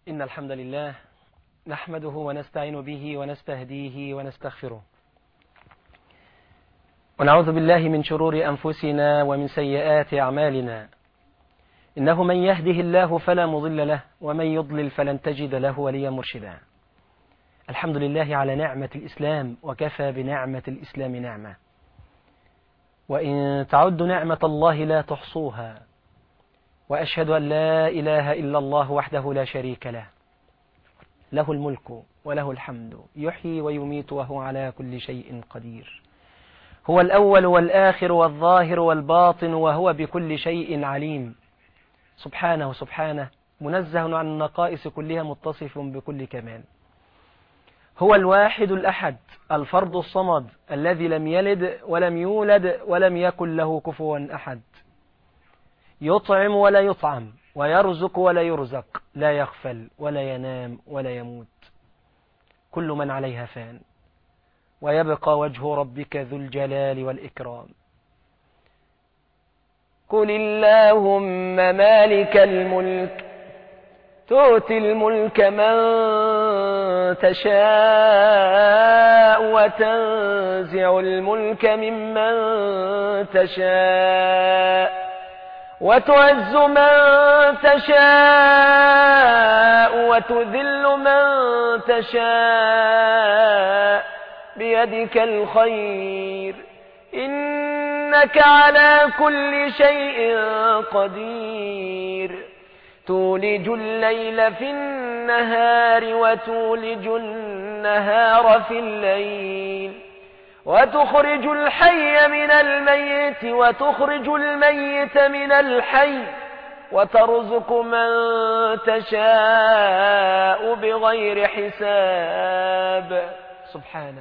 إن الحمد لله نحمده ونستعين به ونستهديه ونستغفره ونعوذ بالله من شرور أنفسنا ومن سيئات أعمالنا إنه من يهده الله فلا مضل له ومن يضلل فلن تجد له وليا مرشدا الحمد لله على نعمة الإسلام وكفى بنعمة الإسلام نعمة وإن تعدوا نعمة الله لا تحصوها وأشهد أن لا إله إلا الله وحده لا شريك له له الملك وله الحمد يحيي ويميت وهو على كل شيء قدير هو الأول والآخر والظاهر والباطن وهو بكل شيء عليم سبحانه سبحانه منزه عن النقائص كلها متصف بكل كمال هو الواحد الأحد الفرد الصمد الذي لم يلد ولم يولد ولم يكن له كفوا أحد يطعم ولا يطعم ويرزق ولا يرزق لا يغفل ولا ينام ولا يموت كل من عليها فان ويبقى وجه ربك ذو الجلال والإكرام قل اللهم مالك الملك تؤتي الملك من تشاء وتنزع الملك ممن تشاء وتعز من تشاء وتذل من تشاء بيدك الخير إنك على كل شيء قدير تولج الليل في النهار وتولج النهار في الليل وتخرج الحي من الميت وتخرج الميت من الحي وترزق من تشاء بغير حساب سبحانه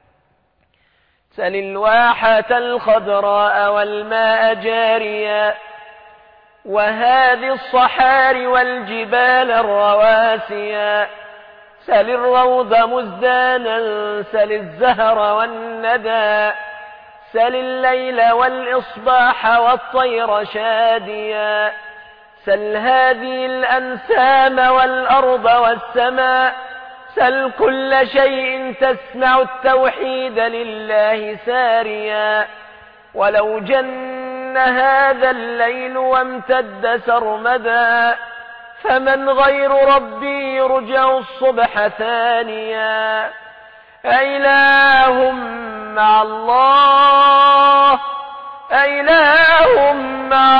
سل الواحة الخضراء والماء جاريا وهذه الصحار والجبال الرواسيا سل الروض مزدانا سل الزهر والندى سل الليل والإصباح والطير شاديا سل هذه الأنسام والأرض والسماء سل كل شيء تسمع التوحيد لله ساريا ولو جن هذا الليل وامتد سرمدا فمن غير ربي يرجع الصبح ثانيا أإله مع الله أإله مع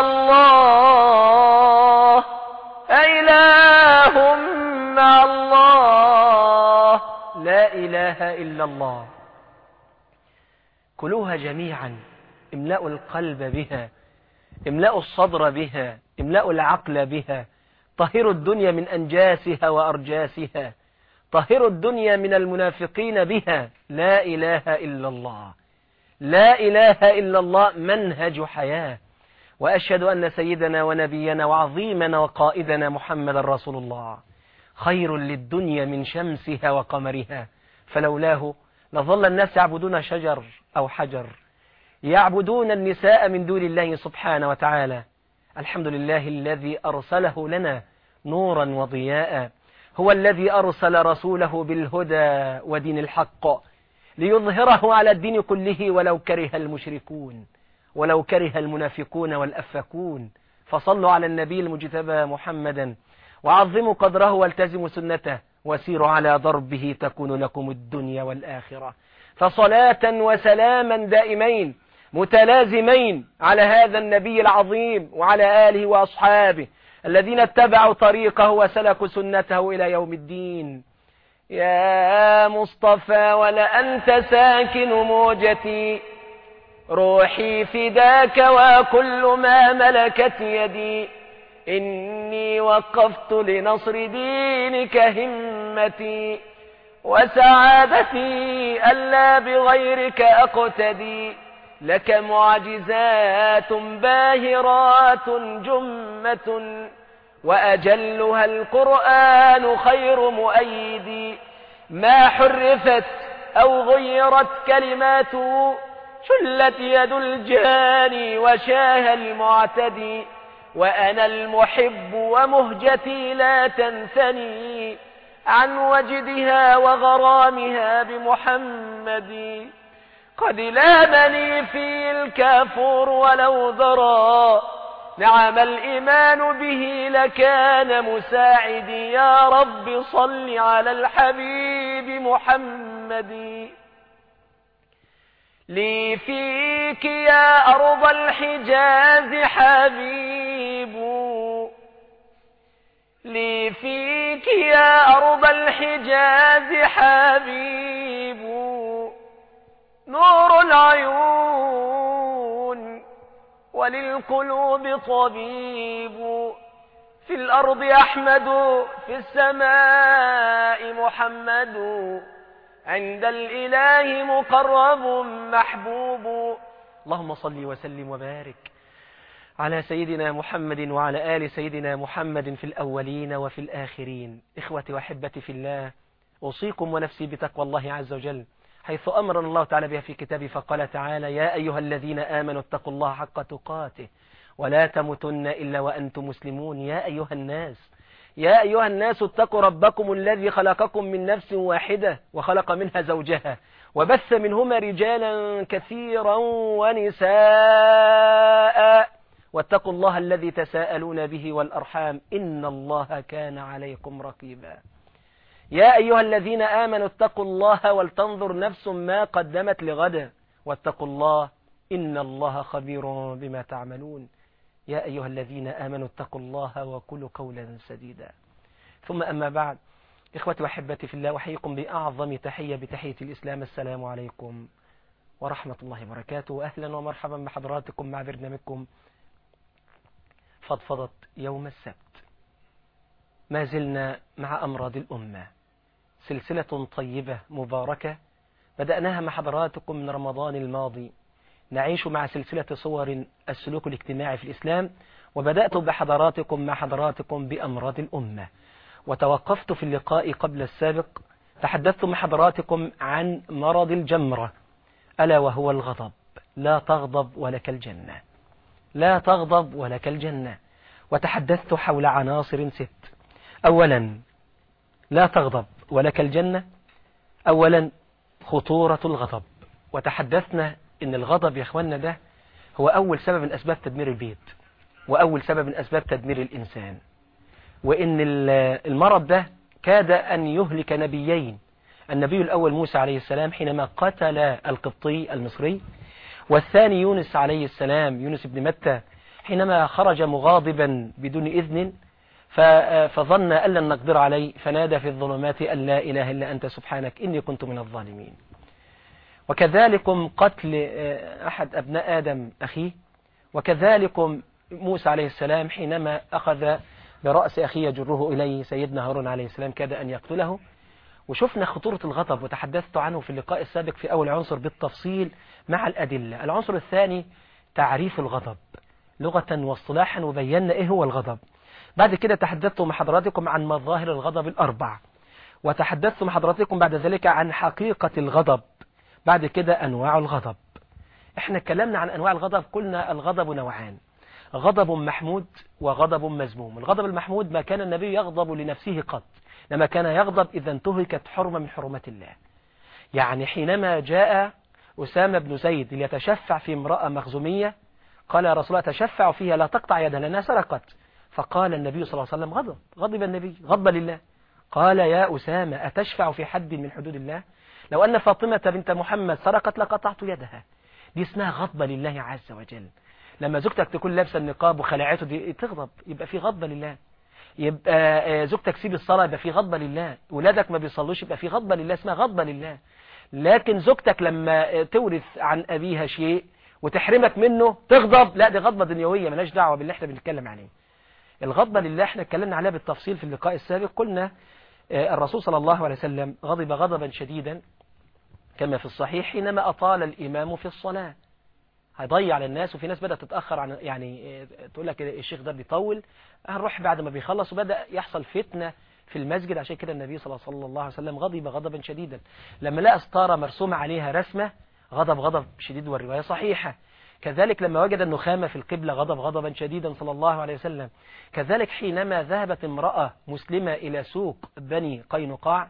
الله أإله مع الله لا إله إلا الله كلوها جميعا املأوا القلب بها املأوا الصدر بها املأوا العقل بها طهروا الدنيا من أنجاسها وأرجاسها طهروا الدنيا من المنافقين بها لا إله إلا الله لا إله إلا الله منهج حياة وأشهد أن سيدنا ونبينا وعظيمنا وقائدنا محمد رسول الله خير للدنيا من شمسها وقمرها فلولاه لظل الناس يعبدون شجر أو حجر يعبدون النساء من دون الله سبحانه وتعالى الحمد لله الذي أرسله لنا نورا وضياء هو الذي أرسل رسوله بالهدى ودين الحق ليظهره على الدين كله ولو كره المشركون ولو كره المنافقون والأفكون فصلوا على النبي المجتبى محمدا وعظموا قدره والتزموا سنته وسيروا على ضربه تكون لكم الدنيا والآخرة فصلاة وسلاما دائمين متلازمين على هذا النبي العظيم وعلى آله وأصحابه الذين اتبعوا طريقه وسلكوا سنته إلى يوم الدين يا مصطفى ولأنت ساكن موجتي روحي فداك وكل ما ملكت يدي إني وقفت لنصر دينك همتي وسعادتي ألا بغيرك أقتدي لك معجزات باهرات جمة وأجلها القرآن خير مؤيد ما حرفت أو غيرت كلماته شلت يد الجاني وشاه المعتدي وأنا المحب ومهجتي لا تنثني عن وجدها وغرامها بمحمد قد لامني في الكافور ولو ذرى نعم الإيمان به لكان مساعدي يا رب صل على الحبيب محمد لي فيك يا أرض الحجاز حبيب لي فيك يا أرض الحجاز حبيب نور العيون وللقلوب طبيب في الأرض أحمد في السماء محمد عند الإله مقرب محبوب اللهم صل وسلم وبارك على سيدنا محمد وعلى آل سيدنا محمد في الأولين وفي الآخرين إخوتي وحبتي في الله أوصيكم ونفسي بتقوى الله عز وجل حيث أمرنا الله تعالى بها في كتابه فقال تعالى يا أيها الذين آمنوا اتقوا الله حق تقاته ولا تموتن إلا وأنتم مسلمون يا أيها الناس يا أيها الناس اتقوا ربكم الذي خلقكم من نفس واحدة وخلق منها زوجها وبث منهما رجالا كثيرا ونساء واتقوا الله الذي تساءلون به والأرحام إن الله كان عليكم رقيبا يا أيها الذين آمنوا اتقوا الله ولتنظر نفس ما قدمت لغدا واتقوا الله إن الله خبير بما تعملون يا أيها الذين آمنوا اتقوا الله وكلوا قولا سديدا ثم أما بعد إخوتي وحبتي في الله وحيكم بأعظم تحية بتحية الإسلام السلام عليكم ورحمة الله وبركاته أهلا ومرحبا بحضراتكم مع برنامجكم فضفضت يوم السبت ما زلنا مع أمراض الأمة سلسلة طيبة مباركة بدأناها مع حضراتكم من رمضان الماضي نعيش مع سلسلة صور السلوك الاجتماعي في الإسلام وبدأت بحضراتكم مع حضراتكم بأمراض الأمة وتوقفت في اللقاء قبل السابق تحدثت مع حضراتكم عن مرض الجمرة ألا وهو الغضب لا تغضب ولك الجنة لا تغضب ولك الجنة وتحدثت حول عناصر ست أولا لا تغضب ولك الجنة أولا خطورة الغضب وتحدثنا ان الغضب يا اخوانا ده هو اول سبب من اسباب تدمير البيت واول سبب من اسباب تدمير الانسان وان المرض ده كاد ان يهلك نبيين النبي الاول موسى عليه السلام حينما قتل القبطي المصري والثاني يونس عليه السلام يونس بن متى حينما خرج مغاضبا بدون إذن فظن أن لن نقدر عليه فنادى في الظلمات أن لا إله إلا أنت سبحانك إني كنت من الظالمين وكذلكم قتل أحد أبناء آدم أخيه وكذلكم موسى عليه السلام حينما أخذ برأس أخيه يجره إليه سيدنا هارون عليه السلام كاد أن يقتله وشفنا خطورة الغضب وتحدثت عنه في اللقاء السابق في أول عنصر بالتفصيل مع الأدلة العنصر الثاني تعريف الغضب لغة واصطلاحا وبينا إيه هو الغضب بعد كده تحدثت مع حضراتكم عن مظاهر الغضب الأربع وتحدثت مع حضراتكم بعد ذلك عن حقيقة الغضب بعد كده أنواع الغضب احنا اتكلمنا عن أنواع الغضب قلنا الغضب نوعان غضب محمود وغضب مذموم الغضب المحمود ما كان النبي يغضب لنفسه قط لما كان يغضب إذا انتهكت حرمة من حرمات الله يعني حينما جاء أسامة بن زيد ليتشفع في امرأة مخزومية قال يا رسول الله تشفع فيها لا تقطع يدها لأنها سرقت فقال النبي صلى الله عليه وسلم غضب غضب النبي غضب لله قال يا أسامة أتشفع في حد من حدود الله لو أن فاطمة بنت محمد سرقت لقطعت يدها دي اسمها غضبة لله عز وجل لما زوجتك تكون لابسه النقاب وخلعته دي تغضب يبقى في غضبة لله يبقى زوجتك سيب الصلاة يبقى في غضبة لله ولادك ما بيصلوش يبقى في غضبة لله اسمها غضبة لله لكن زوجتك لما تورث عن أبيها شيء وتحرمك منه تغضب لا دي غضبة دنيوية ملاش دعوة باللي احنا بنتكلم عليه الغضبة لله احنا اتكلمنا عليها بالتفصيل في اللقاء السابق قلنا الرسول صلى الله عليه وسلم غضب غضبا شديدا كما في الصحيح حينما أطال الإمام في الصلاة هيضيع على الناس وفي ناس بدأت تتأخر عن يعني تقول لك الشيخ ده بيطول هنروح بعد ما بيخلص وبدأ يحصل فتنة في المسجد عشان كده النبي صلى الله عليه وسلم غضب غضبا شديدا لما لقى ستارة مرسومة عليها رسمة غضب غضب شديد والرواية صحيحة كذلك لما وجد النخامة في القبلة غضب غضبا شديدا صلى الله عليه وسلم كذلك حينما ذهبت امرأة مسلمة إلى سوق بني قينقاع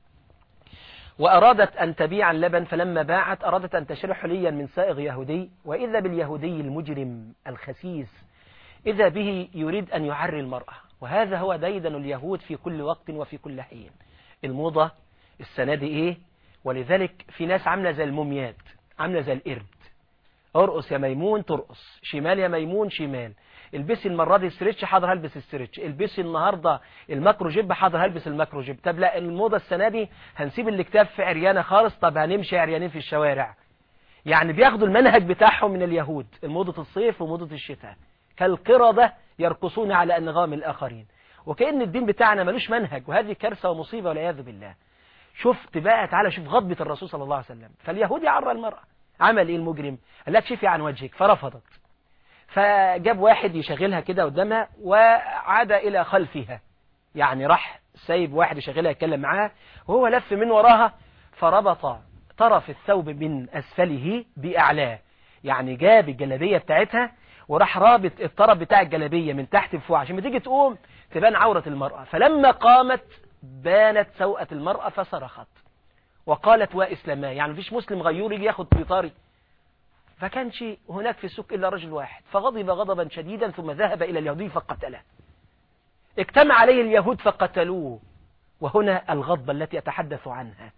وأرادت أن تبيع اللبن فلما باعت أرادت أن تشتري حليا من سائغ يهودي وإذا باليهودي المجرم الخسيس إذا به يريد أن يعري المرأة وهذا هو ديدن اليهود في كل وقت وفي كل حين الموضة السنة دي إيه ولذلك في ناس عاملة زي الموميات عاملة زي القرد ارقص يا ميمون ترقص شمال يا ميمون شمال البسي المرة دي ستريتش حاضر هلبس الستريتش البسي النهاردة الماكرو جيب حاضر هلبس الماكرو جيب طب لا الموضة السنة دي هنسيب الاكتاف في عريانة خالص طب هنمشي عريانين في الشوارع يعني بياخدوا المنهج بتاعهم من اليهود الموضة الصيف وموضة الشتاء كالقردة يرقصون على أنغام الآخرين وكأن الدين بتاعنا ملوش منهج وهذه كارثة ومصيبة والعياذ بالله شفت بقى تعالى شوف غضبة الرسول صلى الله عليه وسلم فاليهود يعرى المرأة عمل ايه المجرم قال لك شفي عن وجهك فرفضت فجاب واحد يشغلها كده قدامها وعاد إلى خلفها يعني راح سايب واحد يشغلها يتكلم معاها وهو لف من وراها فربط طرف الثوب من أسفله بأعلاه يعني جاب الجلابية بتاعتها وراح رابط الطرف بتاع الجلابية من تحت لفوق عشان ما تيجي تقوم تبان عورة المرأة فلما قامت بانت سوءة المرأة فصرخت وقالت وإسلاما يعني مفيش مسلم غيور يجي ياخد بطاري فكانش هناك في السوق إلا رجل واحد فغضب غضبا شديدا ثم ذهب إلى اليهودي فقتله اجتمع عليه اليهود فقتلوه وهنا الغضبة التي أتحدث عنها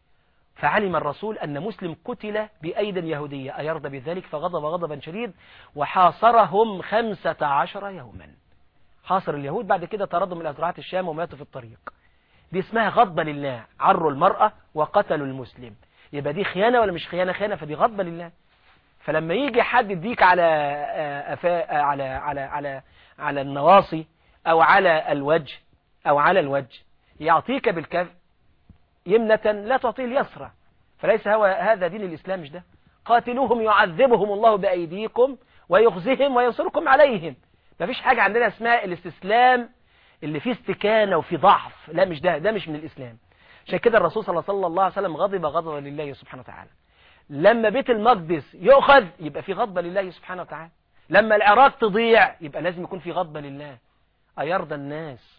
فعلم الرسول أن مسلم قتل بأيد يهودية أيرضى بذلك فغضب غضبا شديد وحاصرهم خمسة عشر يوما حاصر اليهود بعد كده طردهم من أزرعات الشام وماتوا في الطريق دي اسمها غضبة لله عروا المرأة وقتلوا المسلم يبقى دي خيانة ولا مش خيانة خيانة فدي غضبة لله فلما يجي حد يديك على أفاء على على على على النواصي أو على الوجه أو على الوجه يعطيك بالكف يمنة لا تعطيه اليسرى فليس هو هذا دين الإسلام مش ده قاتلوهم يعذبهم الله بأيديكم ويخزهم وينصركم عليهم ما فيش حاجة عندنا اسمها الاستسلام اللي فيه استكانة وفيه ضعف لا مش ده ده مش من الإسلام عشان كده الرسول صلى الله عليه وسلم غضب غضبا لله سبحانه وتعالى لما بيت المقدس يؤخذ يبقى في غضبة لله سبحانه وتعالى لما العراق تضيع يبقى لازم يكون في غضبة لله أيرضى الناس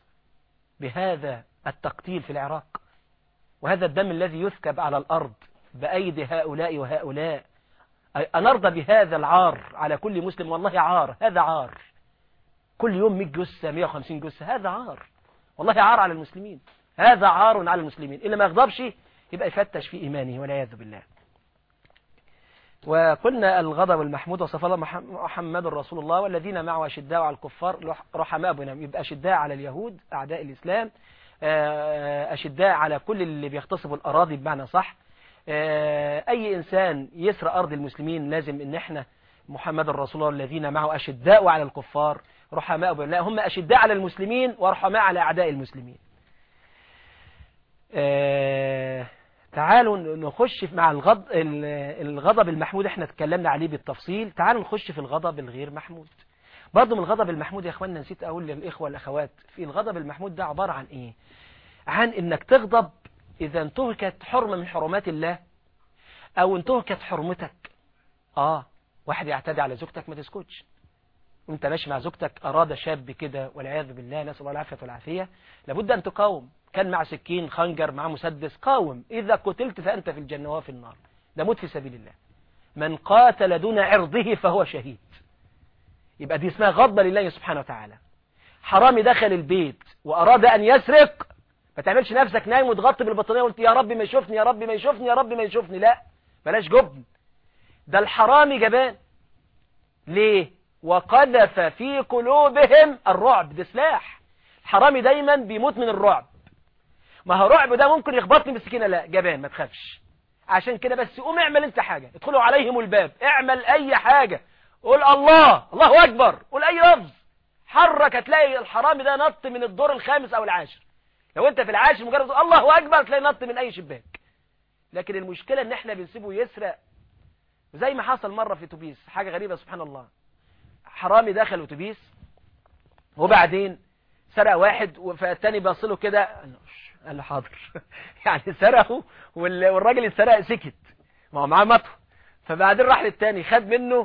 بهذا التقتيل في العراق وهذا الدم الذي يسكب على الأرض بأيدي هؤلاء وهؤلاء أنرضى بهذا العار على كل مسلم والله عار هذا عار كل يوم 100 جثة 150 جثة هذا عار والله عار على المسلمين هذا عار على المسلمين إلا ما يغضبش يبقى يفتش في إيمانه والعياذ بالله وقلنا الغضب المحمود وصف الله محمد رسول الله والذين معه أشداء على الكفار رحماء بنا يبقى أشداء على اليهود أعداء الإسلام أشداء على كل اللي بيغتصبوا الأراضي بمعنى صح أي إنسان يسرى أرض المسلمين لازم إن إحنا محمد رسول الله الذين معه أشداء على الكفار رحماء بنا لا هم أشداء على المسلمين ورحماء على أعداء المسلمين تعالوا نخش مع الغضب الغضب المحمود احنا اتكلمنا عليه بالتفصيل تعالوا نخش في الغضب الغير محمود برضه من الغضب المحمود يا اخواننا نسيت اقول للاخوه والاخوات في الغضب المحمود ده عباره عن ايه عن انك تغضب اذا انتهكت حرمه من حرمات الله او انتهكت حرمتك اه واحد يعتدي على زوجتك ما تسكتش وانت ماشي مع زوجتك اراد شاب كده والعياذ بالله نسال الله العافيه والعافيه لابد ان تقاوم كان مع سكين خنجر مع مسدس قاوم إذا قتلت فأنت في الجنة وفي النار ده موت في سبيل الله من قاتل دون عرضه فهو شهيد يبقى دي اسمها غضبة لله سبحانه وتعالى حرامي دخل البيت وأراد أن يسرق ما تعملش نفسك نايم وتغطي بالبطانية وقلت يا رب ما يشوفني يا رب ما يشوفني يا رب ما يشوفني لا بلاش جبن ده الحرامي جبان ليه وقذف في قلوبهم الرعب ده سلاح الحرامي دايما بيموت من الرعب ما هو رعب ده ممكن يخبطني بالسكينة لا جبان ما تخافش عشان كده بس قوم اعمل انت حاجة ادخلوا عليهم الباب اعمل اي حاجة قول الله الله اكبر قول اي لفظ حرك هتلاقي الحرامي ده نط من الدور الخامس او العاشر لو انت في العاشر مجرد الله اكبر تلاقي نط من اي شباك لكن المشكلة ان احنا بنسيبه يسرق زي ما حصل مرة في توبيس حاجة غريبة سبحان الله حرامي دخل اتوبيس وبعدين سرق واحد فالتاني بصله كده قال له حاضر يعني سرقه والراجل السرق سكت ما هو معاه مطوه فبعدين راح للتاني خد منه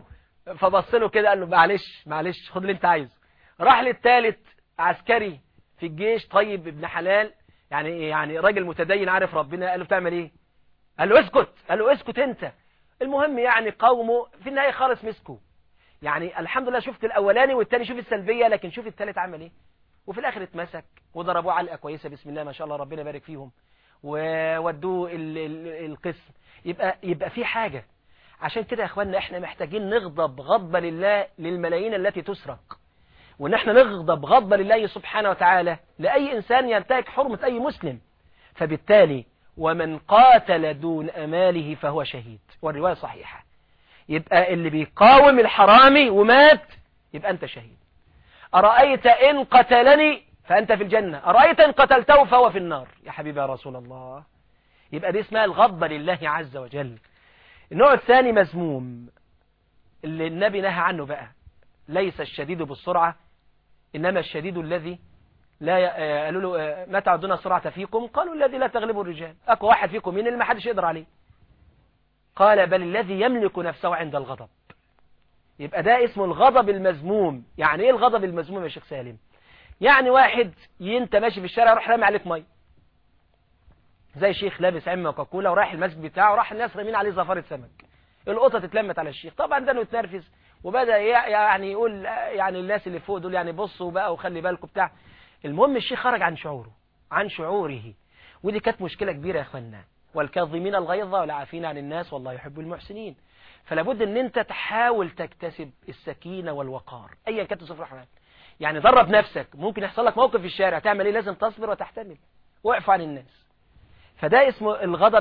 فبص له كده قال له معلش معلش خد اللي انت عايزه راح للثالث عسكري في الجيش طيب ابن حلال يعني يعني راجل متدين عارف ربنا قال له بتعمل ايه قال له اسكت قال له اسكت انت المهم يعني قومه في النهايه خالص مسكوا يعني الحمد لله شفت الاولاني والتاني شوف السلبيه لكن شوف الثالث عمل ايه وفي الاخر اتمسك وضربوه علقه كويسه بسم الله ما شاء الله ربنا يبارك فيهم وودوه القسم يبقى يبقى في حاجه عشان كده يا اخواننا احنا محتاجين نغضب غضبة لله للملايين التي تسرق وان احنا نغضب غضبة لله سبحانه وتعالى لأي إنسان ينتهك حرمة أي مسلم فبالتالي ومن قاتل دون أماله فهو شهيد والرواية صحيحة يبقى اللي بيقاوم الحرامي ومات يبقى أنت شهيد أرأيت إن قتلني فأنت في الجنة أرأيت إن قتلته فهو في النار يا حبيبي يا رسول الله يبقى دي اسمها الغضبة لله عز وجل النوع الثاني مذموم اللي النبي نهى عنه بقى ليس الشديد بالسرعة إنما الشديد الذي لا آه، قالوا له آه، ما تعدون سرعة فيكم قالوا الذي لا تغلبه الرجال أقوى واحد فيكم مين اللي ما حدش يقدر عليه قال بل الذي يملك نفسه عند الغضب يبقى ده اسمه الغضب المذموم يعني ايه الغضب المذموم يا شيخ سالم يعني واحد انت ماشي في الشارع يروح رامي عليك ميه زي شيخ لابس عمة وكاكولا ورايح المسجد بتاعه راح الناس رامين عليه زفارة سمك القطة اتلمت على الشيخ طبعا ده انه يتنرفز وبدأ يعني يقول يعني الناس اللي فوق دول يعني بصوا بقى وخلي بالكم بتاع المهم الشيخ خرج عن شعوره عن شعوره ودي كانت مشكلة كبيرة يا اخوانا والكاظمين الغيظ والعافين عن الناس والله يحب المحسنين فلا بد ان انت تحاول تكتسب السكينة والوقار ايا كانت صفر حوال يعني درب نفسك ممكن يحصل لك موقف في الشارع تعمل ايه لازم تصبر وتحتمل واعف عن الناس فده اسمه الغضب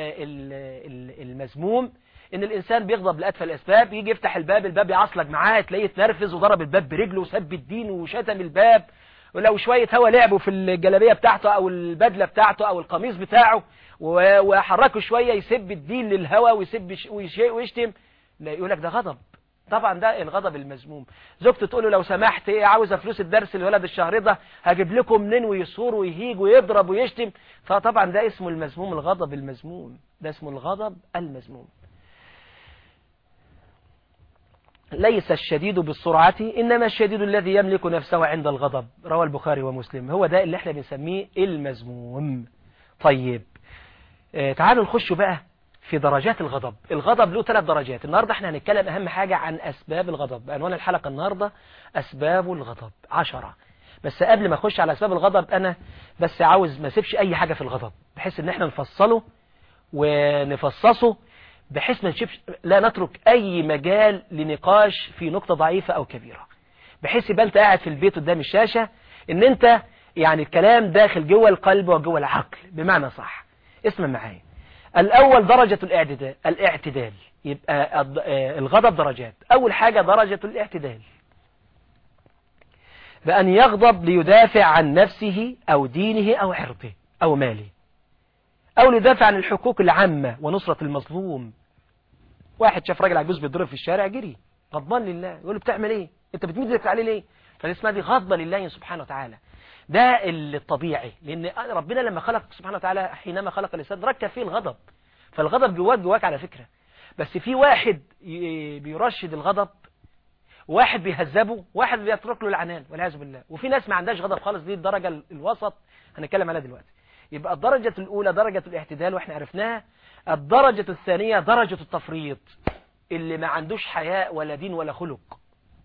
المذموم ان الانسان بيغضب لأدفى الاسباب يجي يفتح الباب الباب يعصلك معاه تلاقيه اتنرفز وضرب الباب برجله وسب الدين وشتم الباب ولو شوية هوا لعبوا في الجلابية بتاعته او البدلة بتاعته او القميص بتاعه وحركوا شوية يسب الدين للهوا ويسب ويشتم لا يقول لك ده غضب طبعا ده الغضب المذموم زوجته تقول له لو سمحت ايه عاوزه فلوس الدرس الولد الشهر ده هجيب لكم منين ويصور ويهيج ويضرب ويشتم فطبعا ده اسمه المذموم الغضب المذموم ده اسمه الغضب المذموم ليس الشديد بالسرعة إنما الشديد الذي يملك نفسه عند الغضب روى البخاري ومسلم هو ده اللي احنا بنسميه المذموم طيب اه تعالوا نخش بقى في درجات الغضب الغضب له ثلاث درجات النهاردة احنا هنتكلم أهم حاجة عن أسباب الغضب بعنوان الحلقة النهاردة أسباب الغضب عشرة بس قبل ما أخش على أسباب الغضب أنا بس عاوز ما سيبش أي حاجة في الغضب بحيث إن احنا نفصله ونفصصه بحيث ما نشيبش لا نترك أي مجال لنقاش في نقطة ضعيفة أو كبيرة بحيث يبقى أنت قاعد في البيت قدام الشاشة إن أنت يعني الكلام داخل جوه القلب وجوه العقل بمعنى صح اسمع معايا الأول درجة الاعتدال الاعتدال يبقى آه، الغضب درجات أول حاجة درجة الاعتدال بأن يغضب ليدافع عن نفسه أو دينه أو عرضه أو ماله أو ليدافع عن الحقوق العامة ونصرة المظلوم واحد شاف راجل عجوز بيضرب في الشارع جري غضبان لله يقول له بتعمل ايه انت بتمد لك عليه ليه فالاسمها دي غضبة لله سبحانه وتعالى ده الطبيعي لأن ربنا لما خلق سبحانه وتعالى حينما خلق الإنسان ركب فيه الغضب فالغضب جواك جواك على فكرة بس في واحد بيرشد الغضب واحد بيهذبه واحد بيترك له العنان والعياذ بالله وفي ناس ما عندهاش غضب خالص دي الدرجة الوسط هنتكلم عليها دلوقتي يبقى الدرجة الأولى درجة الاعتدال واحنا عرفناها الدرجة الثانية درجة التفريط اللي ما عندوش حياء ولا دين ولا خلق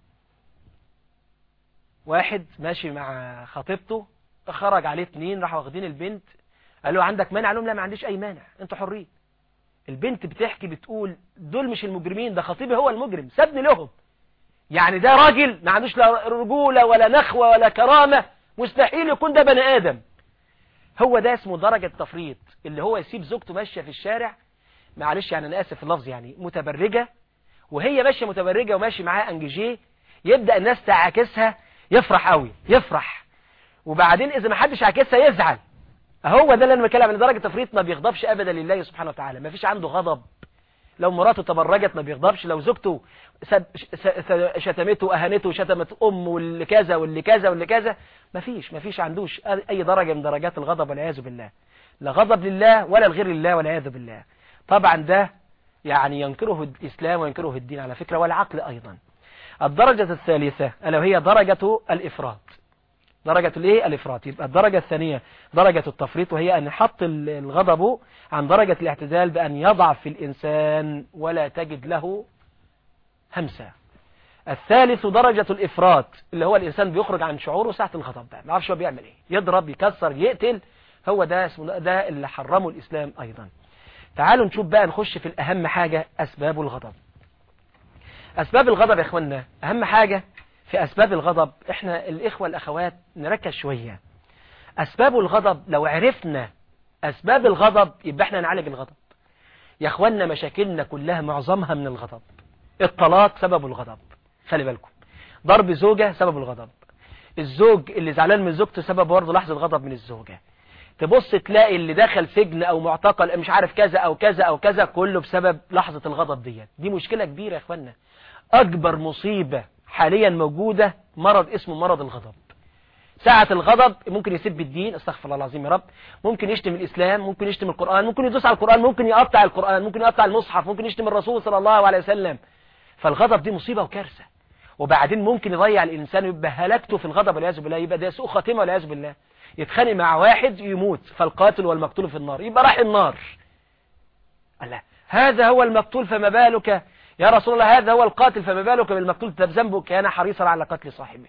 واحد ماشي مع خطيبته خرج عليه اتنين راحوا واخدين البنت قال له عندك مانع لهم لا ما عنديش اي مانع انتوا حرين البنت بتحكي بتقول دول مش المجرمين ده خطيبي هو المجرم سابني لهم يعني ده راجل ما عندوش لا رجولة ولا نخوة ولا كرامة مستحيل يكون ده بني آدم هو ده اسمه درجة تفريط اللي هو يسيب زوجته ماشية في الشارع معلش يعني أنا آسف في اللفظ يعني متبرجة وهي ماشية متبرجة وماشي معاها أنجيجيه يبدأ الناس تعاكسها يفرح قوي يفرح وبعدين إذا ما حدش عاكسها يزعل هو ده اللي انا بتكلم عن درجة تفريط ما بيغضبش ابدا لله سبحانه وتعالى ما فيش عنده غضب لو مراته تبرجت ما بيغضبش لو زوجته شتمته اهانته شتمت امه واللي كذا واللي كذا واللي كذا ما فيش ما فيش عندوش اي درجة من درجات الغضب والعياذ بالله لا غضب لله ولا لغير الله والعياذ بالله طبعا ده يعني ينكره الإسلام وينكره الدين على فكرة والعقل أيضا الدرجة الثالثة ألا وهي درجة الإفراط درجة الايه الافراط يبقى الدرجة الثانية درجة التفريط وهي ان حط الغضب عن درجة الاعتدال بان يضعف في الانسان ولا تجد له همسة الثالث درجة الافراط اللي هو الانسان بيخرج عن شعوره ساعة الغضب بقى ما عارفش هو بيعمل ايه يضرب يكسر يقتل هو ده اسمه ده اللي حرمه الاسلام ايضا تعالوا نشوف بقى نخش في الاهم حاجة اسباب الغضب اسباب الغضب يا اخوانا اهم حاجة في أسباب الغضب إحنا الإخوة الأخوات نركز شوية أسباب الغضب لو عرفنا أسباب الغضب يبقى إحنا نعالج الغضب يا أخوانا مشاكلنا كلها معظمها من الغضب الطلاق سبب الغضب خلي بالكم ضرب زوجة سبب الغضب الزوج اللي زعلان من زوجته سبب برضه لحظة غضب من الزوجة تبص تلاقي اللي دخل سجن او معتقل مش عارف كذا او كذا او كذا كله بسبب لحظة الغضب ديت دي مشكلة كبيرة يا اخوانا اكبر مصيبة حاليا موجودة مرض اسمه مرض الغضب ساعة الغضب ممكن يسب الدين استغفر الله العظيم يا رب ممكن يشتم الإسلام ممكن يشتم القرآن ممكن يدوس على القرآن ممكن يقطع القرآن ممكن يقطع المصحف ممكن يشتم الرسول صلى الله عليه وسلم فالغضب دي مصيبة وكارثة وبعدين ممكن يضيع الإنسان يبقى هلكته في الغضب والعياذ بالله يبقى ده سوء خاتمة والعياذ بالله يتخانق مع واحد يموت فالقاتل والمقتول في النار يبقى راح النار الله هذا هو المقتول فما بالك يا رسول الله هذا هو القاتل فما بالك بالمقتول طب ذنبه كان حريصا على قتل صاحبه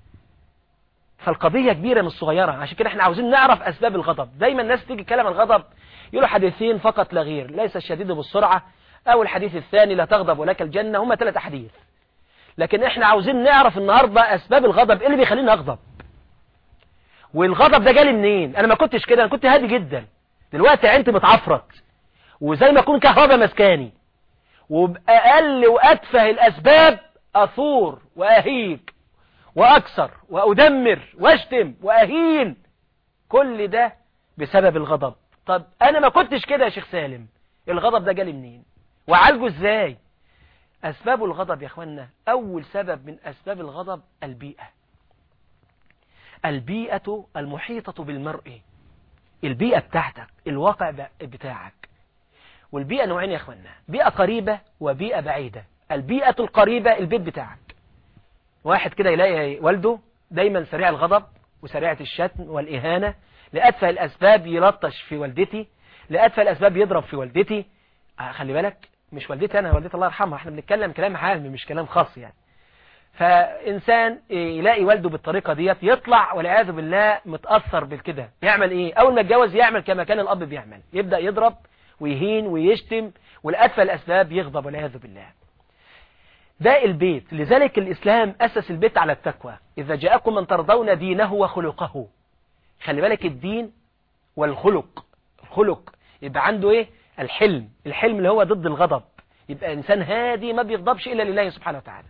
فالقضية كبيرة مش صغيرة عشان كده احنا عاوزين نعرف أسباب الغضب دايما الناس تيجي كلام الغضب يقولوا حديثين فقط لا غير ليس الشديد بالسرعة أو الحديث الثاني لا تغضب ولك الجنة هما ثلاث أحاديث لكن احنا عاوزين نعرف النهاردة أسباب الغضب ايه اللي بيخليني أغضب والغضب ده جالي منين انا ما كنتش كده انا كنت هادي جدا دلوقتي عينتي متعفرت وزي ما اكون كهرباء مسكاني وبأقل وأتفه الأسباب أثور وأهيج وأكسر وأدمر وأشتم وأهين كل ده بسبب الغضب طب أنا ما كنتش كده يا شيخ سالم الغضب ده جالي منين وعالجه إزاي أسباب الغضب يا أخوانا أول سبب من أسباب الغضب البيئة البيئة المحيطة بالمرء البيئة بتاعتك الواقع بتاعك والبيئة نوعين يا اخوانا بيئة قريبة وبيئة بعيدة البيئة القريبة البيت بتاعك واحد كده يلاقي والده دايما سريع الغضب وسريعة الشتم والإهانة لأدفع الأسباب يلطش في والدتي لأدفع الأسباب يضرب في والدتي آه خلي بالك مش والدتي أنا والدتي الله يرحمها احنا بنتكلم كلام عام مش كلام خاص يعني فإنسان يلاقي والده بالطريقة ديت يطلع والعياذ بالله متأثر بالكده يعمل إيه أول ما اتجوز يعمل كما كان الأب بيعمل يبدأ يضرب ويهين ويشتم والأدفى الأسباب يغضب والعياذ بالله ده البيت لذلك الإسلام أسس البيت على التقوى إذا جاءكم من ترضون دينه وخلقه خلي بالك الدين والخلق الخلق يبقى عنده إيه الحلم الحلم اللي هو ضد الغضب يبقى إنسان هادي ما بيغضبش إلا لله سبحانه وتعالى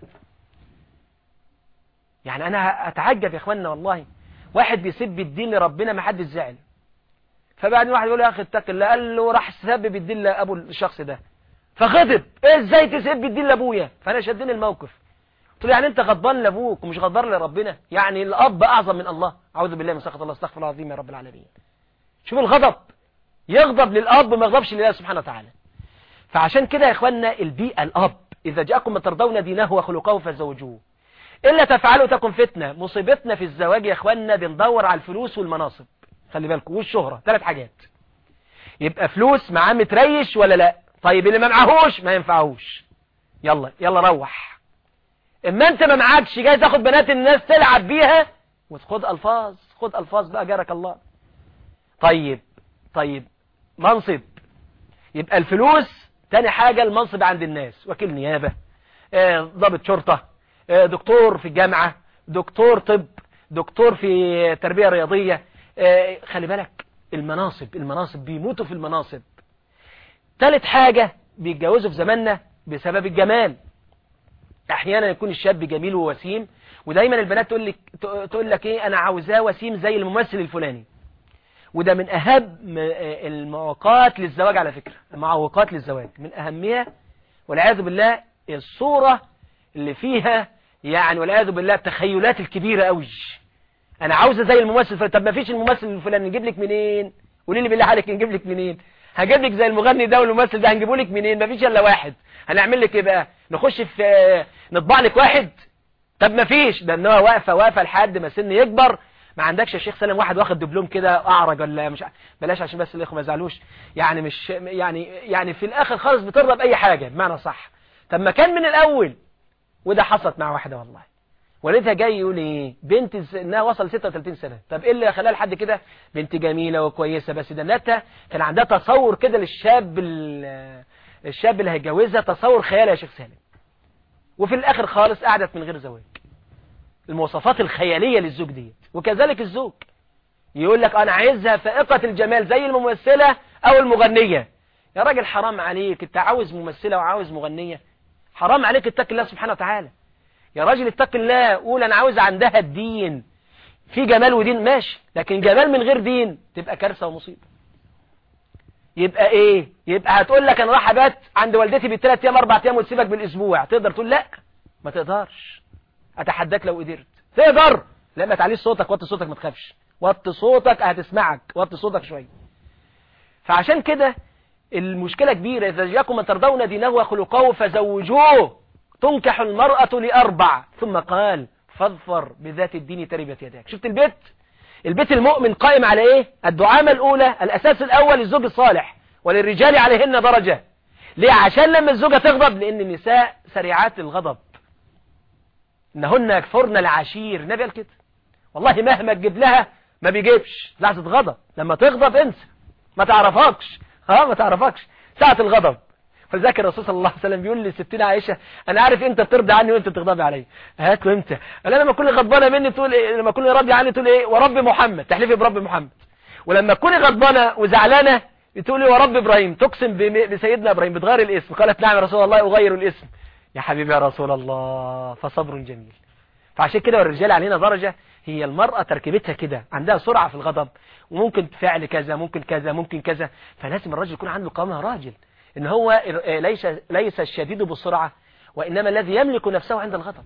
يعني أنا أتعجب يا إخواننا والله واحد بيسب الدين لربنا ما حد زعل فبعدين واحد يقول يا اخي اتق الله قال له راح سبب الدين لابو الشخص ده فغضب ازاي تسب الدين لابويا فانا شدني الموقف قلت له يعني انت غضبان لابوك ومش غضبان لربنا يعني الاب اعظم من الله اعوذ بالله من سخط الله استغفر الله العظيم يا رب العالمين شوف الغضب يغضب للاب ما يغضبش لله سبحانه وتعالى فعشان كده يا اخوانا البيئه الاب اذا جاءكم من ترضون دينه وخلقه فزوجوه الا تفعلوا تكن فتنه مصيبتنا في الزواج يا اخوانا بندور على الفلوس والمناصب خلي بالكم والشهرة ثلاث حاجات يبقى فلوس معاه متريش ولا لا طيب اللي ما معهوش ما ينفعهوش يلا يلا روح اما انت ما معكش جاي تاخد بنات الناس تلعب بيها وتخد الفاظ خد الفاظ بقى جارك الله طيب طيب منصب يبقى الفلوس تاني حاجة المنصب عند الناس وكيل نيابة آه، ضابط شرطة آه، دكتور في الجامعة دكتور طب دكتور في تربية رياضية آه، خلي بالك المناصب المناصب بيموتوا في المناصب ثالث حاجة بيتجوزوا في زماننا بسبب الجمال احيانا يكون الشاب جميل ووسيم ودايما البنات تقول لك تقول لك ايه انا عاوزاه وسيم زي الممثل الفلاني وده من اهم المعوقات للزواج على فكرة المعوقات للزواج من اهمها والعياذ بالله الصورة اللي فيها يعني والعياذ بالله التخيلات الكبيرة قوي انا عاوزه زي الممثل الفلاني طب ما فيش الممثل الفلاني نجيب لك منين قولي لي بالله عليك نجيب لك منين هجيب لك زي المغني ده والممثل ده هنجيبه لك منين مفيش الا واحد هنعمل لك ايه بقى نخش في نطبع لك واحد طب مفيش ده ان هو واقفه واقفه لحد ما سن يكبر ما عندكش يا شيخ سلام واحد واخد دبلوم كده اعرج ولا مش بلاش عشان بس الاخوه ما يزعلوش يعني مش يعني يعني في الاخر خالص بترضى باي حاجه بمعنى صح طب ما كان من الاول وده حصلت مع واحده والله والدها جاي يقول ايه بنت انها وصل 36 سنه طب ايه اللي خلاها لحد كده بنت جميله وكويسه بس ده نتا كان عندها تصور كده للشاب الشاب اللي هيتجوزها تصور خيالي يا شيخ سالم وفي الاخر خالص قعدت من غير زواج المواصفات الخياليه للزوج ديت وكذلك الزوج يقول لك انا عايزها فائقه الجمال زي الممثله او المغنيه يا راجل حرام عليك انت عاوز ممثله وعاوز مغنيه حرام عليك اتق الله سبحانه وتعالى يا راجل اتق الله قول انا عاوز عندها الدين في جمال ودين ماشي لكن جمال من غير دين تبقى كارثه ومصيبه يبقى ايه يبقى هتقول لك انا رايح ابات عند والدتي بالثلاث ايام اربع ايام وتسيبك بالاسبوع تقدر تقول لا ما تقدرش اتحداك لو قدرت تقدر لا ما تعليش صوتك وطي صوتك ما تخافش وطي صوتك هتسمعك وطي صوتك شويه فعشان كده المشكلة كبيرة إذا جاءكم من ترضون دينه وخلقه فزوجوه تنكح المرأة لأربع ثم قال فاظفر بذات الدين تربت يداك شفت البيت البيت المؤمن قائم على ايه الدعامة الاولى الاساس الاول الزوج الصالح وللرجال عليهن درجة ليه عشان لما الزوجة تغضب لان النساء سريعات الغضب انهن يكفرن العشير النبي قال كده والله مهما تجيب لها ما بيجيبش لحظة غضب لما تغضب انسى ما تعرفكش ها ما تعرفكش ساعة الغضب فذاك الرسول صلى الله عليه وسلم بيقول لستنا عائشة انا عارف انت بترضى عني وانت بتغضبي علي هات له امتى انا لما اكون غضبانه مني تقول ايه لما اكون راضي عني تقول ايه ورب محمد تحلفي برب محمد ولما تكوني غضبانه وزعلانه تقولي ورب ابراهيم تقسم بسيدنا ابراهيم بتغير الاسم قالت نعم يا رسول الله اغير الاسم يا حبيبي يا رسول الله فصبر جميل فعشان كده الرجال علينا درجة هي المرأة تركيبتها كده عندها سرعة في الغضب وممكن فعل كذا ممكن كذا ممكن كذا فلازم الرجل يكون عنده قوامها راجل ان هو ليس ليس الشديد بالسرعة وانما الذي يملك نفسه عند الغضب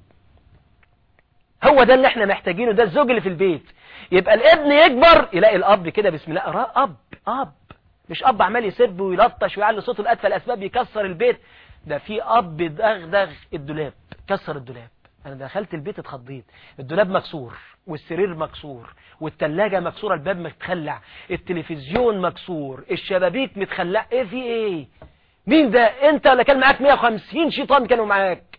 هو ده اللي احنا محتاجينه ده الزوج اللي في البيت يبقى الابن يكبر يلاقي الاب كده بسم الله اب اب مش اب عمال يسب ويلطش ويعلي صوته الادفى الاسباب يكسر البيت ده في اب دغدغ الدولاب كسر الدولاب انا دخلت البيت اتخضيت الدولاب مكسور والسرير مكسور والتلاجة مكسورة الباب متخلع التلفزيون مكسور الشبابيك متخلع ايه في ايه مين ده انت ولا كان معاك 150 شيطان كانوا معاك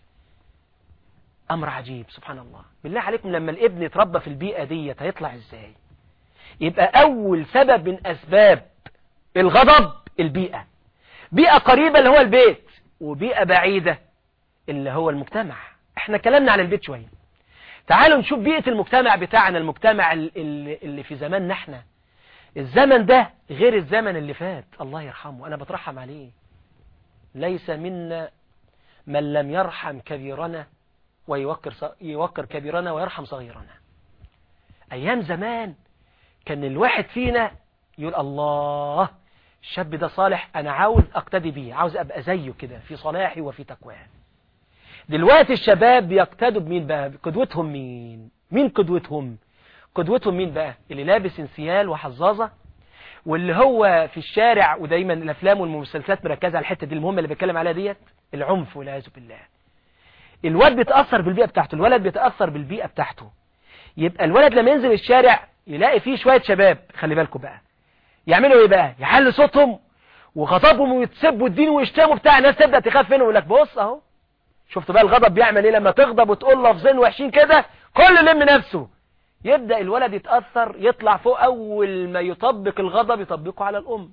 امر عجيب سبحان الله بالله عليكم لما الابن يتربى في البيئة ديت هيطلع ازاي يبقى اول سبب من اسباب الغضب البيئة بيئة قريبة اللي هو البيت وبيئة بعيدة اللي هو المجتمع احنا كلامنا عن البيت شوية تعالوا نشوف بيئة المجتمع بتاعنا المجتمع اللي في زماننا احنا الزمن ده غير الزمن اللي فات الله يرحمه انا بترحم عليه ليس منا من لم يرحم كبيرنا ويوقر يوقر كبيرنا ويرحم صغيرنا أيام زمان كان الواحد فينا يقول الله الشاب ده صالح أنا عاوز أقتدي بيه عاوز أبقى زيه كده في صلاحي وفي تقواه دلوقتي الشباب بيقتدوا بمين بقى قدوتهم مين مين قدوتهم قدوتهم مين بقى اللي لابس انسيال وحظاظة واللي هو في الشارع ودايما الافلام والمسلسلات مركزه على الحته دي المهمه اللي بيتكلم عليها ديت العنف والعياذ بالله الواد بيتاثر بالبيئه بتاعته الولد بيتاثر بالبيئه بتاعته يبقى الولد لما ينزل الشارع يلاقي فيه شويه شباب خلي بالكم بقى يعملوا ايه بقى يحل صوتهم وخطبهم ويتسبوا الدين ويشتموا بتاع الناس تبدا تخاف منهم يقول لك بص اهو شفت بقى الغضب بيعمل ايه لما تغضب وتقول لفظين وحشين كده كل لم نفسه يبدأ الولد يتأثر يطلع فوق أول ما يطبق الغضب يطبقه على الأم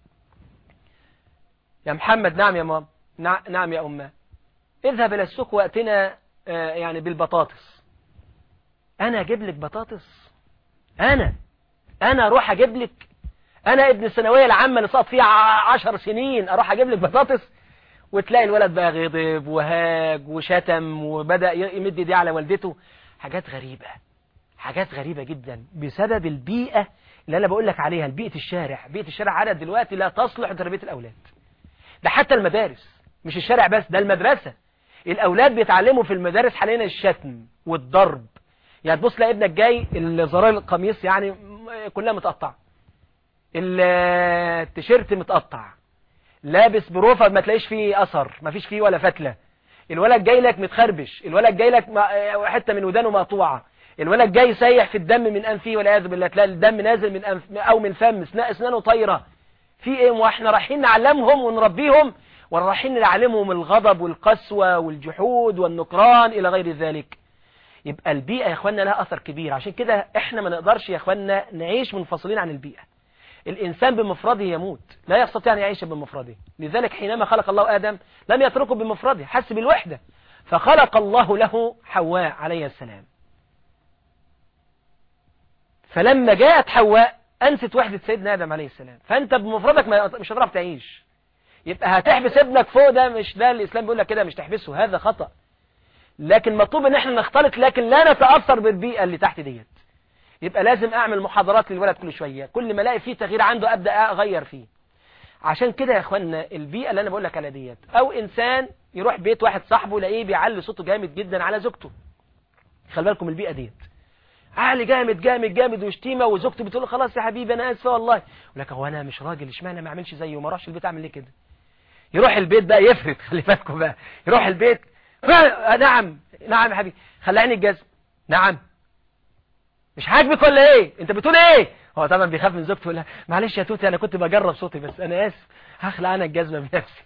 يا محمد نعم يا مام نعم يا أمه اذهب إلى السوق وأتنا يعني بالبطاطس أنا أجيب لك بطاطس أنا أنا أروح أجيب لك أنا ابن الثانوية العامة اللي صار فيها عشر سنين أروح أجيب لك بطاطس وتلاقي الولد بقى غضب وهاج وشتم وبدأ يمد ايديه على والدته حاجات غريبة حاجات غريبة جدا بسبب البيئة اللي أنا بقول لك عليها بيئة الشارع بيئة الشارع عدد دلوقتي لا تصلح لتربية الأولاد ده حتى المدارس مش الشارع بس ده المدرسة الأولاد بيتعلموا في المدارس حاليا الشتم والضرب يعني تبص تلاقي ابنك جاي زرار القميص يعني كلها متقطعة التيشيرت متقطع لابس بروفة ما تلاقيش فيه اثر ما فيش فيه ولا فتلة الولد جاي لك متخربش الولد جاي لك حتة من ودانه مقطوعة الولد جاي سايح في الدم من انفه والعياذ بالله تلاقي الدم نازل من أنف او من فم اسنانه طايره في ايه واحنا رايحين نعلمهم ونربيهم ولا رايحين نعلمهم الغضب والقسوة والجحود والنكران الى غير ذلك يبقى البيئة يا اخوانا لها اثر كبير عشان كده احنا ما نقدرش يا اخوانا نعيش منفصلين عن البيئة الإنسان بمفرده يموت لا يستطيع أن يعيش بمفرده لذلك حينما خلق الله آدم لم يتركه بمفرده حس بالوحدة فخلق الله له حواء عليه السلام فلما جاءت حواء أنست وحدة سيدنا آدم عليه السلام فأنت بمفردك مش هتعرف تعيش يبقى هتحبس ابنك فوق ده مش ده الإسلام بيقول لك كده مش تحبسه هذا خطأ لكن مطلوب ان احنا نختلط لكن لا نتأثر بالبيئة اللي تحت ديت يبقى لازم اعمل محاضرات للولد كل شوية كل ما الاقي فيه تغيير عنده ابدا اغير فيه عشان كده يا اخوانا البيئة اللي انا بقول لك على ديت او انسان يروح بيت واحد صاحبه يلاقيه بيعلي صوته جامد جدا على زوجته خلي بالكم البيئة ديت عالي جامد جامد جامد وشتيمه وزوجته بتقول له خلاص يا حبيبي انا اسفه والله يقول لك هو انا مش راجل اشمعنى ما اعملش زيه وما اروحش البيت اعمل ليه كده يروح البيت بقى يفرد خلي بالكم بقى يروح البيت نعم نعم يا حبيبي خلعني الجزم نعم مش عاجبك ولا ايه انت بتقول ايه هو طبعا بيخاف من زوجته يقول معلش يا توتي انا كنت بجرب صوتي بس انا اسف هخلع انا الجزمه بنفسي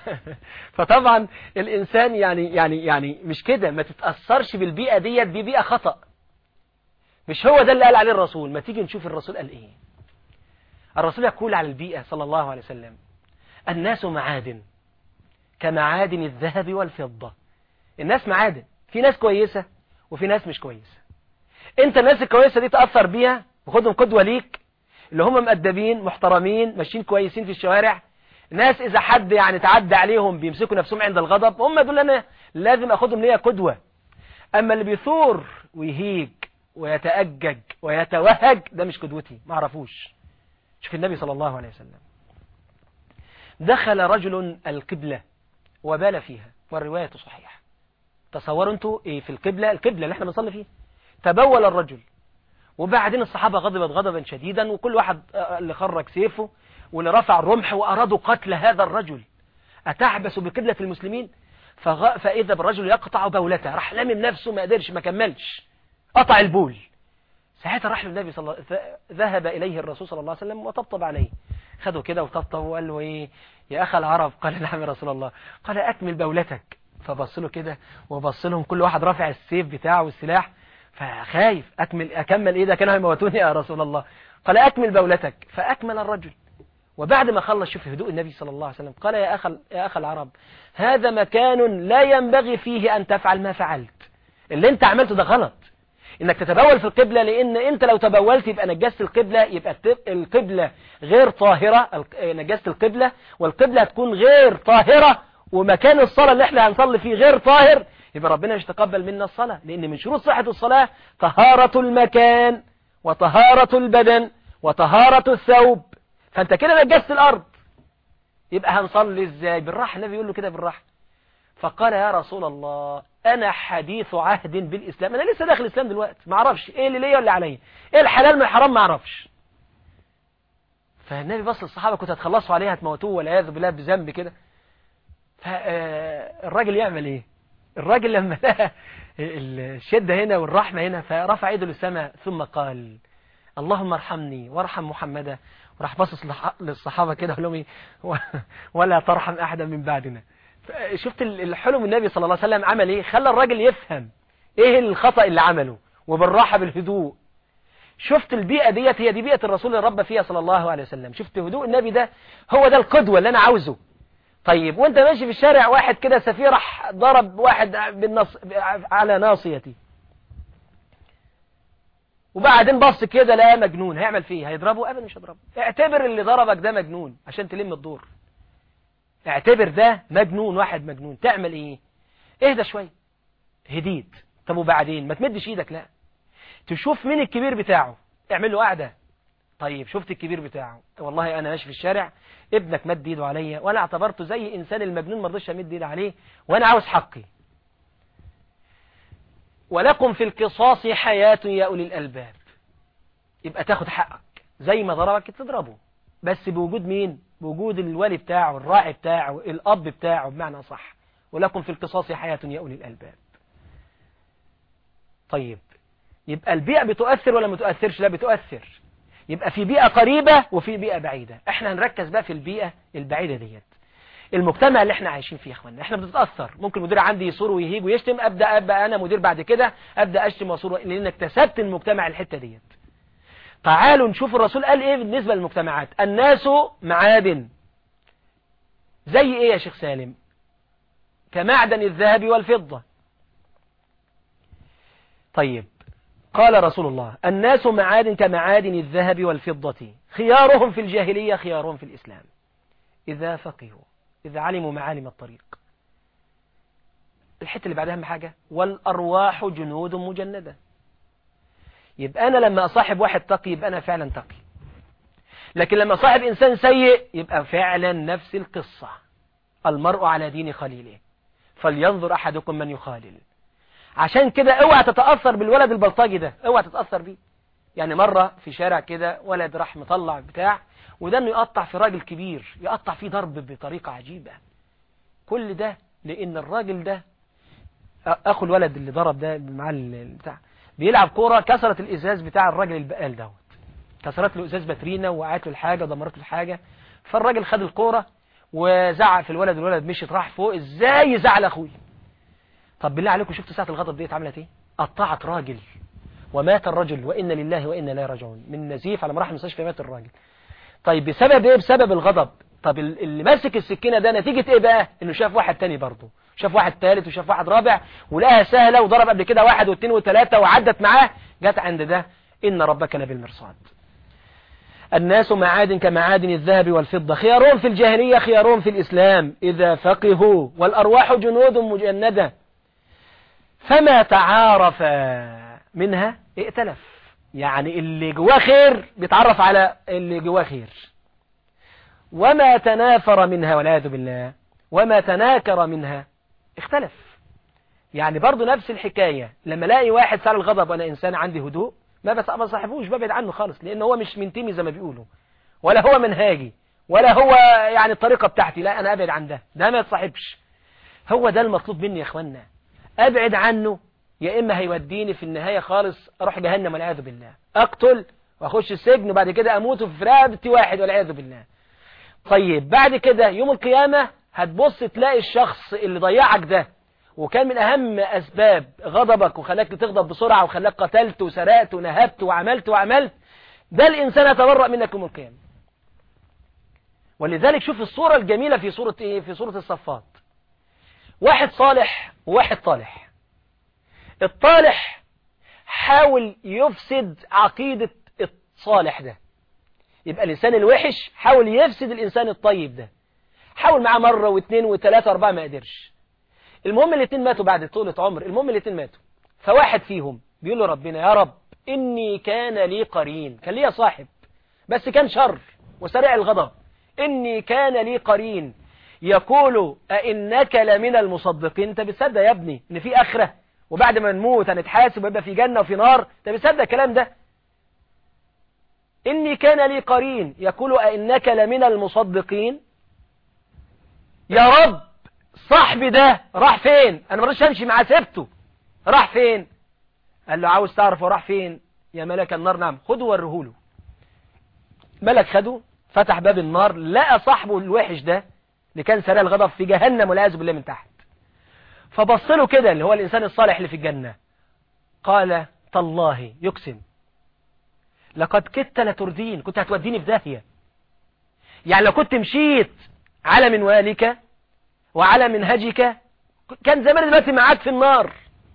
فطبعا الانسان يعني يعني يعني مش كده ما تتاثرش بالبيئه ديت دي بيئه خطا مش هو ده اللي قال عليه الرسول ما تيجي نشوف الرسول قال ايه الرسول يقول على البيئة صلى الله عليه وسلم الناس معادن كمعادن الذهب والفضة الناس معادن في ناس كويسة وفي ناس مش كويسة انت الناس الكويسة دي تأثر بيها وخدهم قدوة ليك اللي هم مؤدبين محترمين ماشيين كويسين في الشوارع ناس اذا حد يعني تعدى عليهم بيمسكوا نفسهم عند الغضب هم دول انا لازم اخدهم ليا قدوة اما اللي بيثور ويهيج ويتأجج ويتوهج ده مش قدوتي ما اعرفوش شوف النبي صلى الله عليه وسلم دخل رجل القبلة وبال فيها والرواية صحيحة تصوروا انتوا ايه في القبلة القبلة اللي احنا بنصلي فيه تبول الرجل وبعدين الصحابة غضبت غضبا شديدا وكل واحد اللي خرج سيفه واللي رفع الرمح وأرادوا قتل هذا الرجل أتعبس بقبلة المسلمين فغ... فإذا بالرجل يقطع بولته راح لامم نفسه ما قدرش ما كملش قطع البول ساعتها راح للنبي صلى الله ذهب إليه الرسول صلى الله عليه وسلم وطبطب عليه خده كده وطبطب وقال له ايه يا أخ العرب قال نعم يا رسول الله قال أكمل بولتك فبص له كده وبص لهم كل واحد رافع السيف بتاعه والسلاح فخايف أكمل أكمل إيه ده كانوا هيموتوني يا رسول الله قال أكمل بولتك فأكمل الرجل وبعد ما خلص شوف هدوء النبي صلى الله عليه وسلم قال يا أخ, يا أخ العرب هذا مكان لا ينبغي فيه أن تفعل ما فعلت اللي انت عملته ده غلط انك تتبول في القبلة لان انت لو تبولت يبقى نجست القبلة يبقى القبلة غير طاهرة نجست القبلة والقبلة هتكون غير طاهرة ومكان الصلاة اللي احنا هنصلي فيه غير طاهر يبقى ربنا مش تقبل منا الصلاة لان من شروط صحة الصلاة طهارة المكان وطهارة البدن وطهارة الثوب فانت كده نجست الارض يبقى هنصلي ازاي بالراحة النبي يقول له كده بالراحة فقال يا رسول الله انا حديث عهد بالاسلام انا لسه داخل الاسلام دلوقتي ما اعرفش ايه اللي ليا واللي عليا ايه الحلال من الحرام ما اعرفش فالنبي بص للصحابه كنت هتخلصوا عليه هتموتوه والعياذ بالله بذنب كده فالراجل يعمل ايه الراجل لما لقى الشده هنا والرحمه هنا فرفع ايده للسماء ثم قال اللهم ارحمني وارحم محمدا وراح باصص للصحابه كده وقال لهم ايه ولا ترحم احدا من بعدنا شفت الحلم النبي صلى الله عليه وسلم عمل ايه خلى الراجل يفهم ايه الخطأ اللي عمله وبالراحة بالهدوء شفت البيئة ديت هي دي بيئة الرسول اللي ربى فيها صلى الله عليه وسلم شفت هدوء النبي ده هو ده القدوة اللي انا عاوزه طيب وانت ماشي في الشارع واحد كده سفير راح ضرب واحد بالنص على ناصيتي وبعدين بص كده لا مجنون هيعمل فيه هيضربه ابدا مش هيضربه اعتبر اللي ضربك ده مجنون عشان تلم الدور اعتبر ده مجنون واحد مجنون تعمل ايه اهدى شوية هديت طب وبعدين ما تمدش ايدك لا تشوف مين الكبير بتاعه اعمل له قعدة طيب شفت الكبير بتاعه والله انا ماشي في الشارع ابنك مد ايده عليا وانا اعتبرته زي انسان المجنون ما رضيتش امد ايدي عليه وانا عاوز حقي ولكم في القصاص حياة يا اولي الالباب يبقى تاخد حقك زي ما ضربك تضربه بس بوجود مين بوجود الولي بتاعه الراعي بتاعه الأب بتاعه بمعنى صح ولكم في القصاص حياة يا أولي الألباب طيب يبقى البيئة بتؤثر ولا ما تؤثرش لا بتؤثر يبقى في بيئة قريبة وفي بيئة بعيدة احنا هنركز بقى في البيئة البعيدة ديت المجتمع اللي احنا عايشين فيه يا اخوانا احنا بنتأثر ممكن مدير عندي يصور ويهيج ويشتم ابدا ابقى انا مدير بعد كده ابدا اشتم واصور لان اكتسبت المجتمع الحتة ديت تعالوا نشوف الرسول قال ايه بالنسبة للمجتمعات الناس معادن زي ايه يا شيخ سالم كمعدن الذهب والفضة طيب قال رسول الله الناس معادن كمعادن الذهب والفضة خيارهم في الجاهلية خيارهم في الإسلام إذا فقهوا إذا علموا معالم الطريق الحتة اللي بعدها حاجة والأرواح جنود مجندة يبقى أنا لما أصاحب واحد تقي يبقى أنا فعلا تقي لكن لما أصاحب إنسان سيء يبقى فعلا نفس القصة المرء على دين خليله فلينظر أحدكم من يخالل عشان كده اوعى تتأثر بالولد البلطجي ده اوعى تتأثر بيه يعني مرة في شارع كده ولد راح مطلع بتاع وده انه يقطع في راجل كبير يقطع فيه ضرب بطريقة عجيبة كل ده لان الراجل ده اخو الولد اللي ضرب ده مع البتاع بيلعب كورة كسرت الازاز بتاع الراجل البقال دوت كسرت له ازاز باترينا وقعت له الحاجة ودمرت له الحاجة فالراجل خد الكورة وزعق في الولد الولد مشيت راح فوق ازاي يزعل اخوي طب بالله عليكم شفتوا ساعة الغضب ديت عملت ايه قطعت راجل ومات الرجل وإن لله وإنا لا راجعون من نزيف على مراحل المستشفى مات الراجل طيب بسبب ايه بسبب الغضب طب اللي ماسك السكينة ده نتيجة ايه بقى انه شاف واحد تاني برضه شاف واحد ثالث وشاف واحد رابع ولقاها سهلة وضرب قبل كده واحد واثنين وثلاثة وعدت معاه جت عند ده إن ربك لبالمرصاد الناس معادن كمعادن الذهب والفضة خيارون في الجاهلية خيارون في الإسلام إذا فقهوا والأرواح جنود مجندة فما تعارف منها ائتلف يعني اللي جواه خير بيتعرف على اللي جواه خير وما تنافر منها والعياذ بالله وما تناكر منها اختلف يعني برضو نفس الحكاية لما الاقي واحد سال الغضب وانا انسان عندي هدوء ما بس ما صاحبوش ببعد عنه خالص لان هو مش منتمي زي ما بيقولوا ولا هو منهاجي ولا هو يعني الطريقة بتاعتي لا انا ابعد عن ده ده ما يتصاحبش هو ده المطلوب مني يا اخوانا ابعد عنه يا اما هيوديني في النهاية خالص اروح جهنم والعياذ بالله اقتل واخش السجن وبعد كده اموت في رقبتي واحد والعياذ بالله طيب بعد كده يوم القيامة هتبص تلاقي الشخص اللي ضيعك ده وكان من أهم أسباب غضبك وخلاك تغضب بسرعة وخلاك قتلت وسرقت ونهبت وعملت وعملت ده الإنسان يتبرأ منك يوم القيامة ولذلك شوف الصورة الجميلة في صورة إيه؟ في صورة الصفات واحد صالح وواحد طالح الطالح حاول يفسد عقيدة الصالح ده يبقى الإنسان الوحش حاول يفسد الإنسان الطيب ده حاول معاه مرة واثنين وثلاثة واربعة ما قدرش المهم الاثنين ماتوا بعد طولة عمر المهم الاثنين ماتوا فواحد فيهم بيقول له ربنا يا رب إني كان لي قرين كان لي صاحب بس كان شر وسريع الغضب إني كان لي قرين يقول أئنك لمن المصدقين انت بتصدق يا ابني ان في آخرة وبعد ما نموت هنتحاسب ويبقى في جنة وفي نار انت بتصدق الكلام ده إني كان لي قرين يقول أئنك لمن المصدقين يا رب صاحبي ده راح فين انا مرضيش امشي معاه سبته راح فين قال له عاوز تعرف هو راح فين يا ملك النار نعم خده ورهوله ملك خده فتح باب النار لقى صاحبه الوحش ده اللي كان سريع الغضب في جهنم والعياذ بالله من تحت فبص له كده اللي هو الانسان الصالح اللي في الجنه قال تالله يقسم لقد كدت لتردين كنت هتوديني في داهيه يعني لو كنت مشيت على منوالك وعلى منهجك كان زمان دلوقتي معاك في النار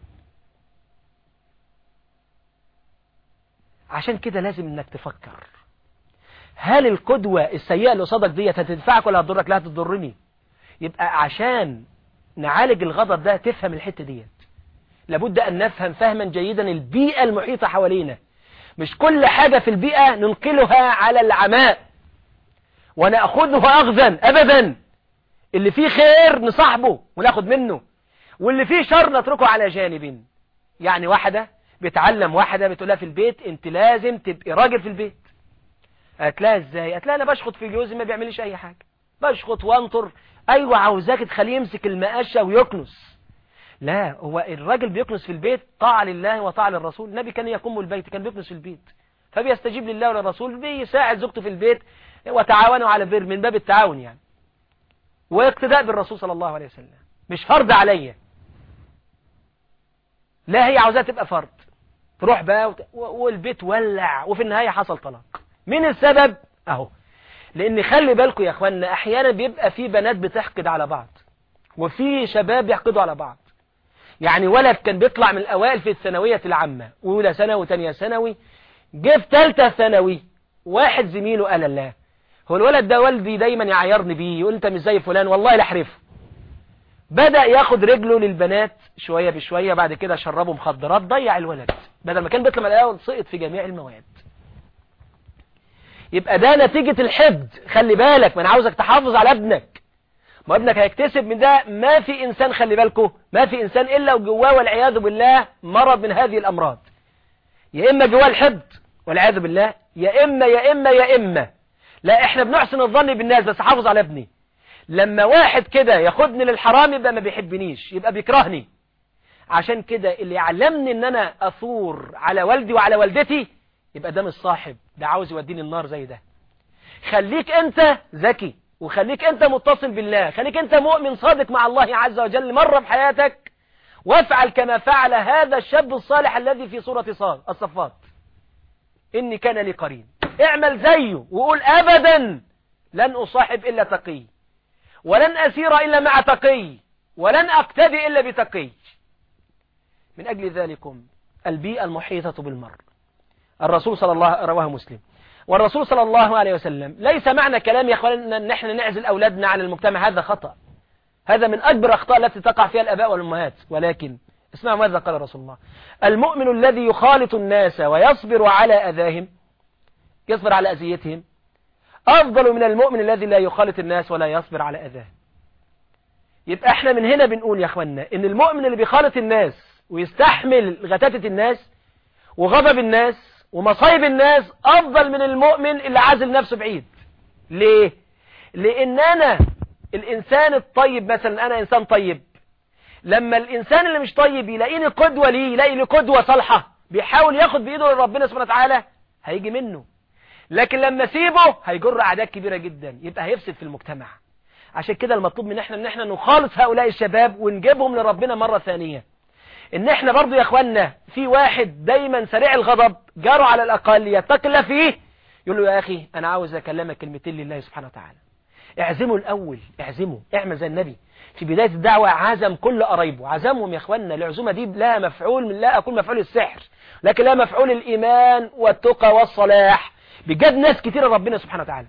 عشان كده لازم انك تفكر هل القدوة السيئة اللي قصادك ديت هتدفعك ولا هتضرك لا هتضرني يبقى عشان نعالج الغضب ده تفهم الحتة ديت لابد أن نفهم فهما جيدا البيئة المحيطة حوالينا مش كل حاجة في البيئة ننقلها على العماء ونأخذه أخذا أبدا اللي فيه خير نصاحبه وناخد منه واللي فيه شر نتركه على جانب يعني واحدة بتعلم واحدة بتقولها في البيت انت لازم تبقي راجل في البيت قالت لها ازاي قالت لها انا بشخط في جوزي ما بيعملش اي حاجة بشخط وانطر ايوه عاوزاك تخليه يمسك المقاشة ويكنس لا هو الراجل بيكنس في البيت طاعة لله وطاعة للرسول النبي كان يقوم البيت كان بيكنس في البيت فبيستجيب لله وللرسول بيساعد زوجته في البيت وتعاونوا على بر من باب التعاون يعني واقتداء بالرسول صلى الله عليه وسلم مش فرض عليا لا هي عاوزاها تبقى فرض تروح بقى وت... والبيت ولع وفي النهاية حصل طلاق مين السبب اهو لان خلي بالكم يا اخوانا احيانا بيبقى في بنات بتحقد على بعض وفي شباب يحقدوا على بعض يعني ولد كان بيطلع من الاوائل في الثانوية العامة اولى ثانوي وثانيه ثانوي جه في ثالثه ثانوي واحد زميله قال الله هو الولد ده والدي دايما يعيرني بيه يقول انت مش زي فلان والله لاحرفه بدأ ياخد رجله للبنات شوية بشوية بعد كده شربه مخدرات ضيع الولد بدل ما كان بيطلع من الاول سقط في جميع المواد يبقى ده نتيجة الحقد خلي بالك ما انا عاوزك تحافظ على ابنك ما ابنك هيكتسب من ده ما في انسان خلي بالكم ما في انسان الا وجواه والعياذ بالله مرض من هذه الامراض يا اما جواه الحقد والعياذ بالله يا اما يا اما يا اما لا احنا بنحسن الظن بالناس بس حافظ على ابني لما واحد كده ياخدني للحرام يبقى ما بيحبنيش يبقى بيكرهني عشان كده اللي يعلمني ان انا اثور على والدي وعلى والدتي يبقى ده مش صاحب ده عاوز يوديني النار زي ده خليك انت ذكي وخليك انت متصل بالله خليك انت مؤمن صادق مع الله عز وجل مرة في حياتك وافعل كما فعل هذا الشاب الصالح الذي في سورة صاد الصفات إني كان لي قرين اعمل زيه وقول أبدا لن أصاحب إلا تقي ولن أسير إلا مع تقي ولن أقتدي إلا بتقي من أجل ذلكم البيئة المحيطة بالمرء الرسول صلى الله رواه مسلم والرسول صلى الله عليه وسلم ليس معنى كلام يا أخواننا أن نحن نعزل أولادنا عن المجتمع هذا خطأ هذا من أكبر أخطاء التي تقع فيها الأباء والأمهات ولكن اسمعوا ماذا قال رسول الله المؤمن الذي يخالط الناس ويصبر على أذاهم يصبر على أذيتهم أفضل من المؤمن الذي لا يخالط الناس ولا يصبر على أذاهم يبقى احنا من هنا بنقول يا اخوانا ان المؤمن اللي بيخالط الناس ويستحمل غتاتة الناس وغضب الناس ومصايب الناس افضل من المؤمن اللي عازل نفسه بعيد ليه لان انا الانسان الطيب مثلا انا انسان طيب لما الانسان اللي مش طيب يلاقيني قدوة ليه يلاقي لي قدوة صالحة بيحاول ياخد بايده لربنا سبحانه وتعالى هيجي منه لكن لما سيبه هيجر اعداد كبيرة جدا يبقى هيفسد في المجتمع عشان كده المطلوب من احنا ان احنا نخالص هؤلاء الشباب ونجيبهم لربنا مرة ثانية ان احنا برضو يا اخوانا في واحد دايما سريع الغضب جاره على الاقل يتقي الله فيه يقول له يا اخي انا عاوز اكلمك كلمتين لله سبحانه وتعالى اعزمه الاول اعزمه اعمل زي النبي في بداية الدعوة عزم كل قرايبه عزمهم يا اخوانا العزومة دي لا مفعول من لا اقول مفعول السحر لكن لا مفعول الايمان والتقى والصلاح بجد ناس كتير ربنا سبحانه وتعالى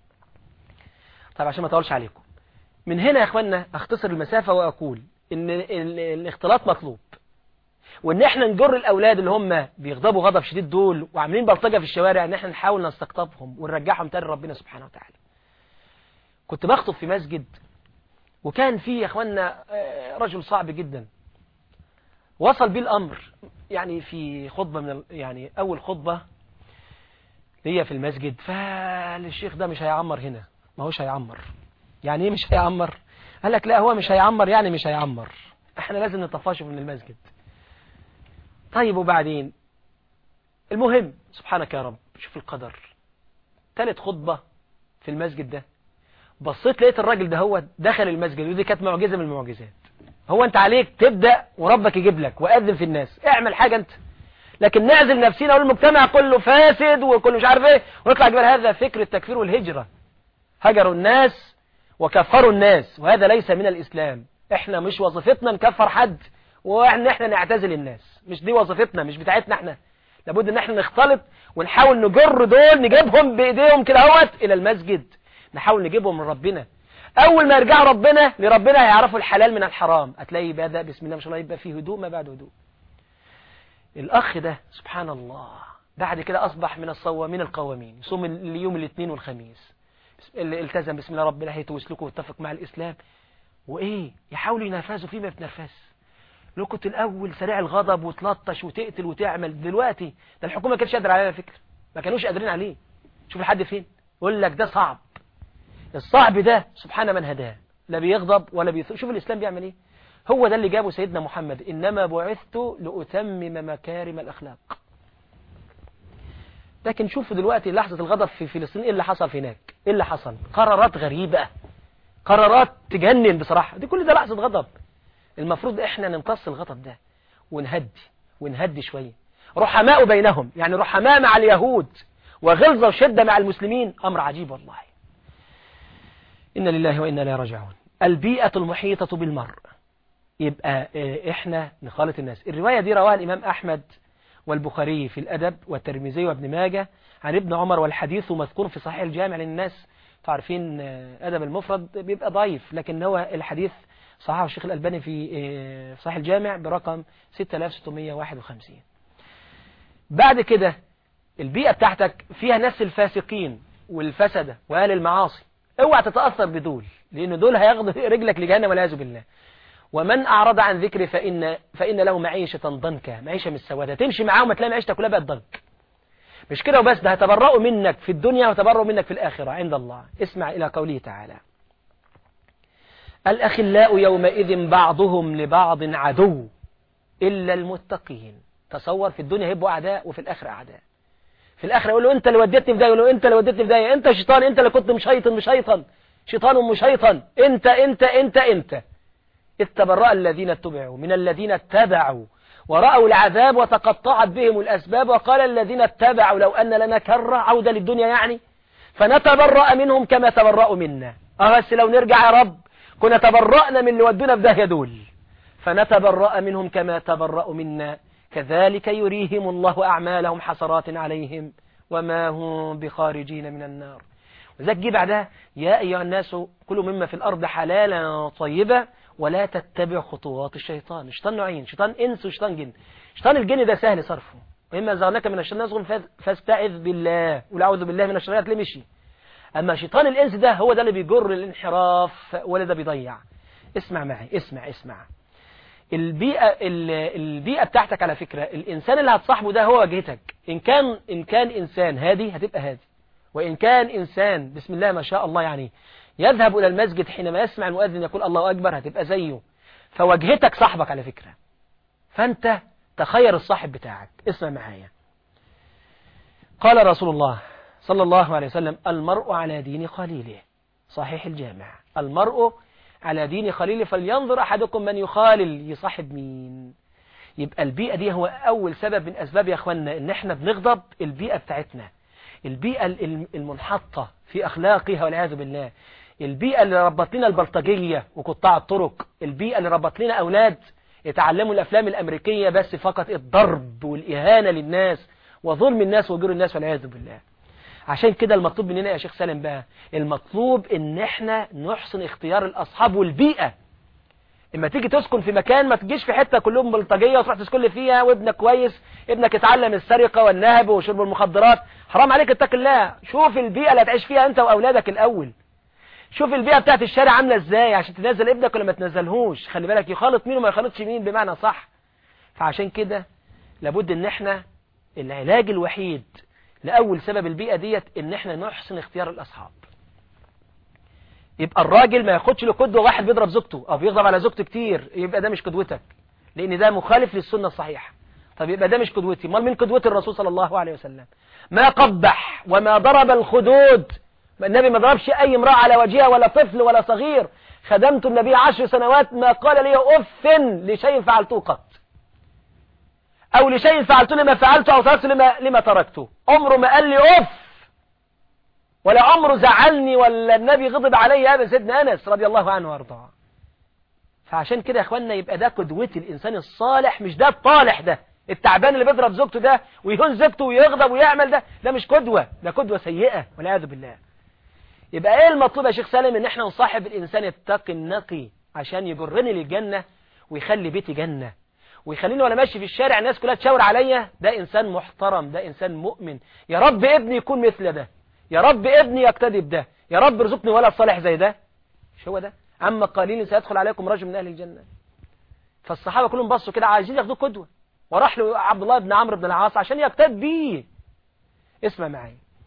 طيب عشان ما اطولش عليكم من هنا يا اخوانا اختصر المسافة واقول ان الاختلاط مطلوب وان احنا نجر الاولاد اللي هم بيغضبوا غضب شديد دول وعاملين بلطجة في الشوارع ان احنا نحاول نستقطبهم ونرجعهم تاني ربنا سبحانه وتعالى كنت بخطب في مسجد وكان في يا اخوانا رجل صعب جدا وصل بيه الامر يعني في خطبة من يعني اول خطبة ليا في المسجد فالشيخ ده مش هيعمر هنا ما هوش هيعمر يعني ايه مش هيعمر قال لك لا هو مش هيعمر يعني مش هيعمر احنا لازم نطفشه من المسجد طيب وبعدين المهم سبحانك يا رب شوف القدر ثالث خطبة في المسجد ده بصيت لقيت الراجل ده هو دخل المسجد ودي كانت معجزة من المعجزات هو انت عليك تبدأ وربك يجيب لك وأذن في الناس اعمل حاجة انت لكن نعزل نفسنا والمجتمع كله فاسد وكله مش عارف ايه ونطلع جبال هذا فكر التكفير والهجرة هجروا الناس وكفروا الناس وهذا ليس من الإسلام احنا مش وظيفتنا نكفر حد وان احنا نعتزل الناس مش دي وظيفتنا مش بتاعتنا احنا لابد ان احنا نختلط ونحاول نجر دول نجيبهم بايديهم كده اهوت الى المسجد نحاول نجيبهم من ربنا اول ما يرجعوا ربنا لربنا هيعرفوا الحلال من الحرام هتلاقي بدا بسم الله ما شاء الله يبقى فيه هدوء ما بعد هدوء الاخ ده سبحان الله بعد كده اصبح من الصوامين القوامين يصوم اليوم الاثنين والخميس اللي التزم بسم الله ربنا هيتوسلكوا واتفق مع الاسلام وايه يحاولوا ينفذوا فيه ما بتنفذش لو كنت الاول سريع الغضب وتلطش وتقتل وتعمل دلوقتي ده الحكومه ما كانتش قادره عليه على فكره ما كانوش قادرين عليه شوف لحد فين يقول لك ده صعب الصعب ده سبحان من هداه لا بيغضب ولا بيثور شوف الإسلام بيعمل ايه هو ده اللي جابه سيدنا محمد إنما بعثت لأتمم مكارم الأخلاق لكن شوفوا دلوقتي لحظة الغضب في فلسطين ايه اللي حصل هناك ايه اللي حصل قرارات غريبة قرارات تجنن بصراحة دي كل ده لحظة غضب المفروض احنا نمتص الغضب ده ونهدي ونهدي شوية رحماء بينهم يعني رحماء مع اليهود وغلظة وشدة مع المسلمين أمر عجيب والله إن لله وإنا لا راجعون البيئة المحيطة بالمرء يبقى إحنا نخالط الناس الرواية دي رواها الإمام أحمد والبخاري في الأدب والترمذي وابن ماجه عن ابن عمر والحديث مذكور في صحيح الجامع للناس تعرفين أدب المفرد بيبقى ضعيف لكن هو الحديث صححه الشيخ الألباني في صحيح الجامع برقم 6651 بعد كده البيئة بتاعتك فيها ناس الفاسقين والفسدة وأهل المعاصي اوعى تتأثر بدول لأن دول هياخدوا رجلك لجهنم والعياذ بالله ومن أعرض عن ذكري فإن, فإن له معيشة ضنكا معيشة من السوادة تمشي معاهم تلاقي معيشتك كلها بقت ضنك مش كده وبس ده هتبرأوا منك في الدنيا وتبرأوا منك في الآخرة عند الله اسمع إلى قوله تعالى الأخلاء يومئذ بعضهم لبعض عدو إلا المتقين تصور في الدنيا هيبقوا أعداء وفي الآخرة أعداء في الآخرة يقول له أنت اللي وديتني في ده يقول له أنت اللي وديتني في ده أنت شيطان أنت اللي كنت مشيطن مشيطن شيطان ومشيطن أنت أنت أنت أنت إذ تبرأ الذين اتبعوا من الذين اتبعوا ورأوا العذاب وتقطعت بهم الأسباب وقال الذين اتبعوا لو أن لنا كرة عودة للدنيا يعني فنتبرأ منهم كما تبرأوا منا أه بس لو نرجع يا رب كنا تبرأنا من اللي ودونا في داهية دول فنتبرأ منهم كما تبرأوا منا كذلك يريهم الله أعمالهم حسرات عليهم وما هم بخارجين من النار وذلك جه بعدها يا أيها الناس كلوا مما في الأرض حلالا طيبا ولا تتبع خطوات الشيطان الشيطان نوعين شيطان إنس وشيطان جن شيطان الجن ده سهل صرفه وإما زغناك من الشيطان نزغ فاستعذ بالله والأعوذ بالله من الشيطان اللي مشي أما شيطان الإنس ده هو ده اللي بيجر الانحراف ولا ده بيضيع اسمع معي اسمع اسمع البيئة البيئة بتاعتك على فكرة الإنسان اللي هتصاحبه ده هو واجهتك إن كان إن كان إنسان هادي هتبقى هادي وإن كان إنسان بسم الله ما شاء الله يعني يذهب إلى المسجد حينما يسمع المؤذن يقول الله أكبر هتبقى زيه فواجهتك صاحبك على فكرة فأنت تخير الصاحب بتاعك اسمع معايا قال رسول الله صلى الله عليه وسلم المرء على دين خليله صحيح الجامع المرء على دين خليله فلينظر أحدكم من يخالل يصاحب مين يبقى البيئة دي هو أول سبب من أسباب يا أخوانا إن إحنا بنغضب البيئة بتاعتنا البيئة المنحطة في أخلاقها والعياذ بالله البيئة اللي ربط لنا البلطجية وقطاع الطرق البيئة اللي ربط لنا أولاد يتعلموا الأفلام الأمريكية بس فقط الضرب والإهانة للناس وظلم الناس وجور الناس والعياذ بالله عشان كده المطلوب مننا يا شيخ سالم بقى المطلوب ان احنا نحسن اختيار الاصحاب والبيئة اما تيجي تسكن في مكان ما تجيش في حتة كلهم بلطجية وتروح تسكن فيها وابنك كويس ابنك اتعلم السرقة والنهب وشرب المخدرات حرام عليك اتق الله شوف البيئة اللي هتعيش فيها انت واولادك الاول شوف البيئة بتاعت الشارع عاملة ازاي عشان تنزل ابنك ولا ما تنزلهوش خلي بالك يخالط مين وما يخالطش مين بمعنى صح فعشان كده لابد ان احنا العلاج الوحيد لأول سبب البيئة ديت ان احنا نحسن اختيار الاصحاب يبقى الراجل ما ياخدش له قدوه واحد بيضرب زوجته او بيغضب على زوجته كتير يبقى ده مش قدوتك لان ده مخالف للسنة الصحيحة طب يبقى ده مش قدوتي امال مين قدوة الرسول صلى الله عليه وسلم ما قبح وما ضرب الخدود النبي ما ضربش اي امرأة على وجهها ولا طفل ولا صغير خدمت النبي عشر سنوات ما قال لي اف لشيء فعلته قط او لشيء فعلته لما فعلته او تركته لما, لما تركته عمره ما قال لي اف ولا عمره زعلني ولا النبي غضب علي ابدا سيدنا انس رضي الله عنه وارضاه فعشان كده يا اخوانا يبقى ده قدوة الانسان الصالح مش ده الطالح ده التعبان اللي بيضرب زوجته ده ويهون زوجته ويغضب ويعمل ده ده مش قدوة ده قدوة سيئة والعياذ بالله يبقى ايه المطلوب يا شيخ سالم ان احنا نصاحب الانسان التقي النقي عشان يجرني للجنة ويخلي بيتي جنة ويخليني وانا ماشي في الشارع الناس كلها تشاور عليا ده انسان محترم ده انسان مؤمن يا رب ابني يكون مثل ده يا رب ابني يقتدي بده يا رب ارزقني ولد صالح زي ده مش هو ده اما قليل سيدخل عليكم رجل من اهل الجنة فالصحابة كلهم بصوا كده عايزين ياخدوه قدوة وراح له عبد الله بن عمرو بن العاص عشان يقتد بيه اسمع معايا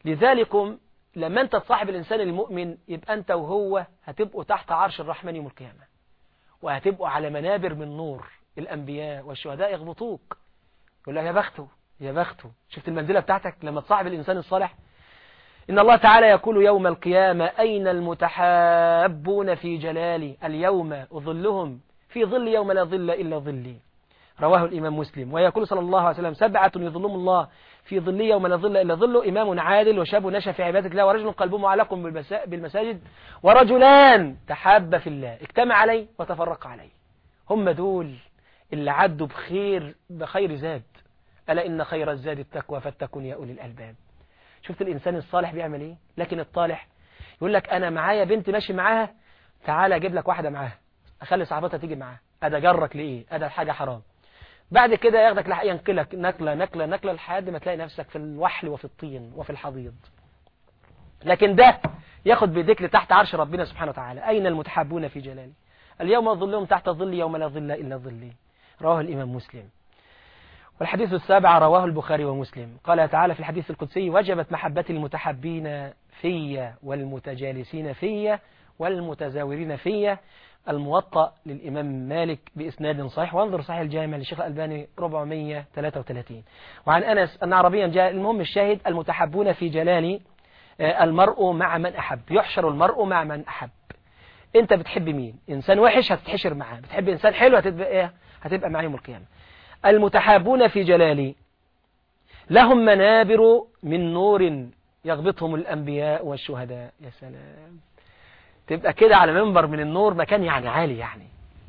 لذلك لما انت تصاحب الإنسان المؤمن يبقى أنت وهو هتبقوا تحت عرش الرحمن يوم القيامة وهتبقوا على منابر من نور الأنبياء والشهداء يغبطوك يقول لك يا بخته يا بخته شفت المنزلة بتاعتك لما تصاحب الإنسان الصالح إن الله تعالى يقول يوم القيامة أين المتحابون في جلالي اليوم أظلهم في ظل يوم لا ظل إلا ظلي رواه الإمام مسلم ويقول صلى الله عليه وسلم سبعة يظلهم الله في ظل يوم لا ظل إلا ظله إمام عادل وشاب نشى في عبادة الله ورجل قلبه معلق بالمساجد ورجلان تحاب في الله اجتمع عليه وتفرق عليه هم دول اللي عدوا بخير بخير زاد ألا إن خير الزاد التقوى فاتقون يا أولي الألباب شفت الإنسان الصالح بيعمل إيه لكن الطالح يقول لك أنا معايا بنت ماشي معاها تعالى أجيب لك واحدة معاها أخلي صاحبتها تيجي معاها أدا جرك لإيه أدا حاجة حرام بعد كده ياخدك لحق ينقلك نقلة نقلة نقلة لحد ما تلاقي نفسك في الوحل وفي الطين وفي الحضيض لكن ده ياخد بيديك لتحت عرش ربنا سبحانه وتعالى أين المتحابون في جلالي اليوم ظلهم تحت ظل يوم لا ظل إلا ظلي رواه الإمام مسلم والحديث السابع رواه البخاري ومسلم قال تعالى في الحديث القدسي وجبت محبة المتحبين في والمتجالسين في والمتزاورين في الموطأ للإمام مالك بإسناد صحيح وانظر صحيح الجامع للشيخ الألباني 433 وعن أنس أن عربيا جاء المهم الشاهد المتحبون في جلال آه، المرء مع من أحب يحشر المرء مع من أحب أنت بتحب مين إنسان وحش هتتحشر معاه بتحب إنسان حلو هتبقى, إيه؟ هتبقى معاه يوم القيامة المتحابون في جلالي لهم منابر من نور يغبطهم الأنبياء والشهداء يا سلام تبقى كده على منبر من النور مكان يعني عالي يعني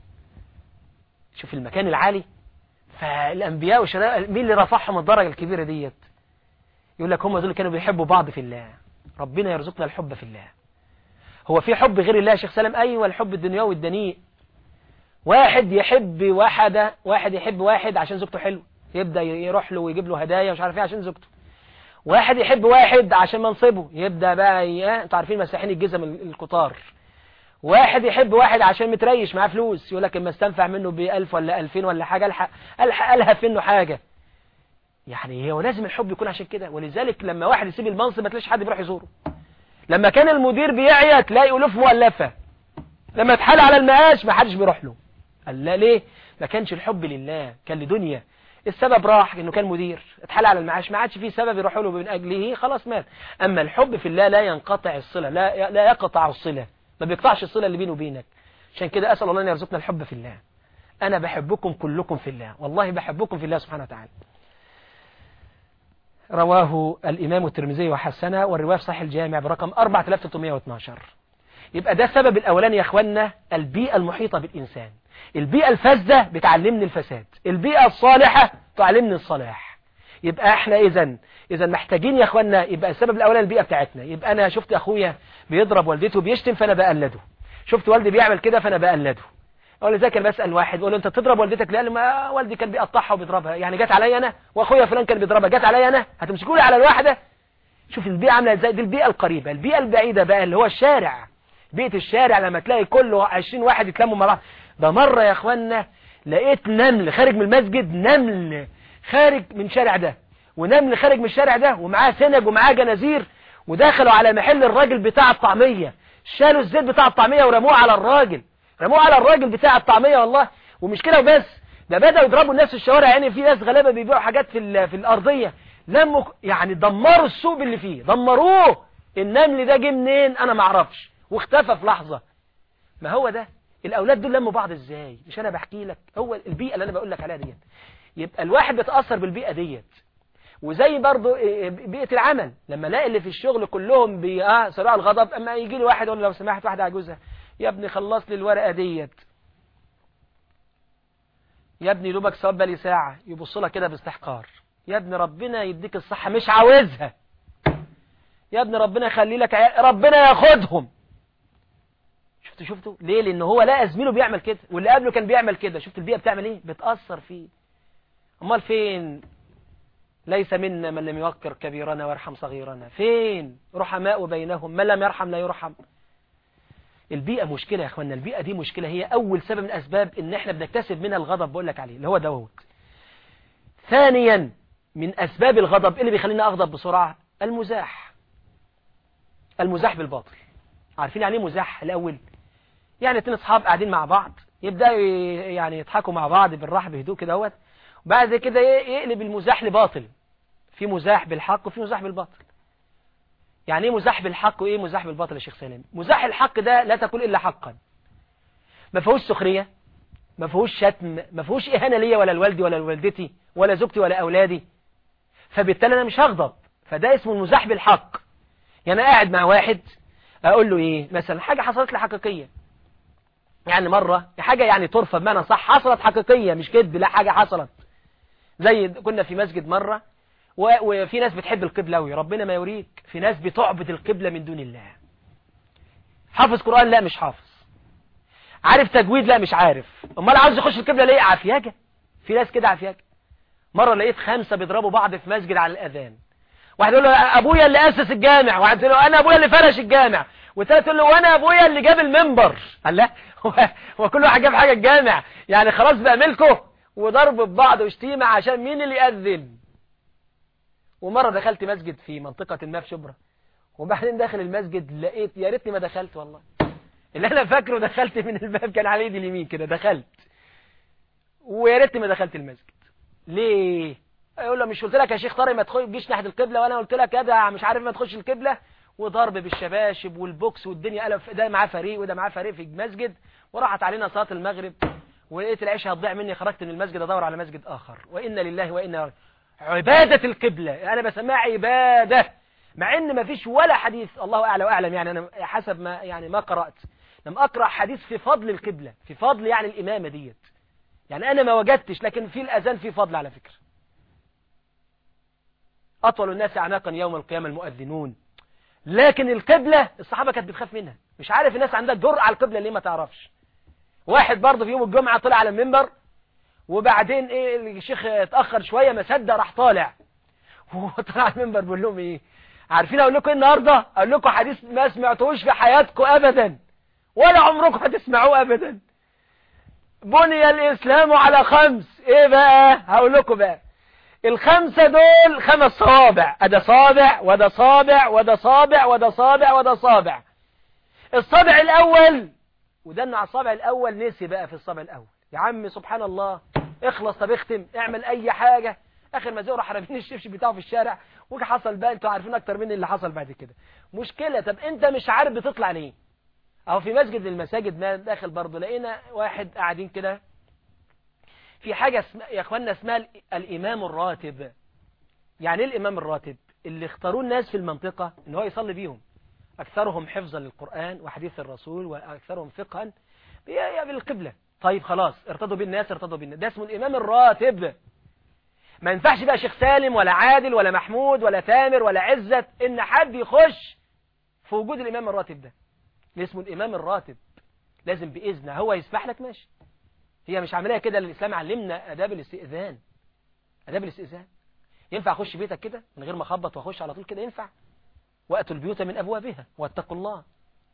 شوف المكان العالي فالأنبياء والشهداء مين اللي رفعهم الدرجة الكبيرة ديت يقول لك هم دول كانوا بيحبوا بعض في الله ربنا يرزقنا الحب في الله هو في حب غير الله يا شيخ سلام أيوة الحب الدنيوي الدنيء واحد يحب واحدة واحد يحب واحد عشان زوجته حلو يبدأ يروح له ويجيب له هدايا ومش عارف ايه عشان زوجته واحد يحب واحد عشان منصبه يبدأ بقى انتوا عارفين مساحين الجزم القطار واحد يحب واحد عشان متريش معاه فلوس يقول لك اما استنفع منه بألف ولا ألفين ولا حاجة الحق الحق ألهف منه حاجة يعني هو لازم الحب يكون عشان كده ولذلك لما واحد يسيب المنصب ما تلاقيش حد بيروح يزوره لما كان المدير بيعيا تلاقي ألوف مؤلفة لما اتحال على المقاش ما حدش بيروح له قال لا ليه ما كانش الحب لله كان لدنيا السبب راح انه كان مدير اتحال على المعاش ما عادش فيه سبب يروحوا له من اجله خلاص مات اما الحب في الله لا ينقطع الصلة لا لا يقطع الصلة ما بيقطعش الصلة اللي بينه وبينك عشان كده اسال الله ان يرزقنا الحب في الله انا بحبكم كلكم في الله والله بحبكم في الله سبحانه وتعالى رواه الإمام الترمذي وحسنه والرواية في صحيح الجامع برقم 4312 يبقى ده السبب الأولاني يا أخوانا البيئة المحيطة بالإنسان البيئة الفاسدة بتعلمني الفساد البيئة الصالحة تعلمني الصلاح يبقى احنا اذا اذا محتاجين يا اخوانا يبقى السبب الاولاني البيئة بتاعتنا يبقى انا شفت اخويا بيضرب والدته بيشتم فانا بقلده شفت والدي بيعمل كده فانا بقلده اقول ازاي كان بسال واحد بقول له انت بتضرب والدتك ليه ما والدي كان بيقطعها وبيضربها يعني جت عليا انا واخويا فلان كان بيضربها جت عليا انا هتمسكوا لي على الواحده شوف البيئه عامله ازاي دي البيئه القريبه البيئه البعيده بقى اللي هو الشارع بيئه الشارع لما تلاقي كله 20 واحد يتلموا مع بعض ده مرة يا اخوانا لقيت نمل خارج من المسجد نمل خارج من شارع ده ونمل خارج من الشارع ده ومعاه سنج ومعاه جنازير ودخلوا على محل الراجل بتاع الطعمية شالوا الزيت بتاع الطعمية ورموه على الراجل رموه على الراجل بتاع الطعمية والله ومش كده وبس ده بدأوا يضربوا الناس في الشوارع يعني في ناس غلابة بيبيعوا حاجات في في الأرضية لموا يعني دمروا السوق اللي فيه دمروه النمل ده جه منين انا ما اعرفش واختفى في لحظة ما هو ده الأولاد دول لموا بعض إزاي مش أنا بحكي لك هو البيئة اللي أنا بقول لك عليها ديت يبقى الواحد بيتأثر بالبيئة ديت وزي برضو بيئة العمل لما الاقي اللي في الشغل كلهم بي صراع الغضب اما يجي لي واحد يقول لو سمحت واحدة عجوزة يا ابني خلص لي الورقة ديت يا ابني دوبك صواب لي ساعة يبص لها كده باستحقار يا ابني ربنا يديك الصحة مش عاوزها يا ابني ربنا يخلي لك ربنا ياخدهم شفت شفتوا ليه لان هو لا زميله بيعمل كده واللي قبله كان بيعمل كده شفت البيئة بتعمل ايه بتأثر فيه امال فين ليس منا من لم يوقر كبيرنا ويرحم صغيرنا فين رحماء بينهم من لم يرحم لا يرحم البيئة مشكلة يا اخوانا البيئة دي مشكلة هي اول سبب من اسباب ان احنا بنكتسب منها الغضب بقول لك عليه اللي هو دوت ثانيا من اسباب الغضب اللي بيخلينا اغضب بسرعة المزاح المزاح بالباطل عارفين يعني ايه مزاح الاول يعني اتنين اصحاب قاعدين مع بعض يبداوا يعني يضحكوا مع بعض بالراحه بهدوء كده اهوت وبعد كده يقلب المزاح لباطل في مزاح بالحق وفي مزاح بالباطل يعني ايه مزاح بالحق وايه مزاح بالباطل يا شيخ سلام مزاح الحق ده لا تكون الا حقا ما فيهوش سخريه ما فيهوش شتم ما فيهوش اهانه ليا ولا لوالدي ولا لوالدتي ولا زوجتي ولا اولادي فبالتالي انا مش هغضب فده اسمه المزاح بالحق يعني انا قاعد مع واحد اقول له ايه مثلا حاجه حصلت لي حقيقيه يعني مره حاجه يعني طرفه بمعنى صح حصلت حقيقيه مش كذب لا حاجه حصلت زي كنا في مسجد مره وفي ناس بتحب القبلة قوي ربنا ما يوريك في ناس بتعبد القبلة من دون الله حافظ قرآن لا مش حافظ عارف تجويد لا مش عارف امال عاوز يخش القبلة ليه عافياجة في ناس كده عافياجة مرة لقيت خمسة بيضربوا بعض في مسجد على الأذان واحد يقول له أبويا اللي أسس الجامع واحد يقول له أنا أبويا اللي فرش الجامع والثالث يقول له وأنا أبويا اللي جاب المنبر قال لا هو كل واحد جاب حاجة الجامع يعني خلاص بقى ملكه وضرب ببعض وشتيمة عشان مين اللي يأذن ومرة دخلت مسجد في منطقة ما في شبرا وبعدين داخل المسجد لقيت يا ريتني ما دخلت والله اللي انا فاكره دخلت من الباب كان على ايدي اليمين كده دخلت ويا ريتني ما دخلت المسجد ليه يقول له مش قلت لك يا شيخ طارق ما تجيش ناحيه القبله وانا قلت لك يا مش عارف ما تخش القبله وضرب بالشباشب والبوكس والدنيا قلب ده معاه فريق وده معاه فريق في المسجد وراحت علينا صلاه المغرب ولقيت العشاء هتضيع مني خرجت من المسجد ادور على مسجد اخر وانا لله وانا عبادة القبلة أنا بسميها عبادة مع ان ما فيش ولا حديث الله أعلى وأعلم يعني أنا حسب ما يعني ما قرأت لم أقرأ حديث في فضل القبلة في فضل يعني الإمامة ديت يعني أنا ما وجدتش لكن في الأذان في فضل على فكرة أطول الناس أعناقا يوم القيامة المؤذنون لكن القبلة الصحابة كانت بتخاف منها مش عارف الناس عندها جرأة على القبلة ليه ما تعرفش واحد برضه في يوم الجمعة طلع على المنبر وبعدين ايه الشيخ اتأخر شوية ما صدق راح طالع وهو طلع المنبر بيقول لهم ايه عارفين اقول لكم ايه النهارده اقول لكم حديث ما سمعتوش في حياتكم ابدا ولا عمركم هتسمعوه ابدا بني الاسلام على خمس ايه بقى هقول لكم بقى الخمسة دول خمس صوابع ادا صابع وده صابع وده صابع وده صابع وده صابع الصابع الاول وده على الصابع الاول نسي بقى في الصابع الاول يا عم سبحان الله اخلص طب اختم اعمل اي حاجة اخر ما زي راح رامين الشبشب بتاعه في الشارع وجي حصل بقى انتوا عارفين اكتر مني اللي حصل بعد كده مشكلة طب انت مش عارف بتطلع ليه اهو في مسجد المساجد ما داخل برضه لقينا واحد قاعدين كده في حاجة اسمها يا اخوانا اسمها الامام الراتب يعني ايه الامام الراتب اللي اختاروه الناس في المنطقة ان هو يصلي بيهم اكثرهم حفظا للقرآن وحديث الرسول واكثرهم فقها بالقبلة طيب خلاص ارتضوا بالناس ارتضوا بالناس ده اسمه الإمام الراتب ما ينفعش بقى شيخ سالم ولا عادل ولا محمود ولا تامر ولا عزت ان حد يخش في وجود الإمام الراتب ده اللي اسمه الإمام الراتب لازم بإذن هو يسمح لك ماشي هي مش عملية كده الإسلام علمنا أداب الاستئذان أداب الاستئذان ينفع أخش بيتك كده من غير ما أخبط وأخش على طول كده ينفع وأتوا البيوت من أبوابها واتقوا الله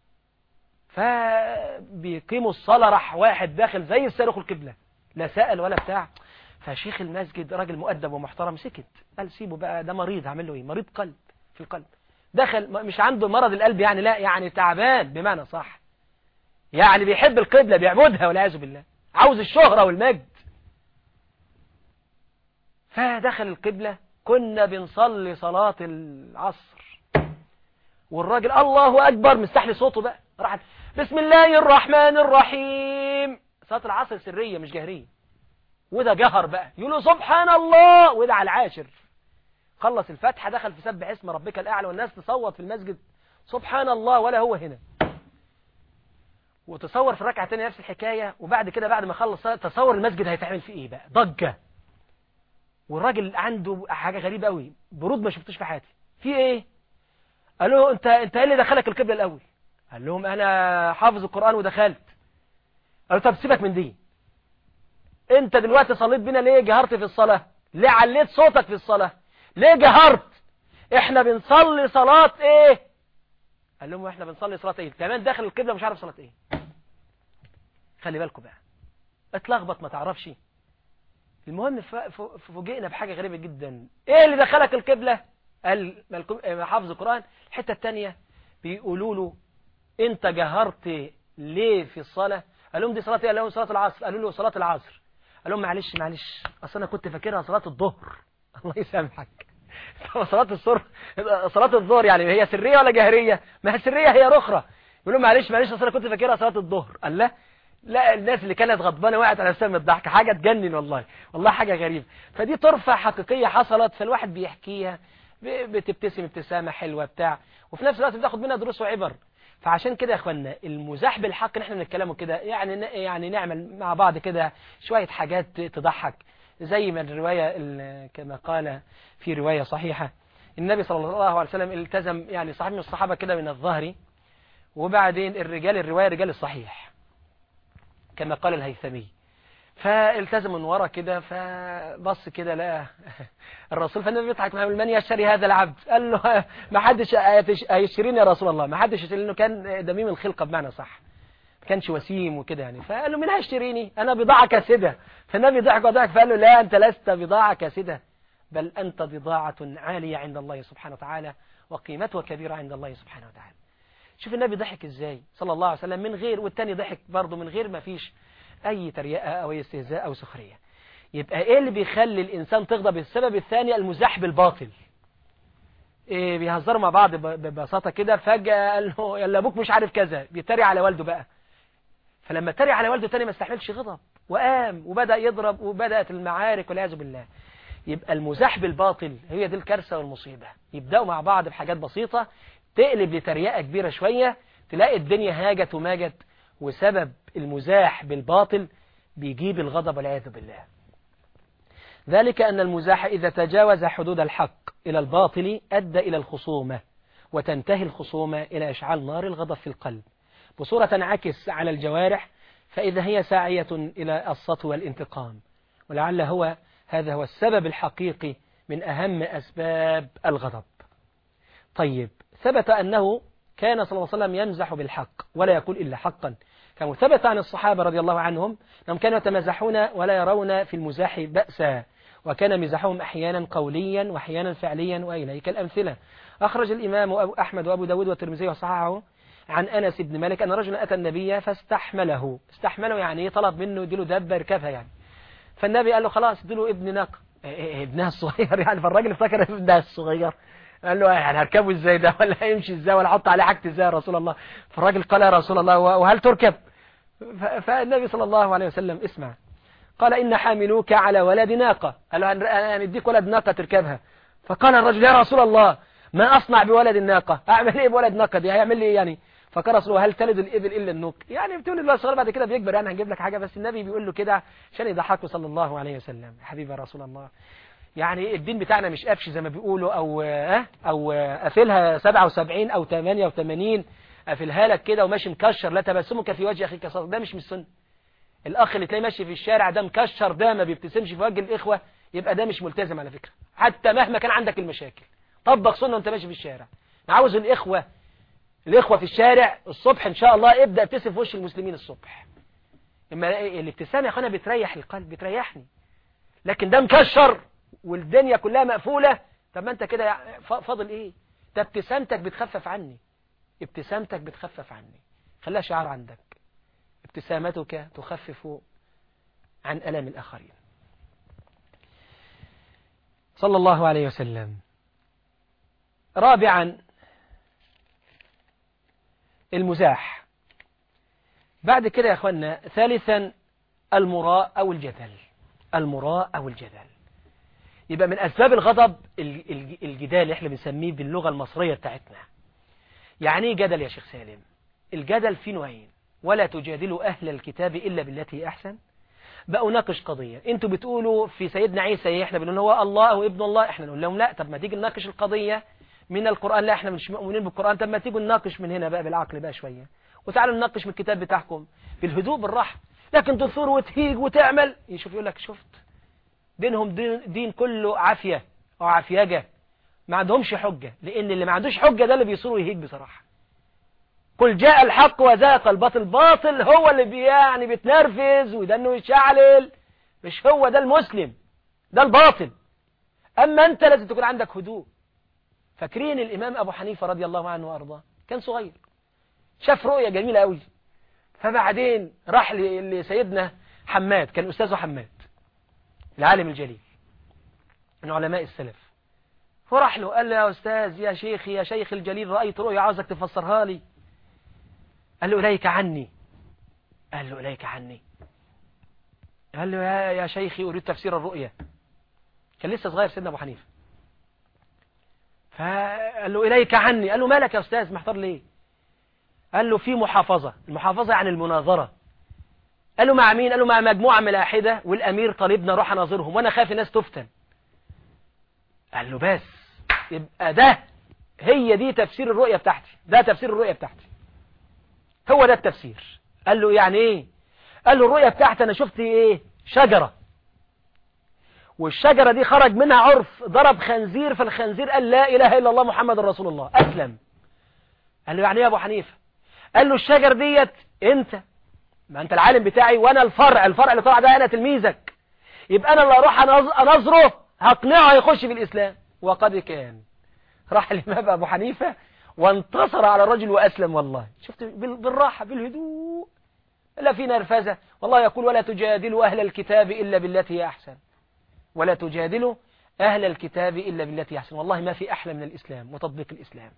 فبيقيموا الصلاة راح واحد داخل زي الصاروخ القبلة لا سأل ولا بتاع فشيخ المسجد راجل مؤدب ومحترم سكت قال سيبه بقى ده مريض عامل له ايه مريض قلب في القلب دخل مش عنده مرض القلب يعني لا يعني تعبان بمعنى صح يعني بيحب القبلة بيعبدها والعياذ بالله عاوز الشهرة والمجد فدخل القبلة كنا بنصلي صلاة العصر والراجل الله أكبر مستحلي صوته بقى راحت بسم الله الرحمن الرحيم صلاة العصر سرية مش جهرية وده جهر بقى يقولوا سبحان الله وده على العاشر خلص الفتحة دخل في سبح اسم ربك الأعلى والناس تصوت في المسجد سبحان الله ولا هو هنا وتصور في الركعة الثانية نفس الحكاية وبعد كده بعد ما خلص تصور المسجد هيتعمل فيه ايه بقى ضجة والراجل عنده حاجة غريبة قوي برود ما شفتوش في حياتي في ايه قالوا له انت انت ايه اللي دخلك القبلة الاول قال لهم انا حافظ القرآن ودخلت قالوا طب سيبك من دي انت دلوقتي صليت بينا ليه جهرت في الصلاة ليه عليت صوتك في الصلاة ليه جهرت احنا بنصلي صلاة ايه قال لهم احنا بنصلي صلاة ايه كمان داخل القبلة مش عارف صلاة ايه خلي بالكم بقى اتلخبط ما تعرفش المهم فوجئنا بحاجة غريبة جدا ايه اللي دخلك القبلة قال حافظ القرآن الحتة الثانية بيقولوا له انت جهرت ليه في الصلاة قال لهم دي صلاة ايه قال لهم صلاة العصر قالوا له صلاة العصر قال لهم معلش معلش اصل انا كنت فاكرها صلاة الظهر الله يسامحك صلاة الصر صلاة الظهر يعني هي سرية ولا جهرية ما هي سرية هي رخرة يقول لهم معلش معلش اصل انا كنت فاكرها صلاة الظهر قال لا لا الناس اللي كانت غضبانه وقعت على نفسها من الضحك حاجه تجنن والله والله حاجه غريبه فدي طرفه حقيقيه حصلت فالواحد بيحكيها بتبتسم ابتسامه حلوه بتاع وفي نفس الوقت بتاخد منها دروس وعبر فعشان كده يا اخوانا المزاح بالحق ان احنا بنتكلموا كده يعني يعني نعمل مع بعض كده شويه حاجات تضحك زي ما الروايه كما قال في روايه صحيحه النبي صلى الله عليه وسلم التزم يعني صاحب من الصحابه كده من الظهر وبعدين الرجال الروايه رجال الصحيح كما قال الهيثمي فالتزم من ورا كده فبص كده لقى الرسول فالنبي بيضحك معاه من يشتري هذا العبد قال له ما حدش هيشتريني يا رسول الله ما حدش يشتري لانه كان دميم الخلقه بمعنى صح ما كانش وسيم وكده يعني فقال له مين هيشتريني انا بضاعه كاسده فالنبي ضحك وضحك فقال له لا انت لست بضاعه كاسده بل انت بضاعه عاليه عند الله سبحانه وتعالى وقيمتها كبيره عند الله سبحانه وتعالى شوف النبي ضحك ازاي صلى الله عليه وسلم من غير والتاني ضحك برضه من غير ما فيش اي تريقه او اي استهزاء او سخريه يبقى ايه اللي بيخلي الانسان تغضب السبب الثاني المزاح بالباطل إيه بيهزروا مع بعض ببساطه كده فجاه قال له يلا ابوك مش عارف كذا بيتريق على والده بقى فلما اتريق على والده تاني ما استحملش غضب وقام وبدا يضرب وبدات المعارك والعياذ بالله يبقى المزاح بالباطل هي دي الكارثه والمصيبه يبداوا مع بعض بحاجات بسيطه تقلب لتريقه كبيره شويه تلاقي الدنيا هاجت وماجت وسبب المزاح بالباطل بيجيب الغضب والعياذ بالله ذلك أن المزاح إذا تجاوز حدود الحق إلى الباطل أدى إلى الخصومة وتنتهي الخصومة إلى إشعال نار الغضب في القلب بصورة تنعكس على الجوارح فإذا هي ساعية إلى السطو والانتقام ولعل هو هذا هو السبب الحقيقي من أهم أسباب الغضب طيب ثبت أنه كان صلى الله عليه وسلم يمزح بالحق ولا يقول إلا حقا كما ثبت عن الصحابة رضي الله عنهم أنهم كانوا يتمزحون ولا يرون في المزاح بأسا وكان مزاحهم أحيانا قوليا وأحيانا فعليا وإليك الأمثلة أخرج الإمام أبو أحمد وأبو داود والترمذي وصححه عن أنس بن مالك أن رجلا أتى النبي فاستحمله استحمله يعني طلب منه يديله دابة يركبها يعني فالنبي قال له خلاص اديله ابن ناقة ابنها الصغير يعني فالراجل افتكر ابنها الصغير قال له يعني هركبه ازاي ده ولا هيمشي ازاي ولا احط عليه حاجتي ازاي يا رسول الله فالراجل قال يا رسول الله وهل تركب فالنبي صلى الله عليه وسلم اسمع قال إن حاملوك على ولد ناقة قال له أنا اديك ولد ناقة تركبها فقال الرجل يا رسول الله ما أصنع بولد الناقة أعمل إيه بولد ناقة دي هيعمل لي إيه يعني فقال رسول الله هل تلد الإبل إلا النوق يعني بتقول الله الصغير بعد كده بيكبر يعني هنجيب لك حاجة بس النبي بيقول له كده عشان يضحكه صلى الله عليه وسلم حبيبي رسول الله يعني الدين بتاعنا مش قفش زي ما بيقولوا او اه او قافلها 77 او 88 قافلها لك كده وماشي مكشر لا تبسمك في وجه اخيك صدق ده مش من السنه الاخ اللي تلاقيه ماشي في الشارع ده مكشر ده ما بيبتسمش في وجه الاخوه يبقى ده مش ملتزم على فكره حتى مهما كان عندك المشاكل طبق سنه وانت ماشي في الشارع عاوز الاخوه الاخوه في الشارع الصبح ان شاء الله ابدا ابتسم في وش المسلمين الصبح اما الابتسامه يا اخوانا بتريح القلب بتريحني لكن ده مكشر والدنيا كلها مقفولة طب ما انت كده فاضل ايه ده ابتسامتك بتخفف عني ابتسامتك بتخفف عني خليها شعار عندك ابتسامتك تخفف عن ألم الآخرين صلى الله عليه وسلم رابعا المزاح بعد كده يا أخوانا ثالثا المراء أو الجدل المراء أو الجدل يبقى من أسباب الغضب الجدال اللي احنا بنسميه باللغة المصرية بتاعتنا يعني ايه جدل يا شيخ سالم الجدل في نوعين ولا تجادلوا أهل الكتاب إلا بالتي أحسن بقوا ناقش قضية انتوا بتقولوا في سيدنا عيسى ايه احنا بنقول هو الله او ابن الله احنا نقول لهم لا طب ما تيجي نناقش القضية من القرآن لا احنا مش مؤمنين بالقرآن طب ما تيجوا نناقش من هنا بقى بالعقل بقى شوية وتعالوا نناقش من الكتاب بتاعكم بالهدوء بالراحة لكن تثور وتهيج وتعمل يشوف يقول لك شفت دينهم دين, دين كله عافية أو عافيجة ما عندهمش حجة لأن اللي ما عندوش حجة ده اللي بيصير ويهيج بصراحة قل جاء الحق وزاق الباطل باطل هو اللي بي يعني بيتنرفز ويدنه يشعلل مش هو ده المسلم ده الباطل أما أنت لازم تكون عندك هدوء فاكرين الإمام أبو حنيفة رضي الله عنه وأرضاه كان صغير شاف رؤية جميلة قوي فبعدين راح لسيدنا حماد كان أستاذه حماد العالم الجليل من علماء السلف فراح له قال له يا أستاذ يا شيخي يا شيخ الجليل رأيت رؤية عاوزك تفسرها لي قال له إليك عني قال له إليك عني قال له يا, يا شيخي أريد تفسير الرؤية كان لسه صغير سيدنا أبو حنيفة فقال له إليك عني قال له مالك يا أستاذ محتار ليه قال له في محافظة المحافظة عن المناظرة قال له مع مين قال له مع مجموعة ملاحدة والأمير طالبنا روح ناظرهم وأنا خاف الناس تفتن قال له بس يبقى ده هي دي تفسير الرؤية بتاعتي ده تفسير الرؤية بتاعتي هو ده التفسير قال له يعني ايه قال له الرؤية بتاعتي انا شفت ايه شجرة والشجرة دي خرج منها عرف ضرب خنزير فالخنزير قال لا اله الا الله محمد رسول الله اسلم قال له يعني ايه يا ابو حنيفة قال له الشجر ديت انت ما انت العالم بتاعي وانا الفرع الفرع اللي طلع ده انا تلميذك يبقى انا اللي اروح انظره هقنعه يخش في الاسلام وقد كان راح الامام ابو حنيفة وانتصر على الرجل واسلم والله شفت بالراحة بالهدوء لا في نرفزة والله يقول ولا تجادلوا اهل الكتاب الا بالتي هي احسن ولا تجادلوا اهل الكتاب الا بالتي هي احسن والله ما في احلى من الاسلام وتطبيق الاسلام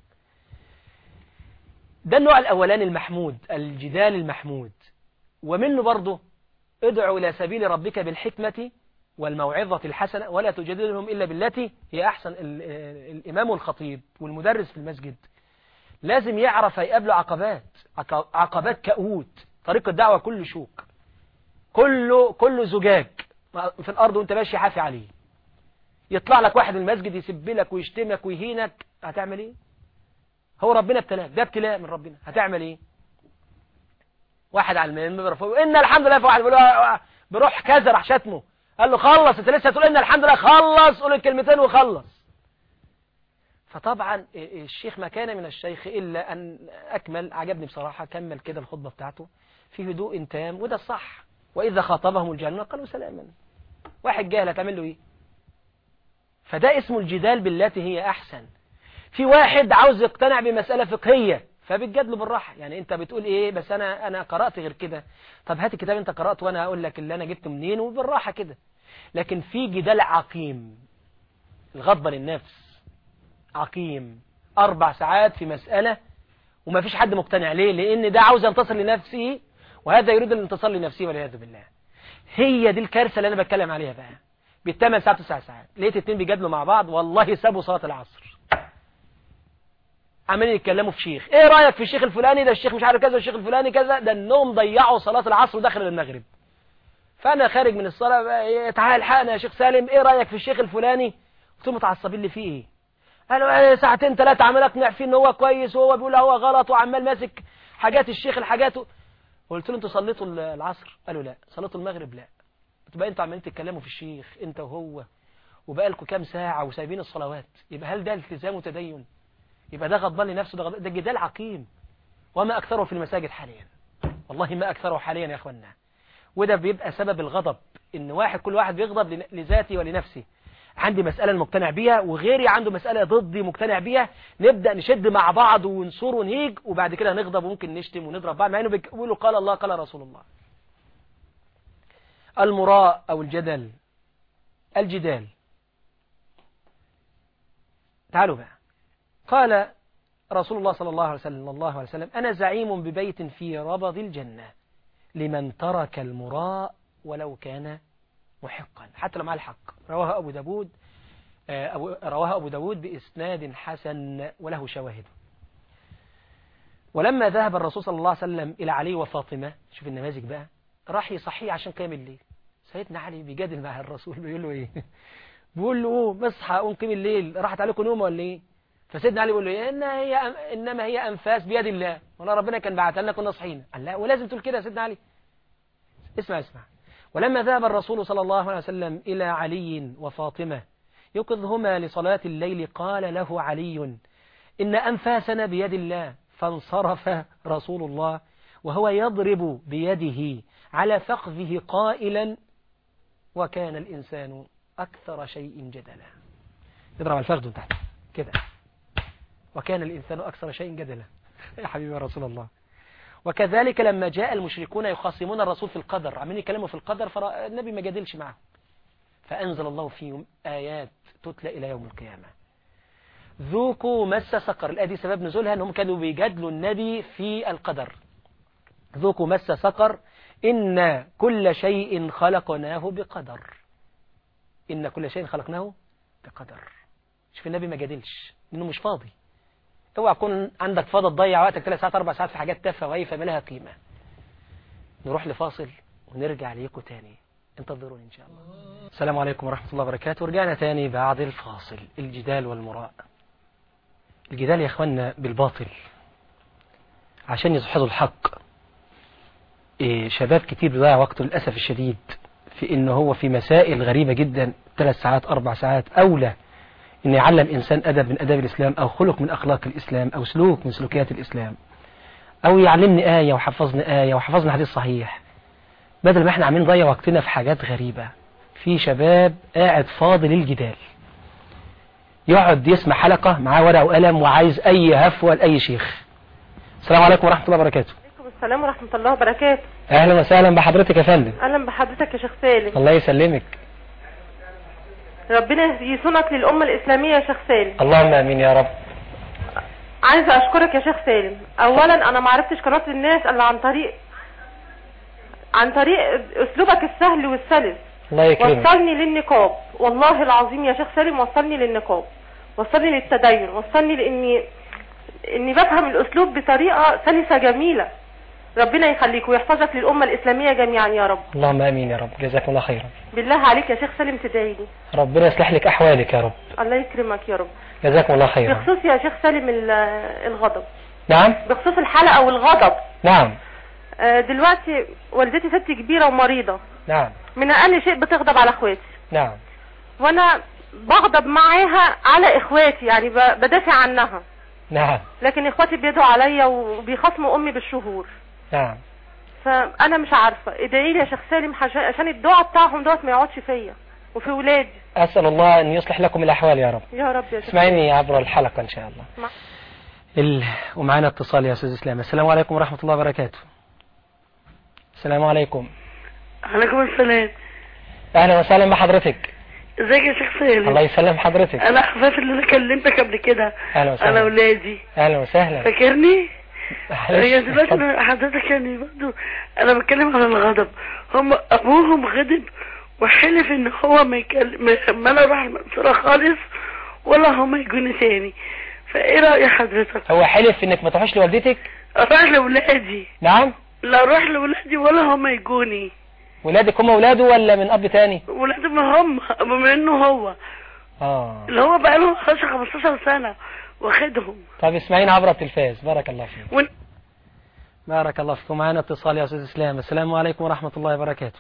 ده النوع الأولاني المحمود الجدال المحمود ومنه برضه ادعو إلى سبيل ربك بالحكمة والموعظة الحسنة ولا تجادلهم إلا بالتي هي أحسن الإمام والخطيب والمدرس في المسجد لازم يعرف يقابله عقبات عقبات كؤوت طريق الدعوة كله شوك كله كله زجاج في الأرض وانت ماشي حافي عليه يطلع لك واحد المسجد يسب لك ويشتمك ويهينك هتعمل ايه هو ربنا ابتلاك ده ابتلاء من ربنا هتعمل ايه واحد على المنبر فوق ان الحمد لله فواحد بيقول بروح كذا راح شتمه قال له خلص انت لسه تقول ان الحمد لله خلص قول الكلمتين وخلص فطبعا الشيخ ما كان من الشيخ إلا أن أكمل عجبني بصراحة كمل كده الخطبة بتاعته في هدوء تام وده الصح وإذا خاطبهم الجاهلون قالوا سلاما واحد جاهل هتعمل له إيه فده اسمه الجدال بالتي هي أحسن في واحد عاوز يقتنع بمسألة فقهية فبتجادله بالراحة يعني انت بتقول ايه بس انا انا قرأت غير كده طب هات الكتاب انت قرأت وانا هقول لك اللي انا جبته منين وبالراحة كده لكن في جدال عقيم الغضبة للنفس عقيم اربع ساعات في مسألة وما فيش حد مقتنع ليه لان ده عاوز ينتصر لنفسه وهذا يريد الانتصار لنفسه والعياذ بالله هي دي الكارثة اللي انا بتكلم عليها بقى بالثمان ساعات تسع ساعات لقيت اتنين بيجادلوا مع بعض والله سابوا صلاة العصر عمالين يتكلموا في شيخ ايه رأيك في الشيخ الفلاني ده الشيخ مش عارف كذا الشيخ الفلاني كذا ده انهم ضيعوا صلاة العصر ودخل المغرب فانا خارج من الصلاة إيه تعال الحقنا يا شيخ سالم ايه رأيك في الشيخ الفلاني قلت له متعصبين اللي فيه ايه قالوا ايه ساعتين ثلاثة عمال اقنع فيه ان هو كويس وهو بيقول هو غلط وعمال ماسك حاجات الشيخ الحاجات قلت له انتوا صليتوا العصر قالوا لا صليتوا المغرب لا قلت بقى انتوا عمالين تتكلموا في الشيخ انت وهو وبقى لكم كام ساعة وسايبين الصلوات يبقى هل ده التزام وتدين يبقى ده غضبان لنفسه ده, ده جدال عقيم وما أكثره في المساجد حاليا والله ما أكثره حاليا يا أخوانا وده بيبقى سبب الغضب إن واحد كل واحد بيغضب لذاته ولنفسه عندي مسألة مقتنع بيها وغيري عنده مسألة ضدي مقتنع بيها نبدأ نشد مع بعض ونصور ونهيج وبعد كده نغضب وممكن نشتم ونضرب بعض مع انه بيقولوا قال الله قال رسول الله المراء أو الجدل الجدال تعالوا بقى قال رسول الله صلى الله عليه وسلم الله عليه وسلم أنا زعيم ببيت في ربض الجنة لمن ترك المراء ولو كان محقا حتى لو مع الحق رواه أبو داود أبو رواه أبو داود بإسناد حسن وله شواهد ولما ذهب الرسول صلى الله عليه وسلم إلى علي وفاطمة شوف النماذج بقى راح يصحيه عشان قيام الليل سيدنا علي بيجادل مع الرسول بيقول له ايه بيقول له قوم اصحى قوم قيم الليل راحت عليكم نوم ولا ايه فسيدنا علي بيقول له إن هي إنما هي أنفاس بيد الله والله ربنا كان بعتها لنا كنا صحينا قال لا ولازم تقول كده يا سيدنا علي اسمع اسمع ولما ذهب الرسول صلى الله عليه وسلم إلى علي وفاطمة يقظهما لصلاة الليل قال له علي إن أنفاسنا بيد الله فانصرف رسول الله وهو يضرب بيده على فخذه قائلا وكان الإنسان أكثر شيء جدلا يضرب على الفخذ تحت كده وكان الإنسان أكثر شيء جدلا يا حبيبي رسول الله وكذلك لما جاء المشركون يخاصمون الرسول في القدر عمين يكلموا في القدر فالنبي ما جادلش معهم فأنزل الله فيهم آيات تتلى إلى يوم القيامة ذوقوا مس سقر الآية دي سبب نزولها أنهم كانوا بيجادلوا النبي في القدر ذوقوا مس سقر إن كل شيء خلقناه بقدر إن كل شيء خلقناه بقدر شوف النبي ما جادلش لأنه مش فاضي اوعى يكون عندك فاضي تضيع وقتك ثلاث ساعات اربع ساعات في حاجات تافهه وهيفه ما لها قيمه نروح لفاصل ونرجع ليكم تاني انتظروني ان شاء الله السلام عليكم ورحمه الله وبركاته ورجعنا تاني بعد الفاصل الجدال والمراء الجدال يا اخوانا بالباطل عشان يدحضوا الحق إيه شباب كتير بيضيع وقته للاسف الشديد في ان هو في مسائل غريبه جدا ثلاث ساعات اربع ساعات اولى ان يعلم انسان ادب من اداب الاسلام او خلق من اخلاق الاسلام او سلوك من سلوكيات الاسلام او يعلمني ايه وحفظني ايه وحفظني حديث صحيح بدل ما احنا عاملين نضيع وقتنا في حاجات غريبة في شباب قاعد فاضي للجدال يقعد يسمع حلقة معاه ورقة وقلم وعايز اي هفوة لأي شيخ السلام عليكم ورحمة الله وبركاته عليكم السلام ورحمة الله وبركاته اهلا وسهلا بحضرتك يا فندم اهلا بحضرتك يا شيخ سالم الله يسلمك ربنا يصونك للأمة الإسلامية يا شيخ سالم اللهم امين يا رب عايزة أشكرك يا شيخ سالم أولا أنا ما عرفتش قناة الناس إلا عن طريق عن طريق أسلوبك السهل والسلس الله يكرمك وصلني للنقاب والله العظيم يا شيخ سالم وصلني للنقاب وصلني للتدين وصلني لإني إني بفهم الأسلوب بطريقة سلسة جميلة ربنا يخليك ويحفظك للأمة الإسلامية جميعا يا رب اللهم امين يا رب جزاكم الله خيرا بالله عليك يا شيخ سالم تدعي لي ربنا يصلح لك احوالك يا رب الله يكرمك يا رب جزاكم الله خيرا بخصوص يا شيخ سالم ال- الغضب نعم بخصوص الحلقة والغضب نعم آه، دلوقتي والدتي ست كبيرة ومريضة نعم من أقل شيء بتغضب على اخواتي نعم وأنا بغضب معاها على اخواتي يعني ب- بدافع عنها نعم لكن اخواتي بيدعوا عليا وبيخاصموا امي بالشهور نعم فانا مش عارفة ادعي لي يا شيخ سالم حش- عشان الدعاء بتاعهم دوت ما يقعدش فيا وفي ولادي أسأل الله أن يصلح لكم الأحوال يا رب يا رب يا شيخ اسمعيني عبر الحلقة إن شاء الله مع- ال... ومعنا اتصال يا أستاذ إسلام السلام عليكم ورحمة الله وبركاته السلام عليكم عليكم السلام أهلا وسهلا بحضرتك ازيك يا شيخ سالم الله يسلم حضرتك انا حفاف اللي انا كلمتك قبل كده أهلا وسهلا. انا ولادي أهلا وسهلا فاكرني معلش، هي دلوقتي اتفضل. أنا- حضرتك يعني برضه انا بتكلم عن الغضب هم ابوهم غضب وحلف ان هو ما يكلم ما انا اروح المنصورة خالص ولا هم يجوني تاني فايه رأي حضرتك هو حلف إنك ما تروحش لوالدتك اروح لولادي نعم لا اروح لولادي ولا هم يجوني ولادك هم ولاده ولا من أب تاني ولادي ما هم بما انه هو آه اللي هو بقى له 15 سنة واخدهم طب اسمعينا عبر التلفاز بارك الله فيك وانت بارك الله فيكم معنا اتصال يا أستاذ إسلام السلام عليكم ورحمة الله وبركاته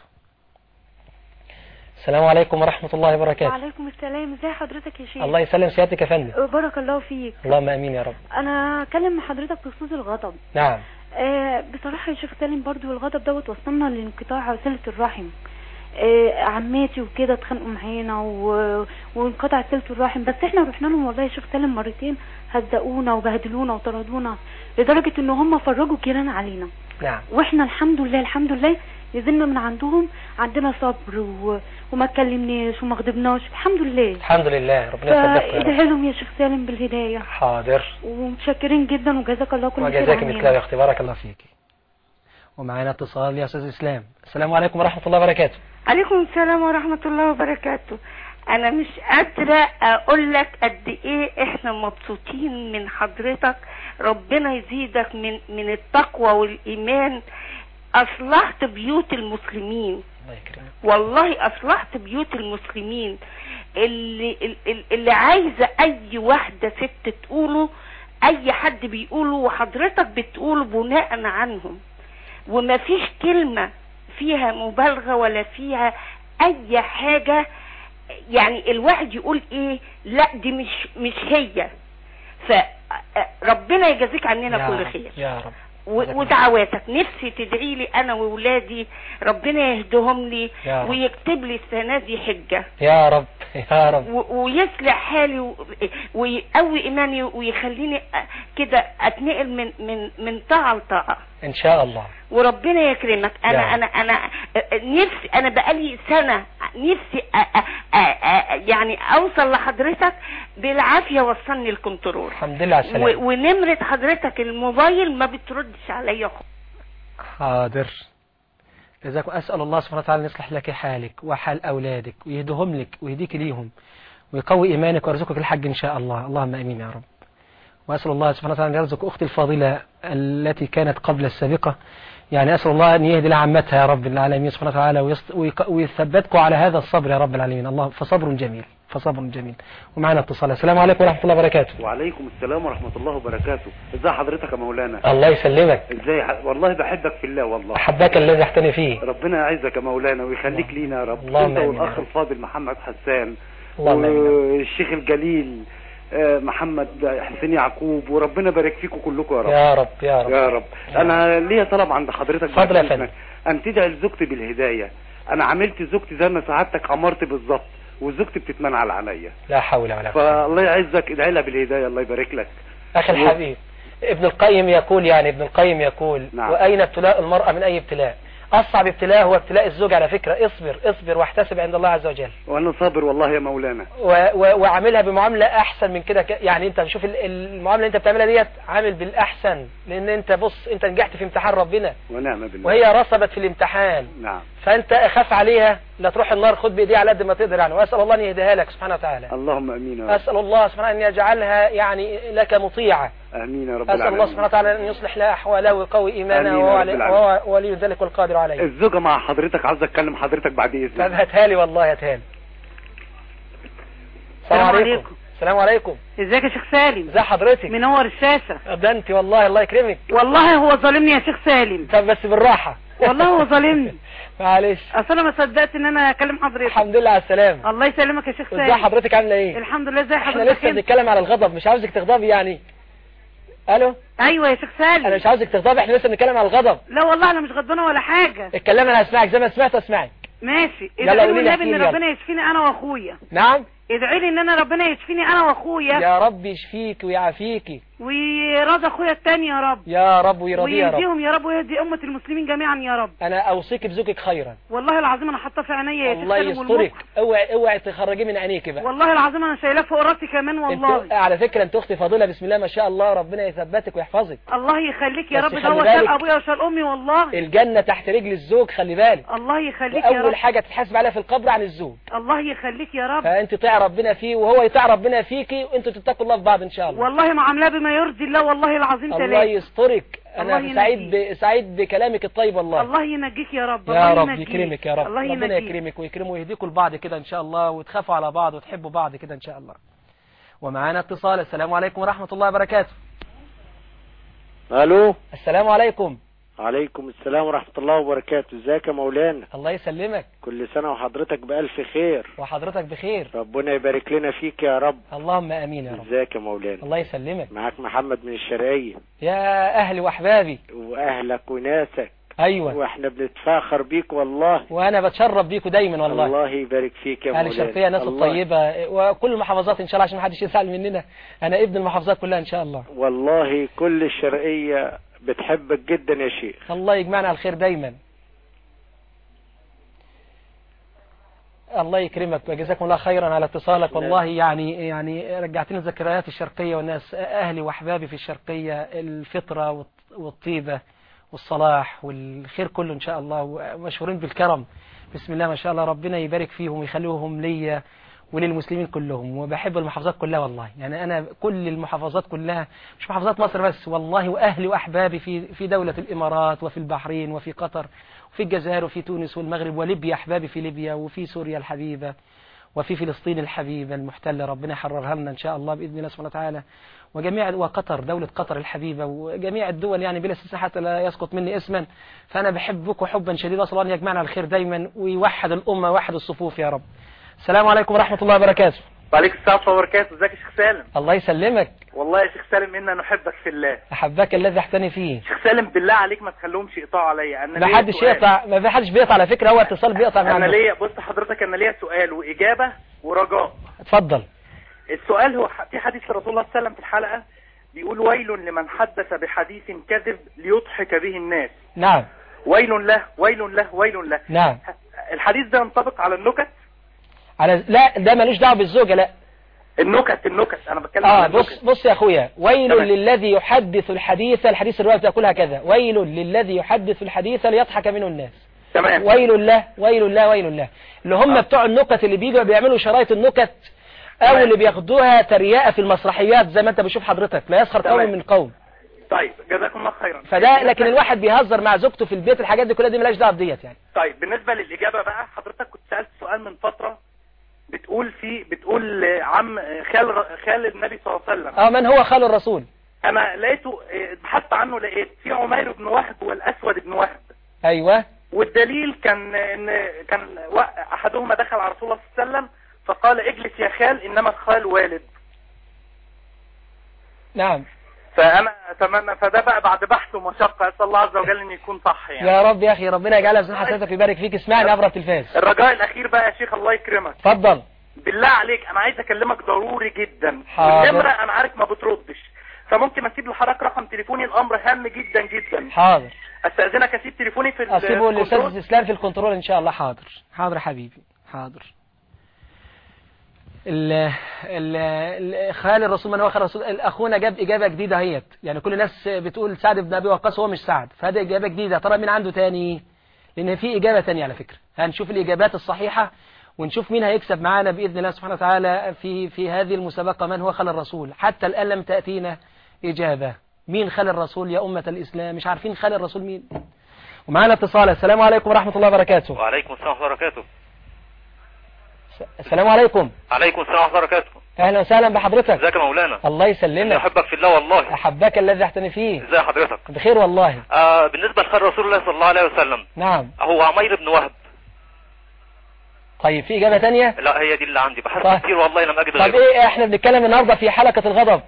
السلام عليكم ورحمة الله وبركاته وعليكم السلام ازي حضرتك يا شيخ الله يسلم سيادتك يا فندم بارك الله فيك اللهم امين يا رب انا اكلم مع حضرتك بخصوص الغضب نعم آه بصراحة يا شيخ سالم برضو الغضب دوت وصلنا لانقطاع صلة الرحم آه عماتي وكده اتخانقوا معانا و... وانقطع صلة الرحم بس احنا رحنا لهم والله يا شيخ سالم مرتين هزقونا وبهدلونا وطردونا لدرجة ان هم فرجوا الجيران علينا نعم واحنا الحمد لله الحمد لله نزلنا من عندهم عندنا صبر و... وما اتكلمناش وما غضبناش الحمد لله الحمد لله ربنا يصدقك يا رب فادعي لهم يا شيخ سالم بالهداية حاضر ومتشكرين جدا وجزاك الله كل خير وجزاك عننا. مثله يا اختي بارك الله فيك ومعنا اتصال يا استاذ اسلام السلام عليكم ورحمه الله وبركاته عليكم السلام ورحمة الله وبركاته أنا مش قادرة أقول لك قد إيه إحنا مبسوطين من حضرتك ربنا يزيدك من من التقوى والإيمان أصلحت بيوت المسلمين الله يكرمك والله أصلحت بيوت المسلمين اللي اللي- اللي عايزة أي واحدة ست تقوله أي حد بيقوله وحضرتك بتقوله بناء عنهم وما فيش كلمة فيها مبالغة ولا فيها أي حاجة يعني الواحد يقول إيه لا دي مش مش هي فربنا يجازيك عننا يا كل رب، خير يا رب و- ودعواتك نفسي تدعي لي انا واولادي ربنا يهدهم لي يا رب. ويكتب لي السنه دي حجه يا رب يا رب و- ويصلح حالي و- ويقوي ايماني ويخليني أ- كده اتنقل من من من طاعه لطاعه ان شاء الله وربنا يكرمك انا يا انا انا نفسي انا بقالي سنه نفسي أ أ أ أ يعني اوصل لحضرتك بالعافيه وصلني الكنترول الحمد لله على و- السلامة ونمره حضرتك الموبايل ما بتردش عليا خالص. حاضر جزاكم أسأل الله سبحانه وتعالى أن يصلح لك حالك وحال أولادك ويهدهم لك ويهديك ليهم ويقوي إيمانك ويرزقك الحج إن شاء الله اللهم أمين يا رب وأسأل الله سبحانه وتعالى أن يرزق أختي الفاضلة التي كانت قبل السابقة يعني أسأل الله أن يهدي لها عمتها يا رب العالمين سبحانه وتعالى ويست- ويق- ويثبتكم على هذا الصبر يا رب العالمين الله فصبر جميل فصبر جميل ومعنا اتصال السلام عليكم ورحمة الله وبركاته وعليكم السلام ورحمة الله وبركاته ازي حضرتك يا مولانا الله يسلمك ازاي ح... والله بحبك في الله والله أحبك الذي احتني فيه ربنا يعزك يا مولانا ويخليك لينا يا رب اللهم انت آمين يا والاخ رب. الفاضل محمد حسان اللهم آمين والشيخ الجليل آه، محمد حسين يعقوب وربنا يبارك فيكم كلكم يا رب يا رب يا رب يا رب انا ليا طلب عند حضرتك اتفضل بعد يا إذنك. فندم. ان تدعي لزوجتي بالهدايه انا عملت زوجتي زي ما سعادتك امرت بالظبط وزوجتي بتتمنعل عليا لا حول ولا قوة فالله يعزك ادعي لها بالهدايه الله يبارك لك أخي الحبيب ابن القيم يقول يعني ابن القيم يقول نعم. وأين ابتلاء المرأة من أي ابتلاء أصعب ابتلاء هو ابتلاء الزوج على فكرة اصبر اصبر واحتسب عند الله عز وجل وانا صابر والله يا مولانا و- و- وعاملها بمعاملة أحسن من كده ك- يعني أنت شوف ال- المعاملة اللي أنت بتعملها ديت عامل بالأحسن لأن أنت بص أنت نجحت في امتحان ربنا ونعم بالله وهي رسبت في الامتحان نعم فأنت أخاف عليها لا تروح النار خد بإيديها على قد ما تقدر يعني وأسأل الله أن يهديها لك سبحانه وتعالى اللهم امين يا رب أسأل الله سبحانه أن يجعلها يعني لك مطيعة امين يا رب أسأل الله العالمين سبحانه وتعالى أن يصلح لها أحوالها ويقوي إيمانها آمين يا وهو رب علي- العالمين. وهو ولي ذلك والقادر عليه الزوجة مع حضرتك عاوز اتكلم حضرتك بعد طب اذنك هاتها لي والله هاتها لي السلام السلام عليكم عليكم. السلام عليكم ازيك يا شيخ سالم ازي حضرتك منور الشاشة ده انت والله الله يكرمك والله هو ظالمني يا شيخ سالم طب بس بالراحة والله هو ظالمني معلش اصل انا ما صدقت ان انا اكلم حضرتك الحمد لله على السلامة الله يسلمك يا شيخ ازي سالم حضرتك عاملة ايه الحمد لله ازي احنا حضرتك لسه انت؟ بنتكلم على الغضب مش عاوزك تغضبي يعني الو ايوه يا شيخ انا سالم مش عاوزك تغضبي احنا لسه بنتكلم على الغضب لا والله انا مش غضبانه ولا حاجه اتكلم انا هسمعك زي ما سمعت اسمعك ماشي يلا ادعي لي قولي لي والنبي احكي ان لي ربنا يشفيني انا واخويا نعم ادعي لي ان انا ربنا يشفيني انا واخويا يا رب يشفيك ويعافيك ويرضى اخويا التاني يا رب يا رب ويرضيه يا رب ويهديهم يا رب ويهدي امه المسلمين جميعا يا رب انا اوصيك بزوجك خيرا والله العظيم انا حاطاه في عينيا يا شيخ الله سالم يسترك والمخ. اوعي اوعي تخرجيه من عينيك بقى والله العظيم انا شايلاه فوق راسي كمان والله انت على فكرة انت اختي فاضلة بسم الله ما شاء الله ربنا يثبتك ويحفظك الله يخليك يا بس رب خلي ده هو بالك. شال ابويا وشال امي والله الجنة تحت رجل الزوج خلي بالك الله يخليك يا واول رب حاجة تتحاسب عليها في القبر عن الزوج الله يخليك يا رب فانت طيع ربنا فيه وهو يطيع ربنا فيكي وانتوا تتقوا الله في بعض ان شاء الله والله معاملاه بما يرضي الله والله العظيم الله تلاقي يسترك الله انا سعيد ينجيك. ب... سعيد بكلامك الطيب والله الله ينجيك يا رب يا الله رب ينجيك. يكرمك يا رب الله ربنا ينجيك يكرمك ويكرمه ويهديكم لبعض كده ان شاء الله وتخافوا على بعض وتحبوا بعض كده ان شاء الله ومعانا اتصال السلام عليكم ورحمة الله وبركاته الو السلام عليكم عليكم السلام ورحمة الله وبركاته ازيك يا مولانا الله يسلمك كل سنة وحضرتك بألف خير وحضرتك بخير ربنا يبارك لنا فيك يا رب اللهم امين يا رب ازيك يا مولانا الله يسلمك معاك محمد من الشرقية يا اهلي واحبابي واهلك وناسك ايوه واحنا بنتفاخر بيك والله وانا بتشرف بيكم دايما والله الله يبارك فيك يا اهل مولانا الشرقية ناس الله- الطيبة وكل المحافظات ان شاء الله عشان ما حدش يزعل مننا انا ابن المحافظات كلها ان شاء الله والله كل الشرقية بتحبك جدا يا شيخ الله يجمعنا على الخير دايما الله يكرمك وجزاكم الله خيرا على اتصالك والله يعني يعني رجعتني ذكريات الشرقية والناس أهلي وأحبابي في الشرقية الفطرة والط- والطيبة والصلاح والخير كله إن شاء الله ومشهورين بالكرم بسم الله ما شاء الله ربنا يبارك فيهم ويخليهم ليا وللمسلمين كلهم وبحب المحافظات كلها والله يعني أنا كل المحافظات كلها مش محافظات مصر بس والله وأهلي وأحبابي في في دولة الإمارات وفي البحرين وفي قطر وفي الجزائر وفي تونس والمغرب وليبيا أحبابي في ليبيا وفي سوريا الحبيبة وفي فلسطين الحبيبة المحتلة ربنا يحررها لنا إن شاء الله بإذن الله سبحانه وتعالى وجميع وقطر دولة قطر الحبيبة وجميع الدول يعني بلا سياسة حتى لا يسقط مني اسما فأنا بحبكم حبا شديدا أسأل الله أن يجمعنا على الخير دايما ويوحد الأمة ويوحد الصفوف يا رب السلام عليكم ورحمة الله وبركاته وعليك السلام ورحمة الله وبركاته ازيك يا شيخ سالم الله يسلمك والله يا شيخ سالم إنا نحبك في الله احبك الذي احتني فيه شيخ سالم بالله عليك ما تخليهمش يقطعوا عليا انا ما ليا حدش سؤال. يقطع ما في حدش بيقطع على فكرة هو اتصال بيقطع من انا عنده ليا بص حضرتك انا ليا سؤال واجابة ورجاء اتفضل السؤال هو ح- في حديث لرسول الله صلى الله عليه وسلم في الحلقة بيقول ويل لمن حدث بحديث كذب ليضحك به الناس نعم ويل له ويل له ويل له نعم الحديث ده ينطبق على النكت على لا ده ملوش دعوه بالزوجة لا النكت النكت انا بتكلم اه عن بص النكت بص يا اخويا ويل تمام. للذي يحدث الحديث الحديث الرواية بتقول هكذا ويل للذي يحدث الحديث ليضحك منه الناس تمام ويل له ويل له ويل له اللي هم بتوع النكت اللي بيجوا بيعملوا شرايط النكت او تمام. اللي بياخدوها تريقة في المسرحيات زي ما انت بتشوف حضرتك لا يسخر قوم تمام. من قوم طيب جزاكم الله خيرا فده لكن الواحد بيهزر مع زوجته في البيت الحاجات دي كلها دي ملاش دعوه بديت يعني طيب بالنسبة للإجابة بقى حضرتك كنت سألت سؤال من فترة بتقول في بتقول عم خال خال النبي صلى الله عليه وسلم اه من هو خال الرسول انا لقيته اه، بحثت عنه لقيت في عمير بن وهب والاسود بن وهب ايوه والدليل كان ان كان وا- احدهما دخل على رسول الله صلى الله عليه وسلم فقال اجلس يا خال انما الخال والد نعم فانا اتمنى فده بقى بعد بحث ومشقه اسال الله عز وجل ان يكون صح يعني يا رب يا اخي ربنا يجعلها في حسناتك ويبارك فيك اسمعني عبر التلفاز الرجاء الاخير بقى يا شيخ الله يكرمك اتفضل بالله عليك انا عايز اكلمك ضروري جدا حاضر. والنمرة انا عارف ما بتردش فممكن اسيب لحضرتك رقم تليفوني الامر هام جدا جدا حاضر استاذنك اسيب تليفوني في ال- اسيبه في للاستاذ الكنترول. اسلام في الكنترول ان شاء الله حاضر حاضر يا حبيبي حاضر ال ال ال- خال الرسول من هو خال الرسول اخونا جاب اجابه جديده اهيت يعني كل الناس بتقول سعد بن ابي وقاص هو مش سعد فهذه اجابه جديده ترى مين عنده تاني لان في اجابه تانية على فكره هنشوف الاجابات الصحيحه ونشوف مين هيكسب معانا باذن الله سبحانه وتعالى في في هذه المسابقه من هو خال الرسول حتى الان لم تاتينا اجابه مين خال الرسول يا امه الاسلام مش عارفين خال الرسول مين ومعانا اتصال السلام عليكم ورحمه الله وبركاته وعليكم السلام ورحمة الله وبركاته السلام عليكم عليكم السلام ورحمة الله وبركاته اهلا وسهلا بحضرتك ازيك يا مولانا الله أنا يسلمك احبك في الله والله احبك الذي احتني فيه ازي حضرتك بخير والله آه بالنسبة لخير رسول الله صلى الله عليه وسلم نعم هو عمير بن وهب طيب في اجابه تانية لا هي دي اللي عندي طيب. بحثت كتير والله لم اجد طب غيره ايه احنا بنتكلم النهارده في حلقه الغضب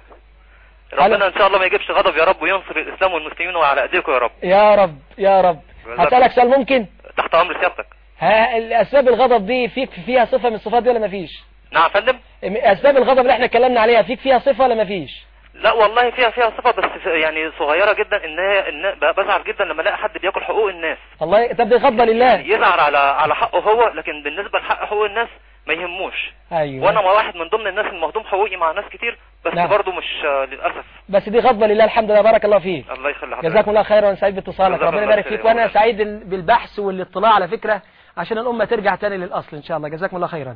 ربنا ان شاء الله ما يجيبش غضب يا رب وينصر الاسلام والمسلمين وعلى ايديكم يا رب يا رب يا رب هسالك سؤال ممكن تحت امر سيادتك ها الاسباب الغضب دي فيك فيها صفه من الصفات دي ولا مفيش نعم يا فندم اسباب الغضب اللي احنا اتكلمنا عليها فيك فيها صفه ولا مفيش لا والله فيها فيها صفة بس يعني صغيرة جدا ان هي ان بزعل جدا لما الاقي حد بياكل حقوق الناس الله طب دي غضبه لله يزعل على على حقه هو لكن بالنسبة لحق حقوق الناس ما يهموش ايوه وانا واحد من ضمن الناس المهضوم حقوقي مع ناس كتير بس نعم. برضو مش آه، للاسف بس دي غضبه لله الحمد لله بارك الله فيك الله يخلي حضرتك جزاكم الله خيرا وانا سعيد باتصالك جزاك ربنا الله يبارك خير فيك يا وانا مولانا. سعيد بالبحث والاطلاع على فكرة عشان الأمة ترجع تاني للأصل إن شاء الله جزاكم الله خيرا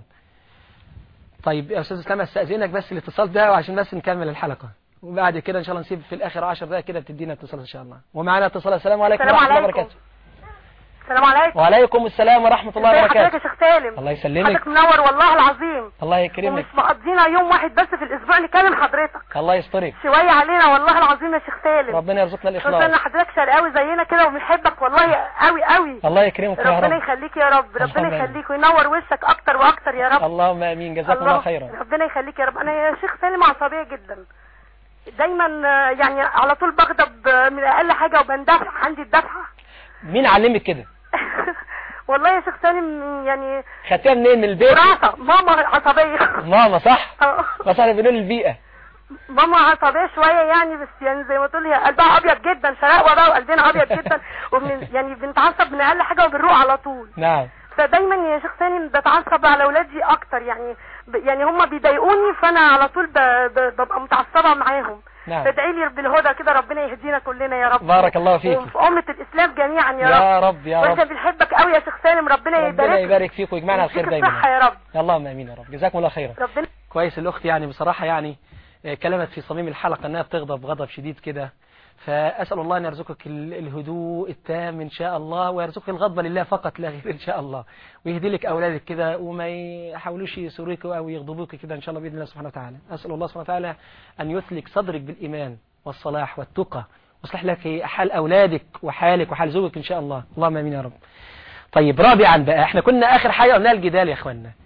طيب يا أستاذ إسلام استأذنك بس الاتصال ده وعشان بس نكمل الحلقة وبعد كده إن شاء الله نسيب في الآخر 10 دقائق كده بتدينا اتصال إن شاء الله ومعانا اتصال السلام عليكم السلام ورحمة الله عليكم. وبركاته السلام عليكم وعليكم السلام ورحمة الله ازي حضرتك وبركاته يا شيخ سالم الله يسلمك حضرتك منور والله العظيم الله يكرمك ومش مقضينا يوم واحد بس في الاسبوع نكلم حضرتك الله يسترك شويه علينا والله العظيم يا شيخ سالم ربنا يرزقنا خصوصا ان الإخلاص حضرتك شرقاوي زينا كده وبنحبك والله قوي قوي الله يكرمك يا ربنا رب يخليك يا رب ربنا اللهم آمين. يخليك وينور وشك اكتر واكتر يا رب اللهم آمين جزاكم الله خيرا ربنا يخليك يا رب انا يا شيخ سالم عصبيه جدا دايما آه، يعني على طول بغضب آه، من اقل حاجه وبندفع عندي الدفعه مين علمك كده والله يا شيخ سالم يعني خدتها منين من البيت وراثه ماما عصبيه ماما صح آه. بس احنا بنقول البيئة ماما عصبيه شويه يعني بس يعني زي ما تقول هي قلبها ابيض جدا شراء بقى وقلبنا ابيض جدا ومن يعني بنتعصب من اقل حاجه وبنروق على طول نعم فدايما يا شيخ سالم بتعصب على اولادي اكتر يعني ب يعني هم بيضايقوني فانا على طول ب ب ببقى متعصبه معاهم نعم. فادعي لي بالهدى كده ربنا يهدينا كلنا يا رب بارك الله فيك وفي أمة الإسلام جميعا يا, يا رب رب يا واحنا رب بنحبك قوي يا شيخ سالم ربنا ربنا يبارك يبارك فيك ويجمعنا الخير ويديك الصحة دايما يا رب اللهم امين يا رب جزاكم الله خيرا ربنا كويس الاخت يعني بصراحه يعني آه، كلمت في صميم الحلقه انها بتغضب غضب شديد كده فاسال الله ان يرزقك ال- الهدوء التام ان شاء الله ويرزقك الغضب لله فقط لا غير ان شاء الله ويهدي لك اولادك كده وما يحاولوش يسروك او يغضبوك كده ان شاء الله باذن الله سبحانه وتعالى اسال الله سبحانه وتعالى ان يثلك صدرك بالايمان والصلاح والتقى ويصلح لك حال اولادك وحالك وحال زوجك ان شاء الله اللهم امين يا رب طيب رابعا بقى احنا كنا اخر حاجه قلناها الجدال يا اخوانا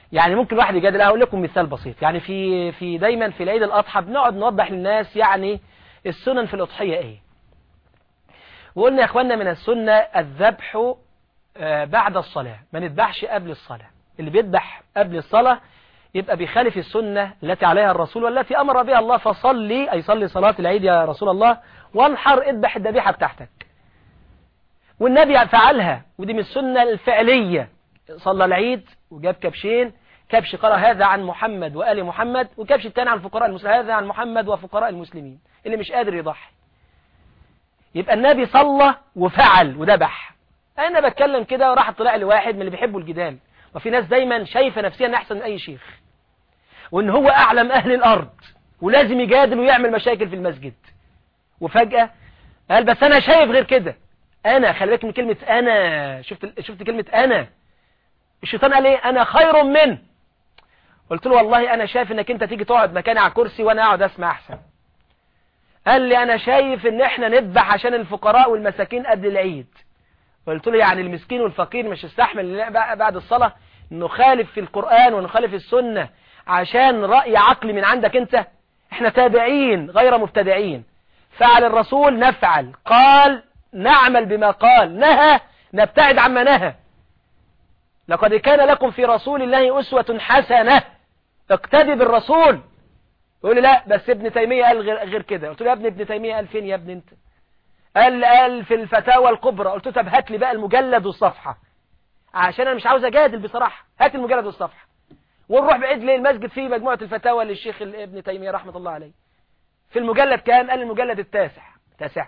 يعني ممكن واحد يجادل اقول لكم مثال بسيط يعني في في دايما في العيد الاضحى بنقعد نوضح للناس يعني السنن في الاضحيه ايه وقلنا يا اخواننا من السنه الذبح آه، بعد الصلاه ما نذبحش قبل الصلاه اللي بيذبح قبل الصلاه يبقى بيخالف السنه التي عليها الرسول والتي امر بها الله فصلي اي صلي صلاه العيد يا رسول الله وانحر اذبح الذبيحه بتاعتك والنبي فعلها ودي من السنه الفعليه صلى العيد وجاب كبشين كبش قرأ هذا عن محمد وآل محمد وكبش الثاني عن فقراء المسلمين هذا عن محمد وفقراء المسلمين اللي مش قادر يضحي يبقى النبي صلى وفعل وذبح انا بتكلم كده وراح طلع لي واحد من اللي بيحبوا الجدال وفي ناس دايما شايفه نفسها ان احسن من اي شيخ وان هو اعلم اهل الارض ولازم يجادل ويعمل مشاكل في المسجد وفجأة قال بس انا شايف غير كده انا خلي بالك من كلمة انا شفت شفت كلمة انا الشيطان قال ايه انا خير منه قلت له والله انا شايف انك انت تيجي تقعد مكاني على كرسي وانا اقعد اسمع احسن قال لي انا شايف ان احنا نذبح عشان الفقراء والمساكين قبل العيد قلت له يعني المسكين والفقير مش يستحمل بعد الصلاة نخالف في القرآن ونخالف السنة عشان رأي عقلي من عندك انت احنا تابعين غير مبتدعين فعل الرسول نفعل قال نعمل بما قال نهى نبتعد عما نهى لقد كان لكم في رسول الله أسوة حسنة اقتدي بالرسول يقول لي لا بس ابن تيمية قال غير, غير كده قلت له يا ابن ابن تيمية قال فين يا ابن انت قال قال في الفتاوى الكبرى قلت له طب هات لي بقى المجلد والصفحة عشان انا مش عاوز اجادل بصراحة هات المجلد والصفحة ونروح بعيد ليه المسجد فيه مجموعة الفتاوى للشيخ ابن تيمية رحمة الله عليه في المجلد كام قال المجلد التاسع تاسع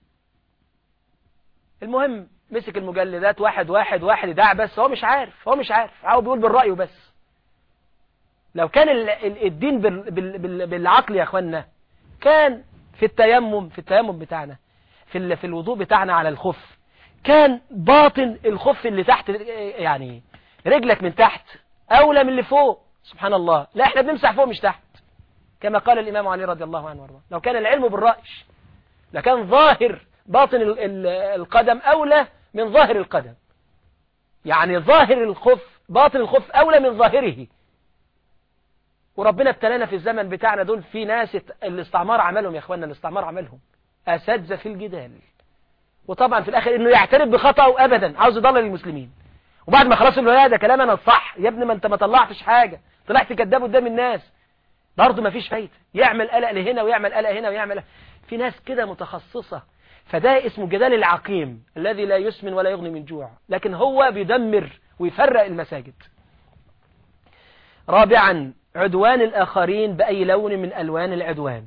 المهم مسك المجلدات واحد واحد واحد يدع بس هو مش عارف هو مش عارف هو بيقول بالرأي وبس لو كان الدين بالعقل يا اخوانا كان في التيمم في التيمم بتاعنا في في الوضوء بتاعنا على الخف كان باطن الخف اللي تحت يعني رجلك من تحت اولى من اللي فوق سبحان الله لا احنا بنمسح فوق مش تحت كما قال الامام علي رضي الله عنه وارضاه لو كان العلم بالرأي لكان ظاهر باطن القدم اولى من ظاهر القدم يعني ظاهر الخف باطن الخف أولى من ظاهره وربنا ابتلانا في الزمن بتاعنا دول في ناس الاستعمار عملهم يا اخوانا الاستعمار عملهم أساتذة في الجدال وطبعا في الآخر انه يعترف بخطأه أبدا عاوز يضلل المسلمين وبعد ما خلاص له لا ده كلام انا الصح يا ابني ما انت ما طلعتش حاجة طلعت كذاب قدام الناس برضه ما فيش فايدة يعمل قلق لهنا ويعمل قلق هنا ويعمل في ناس كده متخصصة فده اسمه جدال العقيم الذي لا يسمن ولا يغني من جوع لكن هو بيدمر ويفرق المساجد رابعا عدوان الآخرين بأي لون من ألوان العدوان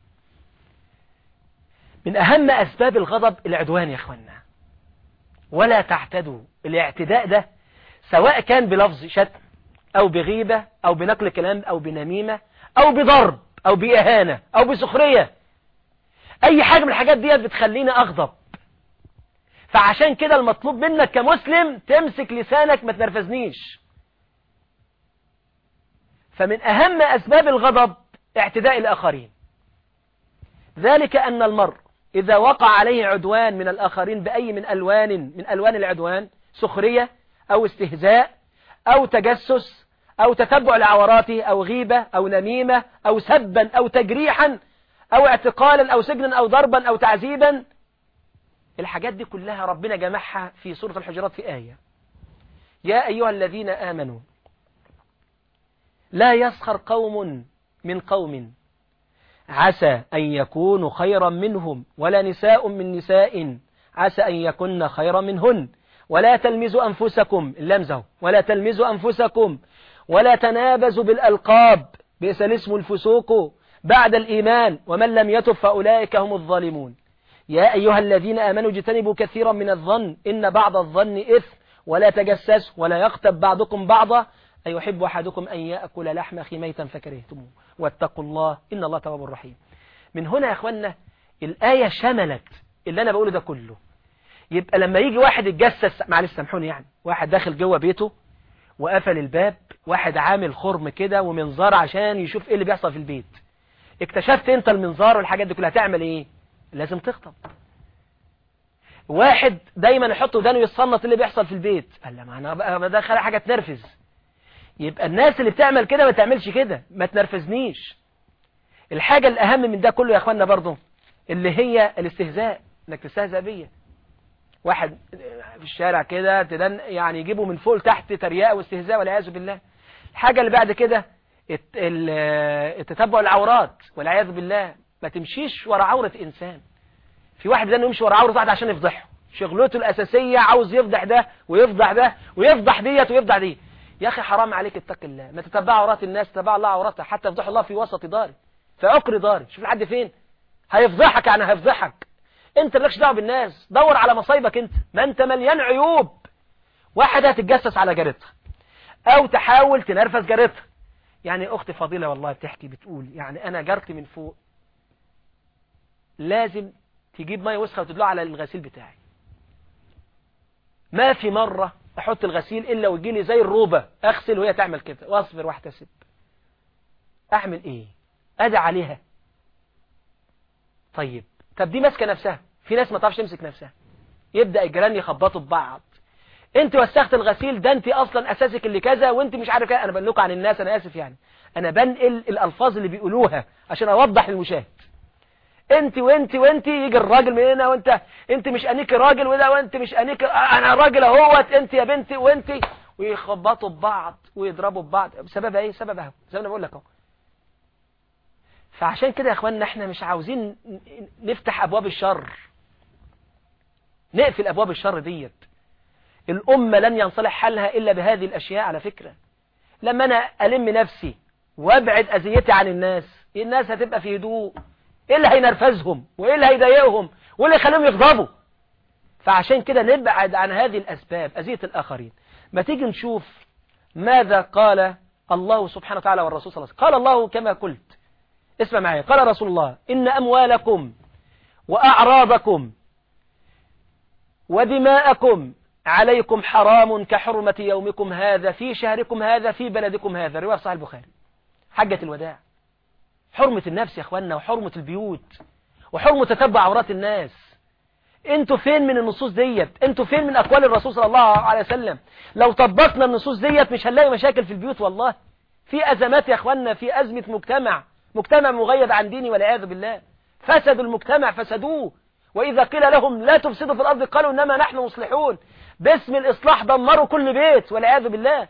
من أهم أسباب الغضب العدوان يا أخوانا ولا تعتدوا الاعتداء ده سواء كان بلفظ شتم أو بغيبة أو بنقل كلام أو بنميمة أو بضرب أو بإهانة أو بسخرية اي حاجة من الحاجات دي بتخليني اغضب فعشان كده المطلوب منك كمسلم تمسك لسانك ما تنرفزنيش فمن اهم اسباب الغضب اعتداء الاخرين ذلك ان المرء اذا وقع عليه عدوان من الاخرين باي من الوان من الوان العدوان سخرية او استهزاء او تجسس او تتبع لعوراته او غيبة او نميمة او سبا او تجريحا أو اعتقالا أو سجنا أو ضربا أو تعذيبا الحاجات دي كلها ربنا جمعها في سورة الحجرات في آية يا أيها الذين آمنوا لا يسخر قوم من قوم عسى أن يكونوا خيرا منهم ولا نساء من نساء عسى أن يكن خيرا منهن ولا تلمزوا أنفسكم اللمزة ولا تلمزوا أنفسكم ولا تنابزوا بالألقاب بئس الاسم الفسوق بعد الإيمان ومن لم يتب فأولئك هم الظالمون يا أيها الذين آمنوا اجتنبوا كثيرا من الظن إن بعض الظن إثم ولا تجسس ولا يغتب بعضكم بعضا أيحب أحدكم أن يأكل لحم أخي ميتا فكرهتموه واتقوا الله إن الله تواب رحيم من هنا يا أخوانا الآية شملت اللي أنا بقوله ده كله يبقى لما يجي واحد يتجسس معلش سامحوني يعني واحد داخل جوه بيته وقفل الباب واحد عامل خرم كده ومنظار عشان يشوف ايه اللي بيحصل في البيت اكتشفت انت المنظار والحاجات دي كلها هتعمل ايه لازم تخطب واحد دايما يحط ودانه يصنط اللي بيحصل في البيت قال لا ما انا بقى ده خلق حاجه تنرفز يبقى الناس اللي بتعمل كده ما تعملش كده ما تنرفزنيش الحاجة الأهم من ده كله يا أخوانا برضو اللي هي الاستهزاء انك تستهزأ بيا واحد في الشارع كده تدن يعني يجيبه من فوق لتحت تريقة واستهزاء والعياذ بالله الحاجة اللي بعد كده الت- ال- التتبع العورات والعياذ بالله ما تمشيش ورا عورة إنسان في واحد ده يمشي ورا عورة واحد عشان يفضحه شغلته الأساسية عاوز يفضح ده ويفضح ده ويفضح ديت ويفضح دي يا أخي حرام عليك اتق الله ما تتبع عورات الناس تتبع الله عوراتها حتى يفضح الله في وسط داري في عقر داري شوف لحد فين هيفضحك يعني هيفضحك انت مالكش دعوه بالناس دور على مصايبك انت ما انت مليان عيوب واحد هتتجسس على جارتها او تحاول تنرفز جارتها يعني اختي فضيلة والله بتحكي بتقول يعني انا جارتي من فوق لازم تجيب ميه وسخه وتدلقها على الغسيل بتاعي ما في مرة احط الغسيل الا ويجي لي زي الروبة اغسل وهي تعمل كده واصبر واحتسب اعمل ايه ادعي عليها طيب طب دي ماسكه نفسها في ناس ما تعرفش تمسك نفسها يبدا الجيران يخبطوا ببعض انت وسخت الغسيل ده انت اصلا اساسك اللي كذا وانت مش عارف ايه انا بقول لكم عن الناس انا اسف يعني انا بنقل الالفاظ اللي بيقولوها عشان اوضح للمشاهد انت وانت وانت يجي الراجل من هنا وانت انت مش انيك راجل وده وانت مش انيك انا راجل اهوت انت يا بنتي وانت ويخبطوا ببعض ويضربوا ببعض بسبب ايه سبب اهو زي ما انا بقول لك اهو فعشان كده يا اخواننا احنا مش عاوزين نفتح ابواب الشر نقفل ابواب الشر ديت الامه لن ينصلح حالها الا بهذه الاشياء على فكره لما انا الم نفسي وابعد اذيتي عن الناس الناس هتبقى في هدوء ايه اللي هينرفزهم وايه اللي هيضايقهم وايه اللي يخليهم يغضبوا فعشان كده نبعد عن هذه الاسباب اذيه الاخرين ما تيجي نشوف ماذا قال الله سبحانه وتعالى والرسول صلى الله عليه وسلم قال الله كما قلت اسمع معي قال رسول الله إن أموالكم وأعراضكم ودماءكم عليكم حرام كحرمة يومكم هذا في شهركم هذا في بلدكم هذا رواية صحيح البخاري حجة الوداع حرمة النفس يا اخوانا وحرمة البيوت وحرمة تتبع عورات الناس انتوا فين من النصوص ديت انتوا فين من اقوال الرسول صلى الله عليه وسلم لو طبقنا النصوص ديت مش هنلاقي مشاكل في البيوت والله في ازمات يا اخوانا في ازمة مجتمع مجتمع مغيب عن ديني والعياذ بالله فسدوا المجتمع فسدوه وإذا قيل لهم لا تفسدوا في الأرض قالوا إنما نحن مصلحون باسم الإصلاح دمروا كل بيت والعياذ بالله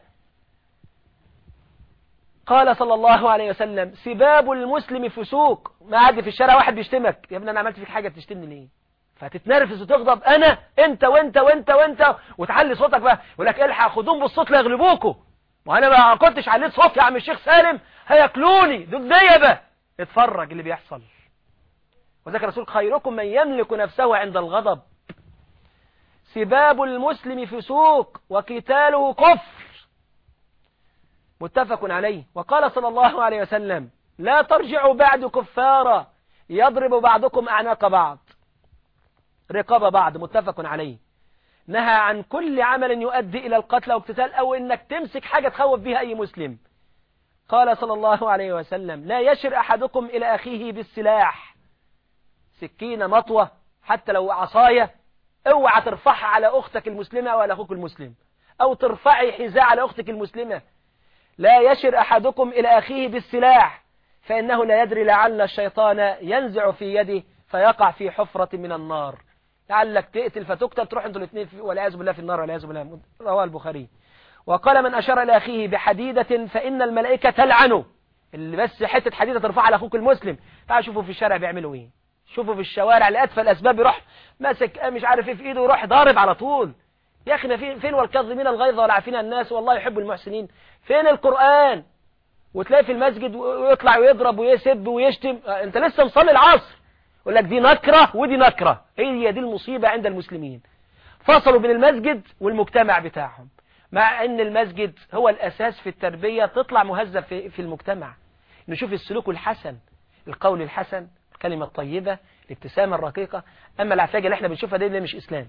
قال صلى الله عليه وسلم سباب المسلم فسوق ما عادي في الشارع واحد بيشتمك يا ابني أنا عملت فيك حاجة بتشتمني ليه فتتنرفز وتغضب أنا أنت وأنت وأنت وأنت وتعلي صوتك بقى يقول لك الحق خدوهم بالصوت لا يغلبوكوا وانا ما كنتش عليت صوت يا عم الشيخ سالم هياكلوني دول نيبة اتفرج اللي بيحصل وذكر الرسول خيركم من يملك نفسه عند الغضب سباب المسلم فسوق وقتاله كفر متفق عليه وقال صلى الله عليه وسلم لا ترجعوا بعد كفارا يضرب بعضكم أعناق بعض رقاب بعض متفق عليه نهى عن كل عمل يؤدي إلى القتل أو اقتتال أو إنك تمسك حاجة تخوف بها أي مسلم قال صلى الله عليه وسلم لا يشر أحدكم إلى أخيه بالسلاح سكينة مطوة حتى لو عصاية اوعى ترفعها على أختك المسلمة أو على أخوك المسلم أو ترفعي حذاء على أختك المسلمة لا يشر أحدكم إلى أخيه بالسلاح فإنه لا يدري لعل الشيطان ينزع في يده فيقع في حفرة من النار لعلك تقتل فتقتل تروح انتوا الاثنين والعياذ بالله في النار والعياذ بالله رواه البخاري وقال من أشار إلى أخيه بحديدة فإن الملائكة تلعنه اللي بس حتة حديدة ترفع على أخوك المسلم تعال شوفوا في الشارع بيعملوا إيه شوفوا في الشوارع لأتفى الأسباب يروح ماسك مش عارف إيه في إيده ويروح ضارب على طول يا أخي فين فين والكاظمين الغيظ والعافين الناس والله يحب المحسنين فين القرآن وتلاقي في المسجد ويطلع ويضرب ويسب ويشتم أنت لسه مصلي العصر يقول لك دي نكرة ودي نكرة هي دي المصيبة عند المسلمين فصلوا بين المسجد والمجتمع بتاعهم مع ان المسجد هو الاساس في التربية تطلع مهذب في, في المجتمع نشوف السلوك الحسن القول الحسن الكلمة الطيبة الابتسامة الرقيقة اما العفاجة اللي احنا بنشوفها دي, دي مش اسلام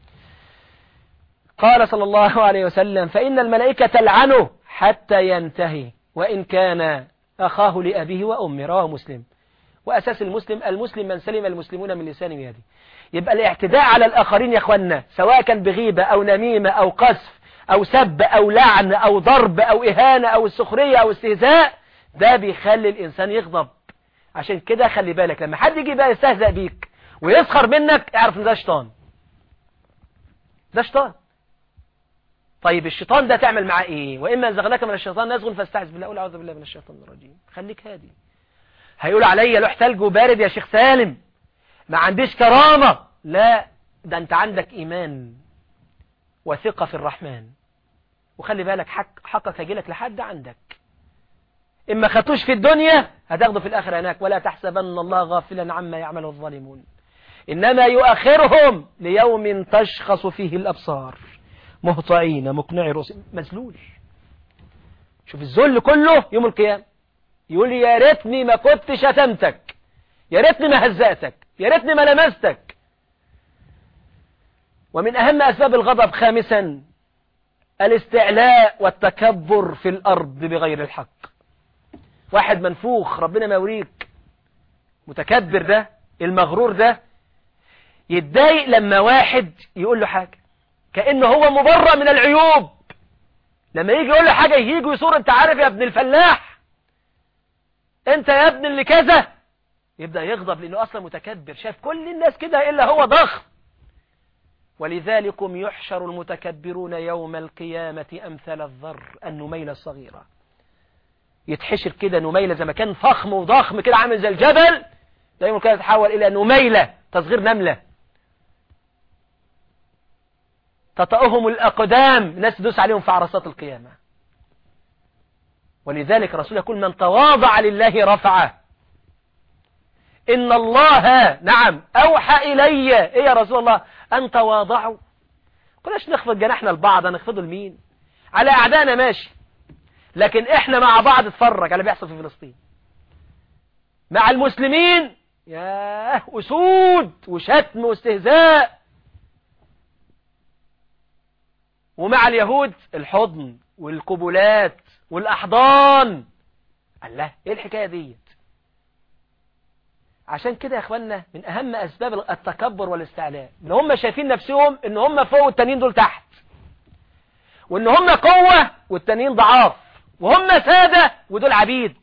قال صلى الله عليه وسلم فإن الملائكة تلعنه حتى ينتهي وإن كان أخاه لأبيه وأمه رواه مسلم وأساس المسلم المسلم من سلم المسلمون من لسانه ويده يبقى الاعتداء على الآخرين يا أخوانا سواء كان بغيبة أو نميمة أو قذف أو سب أو لعن أو ضرب أو إهانة أو السخرية أو استهزاء ده بيخلي الإنسان يغضب عشان كده خلي بالك لما حد يجي بقى يستهزأ بيك ويسخر منك اعرف ان ده شيطان ده شيطان طيب الشيطان ده تعمل معاه ايه واما زغلك من الشيطان نزغ فاستعذ بالله قول اعوذ بالله من الشيطان الرجيم خليك هادي هيقول عليا لوح ثلج وبارد يا شيخ سالم ما عنديش كرامة لا ده انت عندك ايمان وثقة في الرحمن وخلي بالك حق حقك هيجيلك لحد عندك إما خدتوش في الدنيا هتاخده في الآخرة هناك ولا تحسبن الله غافلا عما يعمله الظالمون إنما يؤخرهم ليوم تشخص فيه الأبصار مهطعين مقنعي رؤوس مذلول شوف الذل كله يوم القيامة يقول يا ريتني ما كنت شتمتك يا ريتني ما هزأتك يا ريتني ما لمستك ومن أهم أسباب الغضب خامسا الاستعلاء والتكبر في الأرض بغير الحق واحد منفوخ ربنا ما يوريك متكبر ده المغرور ده يتضايق لما واحد يقول له حاجة كأنه هو مبرأ من العيوب لما يجي يقول له حاجة يجي يصور انت عارف يا ابن الفلاح انت يا ابن اللي كذا يبدأ يغضب لانه اصلا متكبر شاف كل الناس كده الا هو ضخم ولذلكم يحشر المتكبرون يوم القيامة أمثال الذر النميلة الصغيرة يتحشر كده نميلة زي ما كان فخم وضخم كده عامل زي الجبل دايما كده يتحول إلى نميلة تصغير نملة تطأهم الأقدام الناس تدوس عليهم في عرصات القيامة ولذلك الرسول يقول من تواضع لله رفعه إن الله نعم أوحى إلي إيه يا رسول الله أن تواضعوا قلاش نخفض جناحنا لبعض نخفضه لمين على أعدائنا ماشي لكن إحنا مع بعض اتفرج على اللي بيحصل في فلسطين مع المسلمين ياه أسود وشتم واستهزاء ومع اليهود الحضن والقبلات والأحضان الله ايه الحكاية ديت عشان كده يا اخوانا من اهم اسباب التكبر والاستعلاء ان هم شايفين نفسهم ان هم فوق والتانيين دول تحت وان هم قوة والتانيين ضعاف وهم سادة ودول عبيد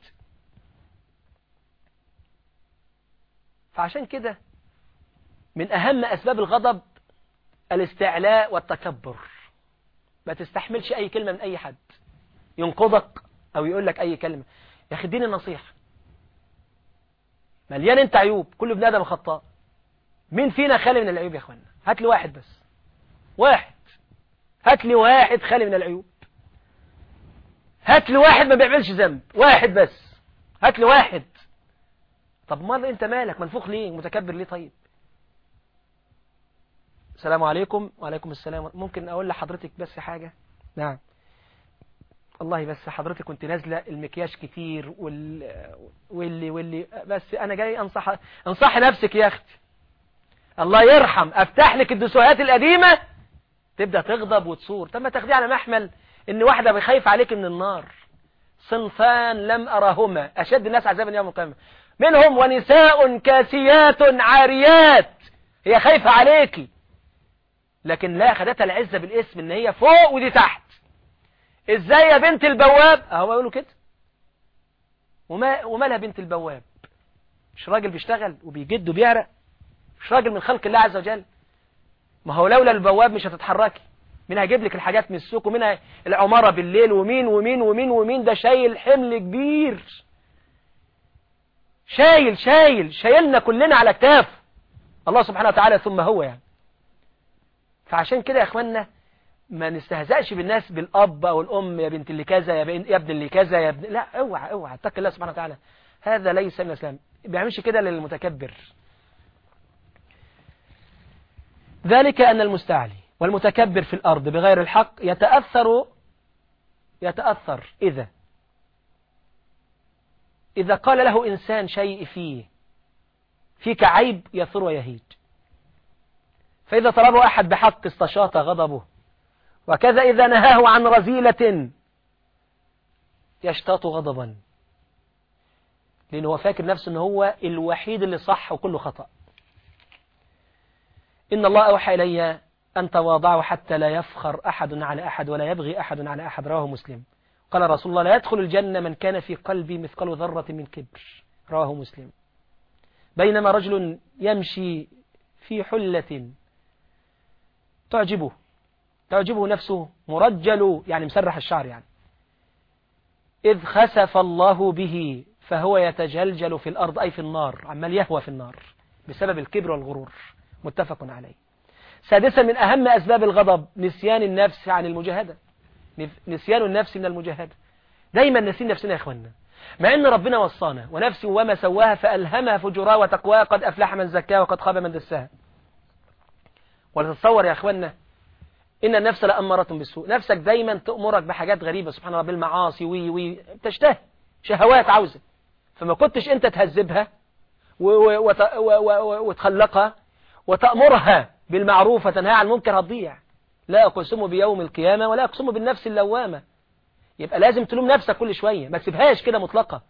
فعشان كده من اهم اسباب الغضب الاستعلاء والتكبر ما تستحملش اي كلمة من اي حد ينقضك او يقول لك اي كلمة يا اخي اديني النصيحة مليان انت عيوب كل ابن ادم خطاء مين فينا خالي من العيوب يا اخوانا هات لي واحد بس واحد هات لي واحد خالي من العيوب هات لي واحد ما بيعملش ذنب واحد بس هات لي واحد طب مال انت مالك منفوخ ليه متكبر ليه طيب السلام عليكم وعليكم السلام ممكن اقول لحضرتك بس حاجة نعم والله بس حضرتك كنت نازلة المكياج كتير وال... واللي واللي بس انا جاي انصح انصح نفسك يا اختي الله يرحم افتح لك الدسوهات القديمة تبدأ تغضب وتصور طب ما تاخديه على محمل ان واحدة بخايف عليك من النار صنفان لم أرهما أشد الناس عذابا يوم القيامة منهم ونساء كاسيات عاريات هي خايفة عليكي لكن لا خدتها العزة بالاسم ان هي فوق ودي تحت ازاي يا بنت البواب اهو يقولوا كده وما ومالها بنت البواب مش راجل بيشتغل وبيجد وبيعرق مش راجل من خلق الله عز وجل ما هو لولا البواب مش هتتحركي مين هيجيب لك الحاجات من السوق ومنها العمارة بالليل ومين ومين ومين ومين ده شايل حمل كبير شايل شايل شايلنا كلنا على كتافه الله سبحانه وتعالى ثم هو يعني فعشان كده يا اخوانا ما نستهزأش بالناس بالأب أو الأم يا بنت اللي كذا يا, بنت يا ابن اللي كذا يا ابن لا اوعى اوعى اتق الله سبحانه وتعالى هذا ليس من الإسلام ما بيعملش كده للمتكبر ذلك أن المستعلي والمتكبر في الأرض بغير الحق يتأثر يتأثر إذا إذا قال له إنسان شيء فيه فيك عيب يثر ويهيج فإذا طلبه أحد بحق استشاط غضبه وكذا إذا نهاه عن رذيلة يشتاط غضبا لأنه هو فاكر نفسه أنه هو الوحيد اللي صح وكله خطأ إن الله أوحى إلي أن تواضعوا حتى لا يفخر أحد على أحد ولا يبغي أحد على أحد رواه مسلم قال رسول الله لا يدخل الجنة من كان في قلبي مثقال ذرة من كبر رواه مسلم بينما رجل يمشي في حلة تعجبه تعجبه نفسه مرجل يعني مسرح الشعر يعني إذ خسف الله به فهو يتجلجل في الأرض أي في النار عمال يهوى في النار بسبب الكبر والغرور متفق عليه سادسا من أهم أسباب الغضب نسيان النفس عن المجاهدة نسيان النفس من المجاهدة دايما نسين نفسنا يا إخواننا مع أن ربنا وصانا ونفس وما سواها فألهمها فجرها وتقواها قد أفلح من زكاها وقد خاب من دساها ولا تتصور يا إخواننا إن النفس لأمارة بالسوء نفسك دايما تأمرك بحاجات غريبة سبحان الله بالمعاصي وي وي تشتهي شهوات عاوزة فما كنتش أنت تهذبها وتخلقها وتأمرها بالمعروف وتنهى عن المنكر هتضيع لا أقسم بيوم القيامة ولا أقسم بالنفس اللوامة يبقى لازم تلوم نفسك كل شوية ما تسيبهاش كده مطلقة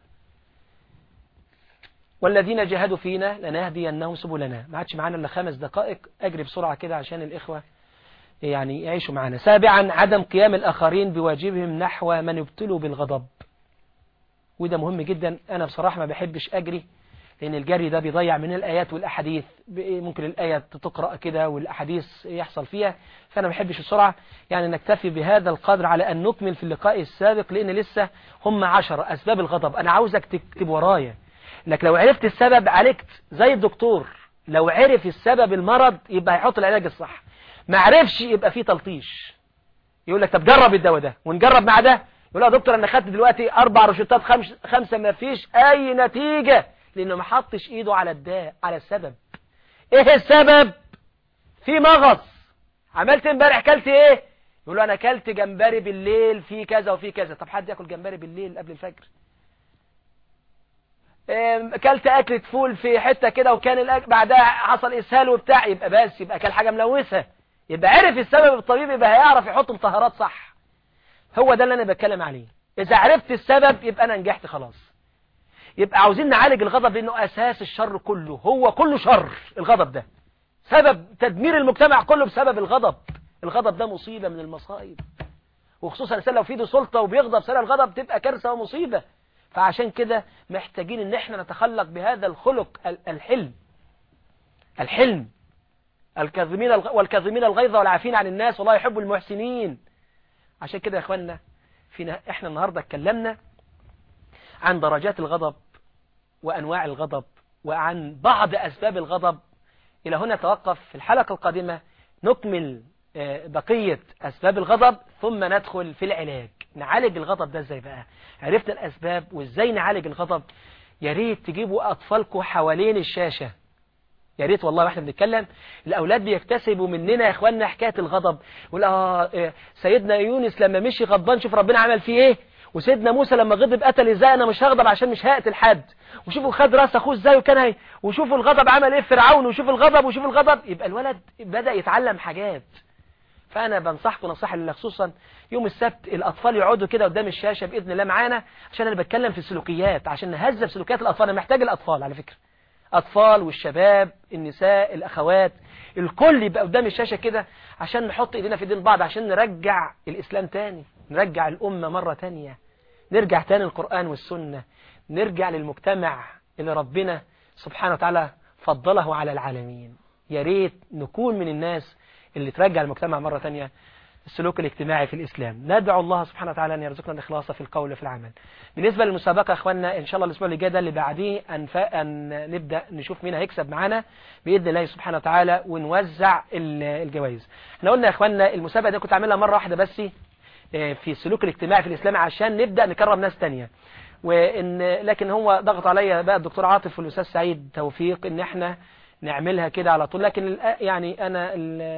والذين جاهدوا فينا لنهدينهم سبلنا ما عادش معانا الا خمس دقائق أجري بسرعة كده عشان الإخوة يعني يعيشوا معنا سابعا عدم قيام الآخرين بواجبهم نحو من يبتلوا بالغضب وده مهم جدا أنا بصراحة ما بحبش أجري لأن الجري ده بيضيع من الآيات والأحاديث ممكن الآية تقرأ كده والأحاديث يحصل فيها فأنا ما بحبش السرعة يعني نكتفي بهذا القدر على أن نكمل في اللقاء السابق لأن لسه هم عشر أسباب الغضب أنا عاوزك تكتب ورايا لك لو عرفت السبب عالجت زي الدكتور لو عرف السبب المرض يبقى هيحط العلاج الصح ما عرفش يبقى فيه تلطيش يقول لك طب جرب الدواء ده ونجرب مع ده يقول يا دكتور انا خدت دلوقتي اربع روشتات خمس خمسه ما فيش اي نتيجه لانه ما حطش ايده على الداء على السبب ايه السبب في مغص عملت امبارح كلت ايه يقول له انا كلت جمبري بالليل في كذا وفي كذا طب حد ياكل جمبري بالليل قبل الفجر كلت أكلة فول في حتة كده وكان الأكل بعدها حصل إسهال وبتاع يبقى بس يبقى كل حاجة ملوثة يبقى عرف السبب الطبيب يبقى هيعرف يحط مطهرات صح هو ده اللي أنا بتكلم عليه إذا عرفت السبب يبقى أنا نجحت خلاص يبقى عاوزين نعالج الغضب لأنه أساس الشر كله هو كله شر الغضب ده سبب تدمير المجتمع كله بسبب الغضب الغضب ده مصيبة من المصائب وخصوصا الإنسان لو في ايده سلطة وبيغضب سنة الغضب تبقى كارثة ومصيبة فعشان كده محتاجين ان احنا نتخلق بهذا الخلق الحلم الحلم الكاظمين والكاظمين الغيظ والعافين عن الناس والله يحب المحسنين عشان كده يا اخوانا فينا احنا النهاردة اتكلمنا عن درجات الغضب وانواع الغضب وعن بعض اسباب الغضب الى هنا توقف في الحلقة القادمة نكمل بقية اسباب الغضب ثم ندخل في العلاج نعالج الغضب ده ازاي بقى عرفنا الاسباب وازاي نعالج الغضب يا ريت تجيبوا اطفالكم حوالين الشاشة يا ريت والله واحنا بنتكلم الاولاد بيكتسبوا مننا يا اخواننا حكايه الغضب يقول اه سيدنا يونس لما مشي غضبان شوف ربنا عمل فيه ايه وسيدنا موسى لما غضب قتل ازاي انا مش هغضب عشان مش هقتل حد وشوفوا خد راس اخوه ازاي وكان هي وشوفوا الغضب عمل ايه فرعون وشوفوا الغضب وشوفوا الغضب يبقى الولد بدا يتعلم حاجات فأنا بنصحكم نصيحة لله خصوصا يوم السبت الأطفال يقعدوا كده قدام الشاشة بإذن الله معانا عشان أنا بتكلم في السلوكيات عشان نهذب سلوكيات الأطفال أنا محتاج الأطفال على فكرة أطفال والشباب النساء الأخوات الكل يبقى قدام الشاشة كده عشان نحط إيدينا في إيدين بعض عشان نرجع الإسلام تاني نرجع الأمة مرة تانية نرجع تاني القرآن والسنة نرجع للمجتمع اللي ربنا سبحانه وتعالى فضله على العالمين يا ريت نكون من الناس اللي ترجع المجتمع مرة تانية السلوك الاجتماعي في الإسلام ندعو الله سبحانه وتعالى أن يرزقنا الإخلاص في القول وفي العمل بالنسبة للمسابقة أخواننا إن شاء الله الأسبوع اللي جاي ده اللي بعديه أن, أن نبدأ نشوف مين هيكسب معانا بإذن الله سبحانه وتعالى ونوزع الجوائز احنا قلنا يا أخواننا المسابقة دي كنت عاملها مرة واحدة بس في السلوك الاجتماعي في الإسلام عشان نبدأ نكرم ناس تانية وإن لكن هو ضغط عليا بقى الدكتور عاطف والأستاذ سعيد توفيق إن احنا نعملها كده على طول لكن يعني أنا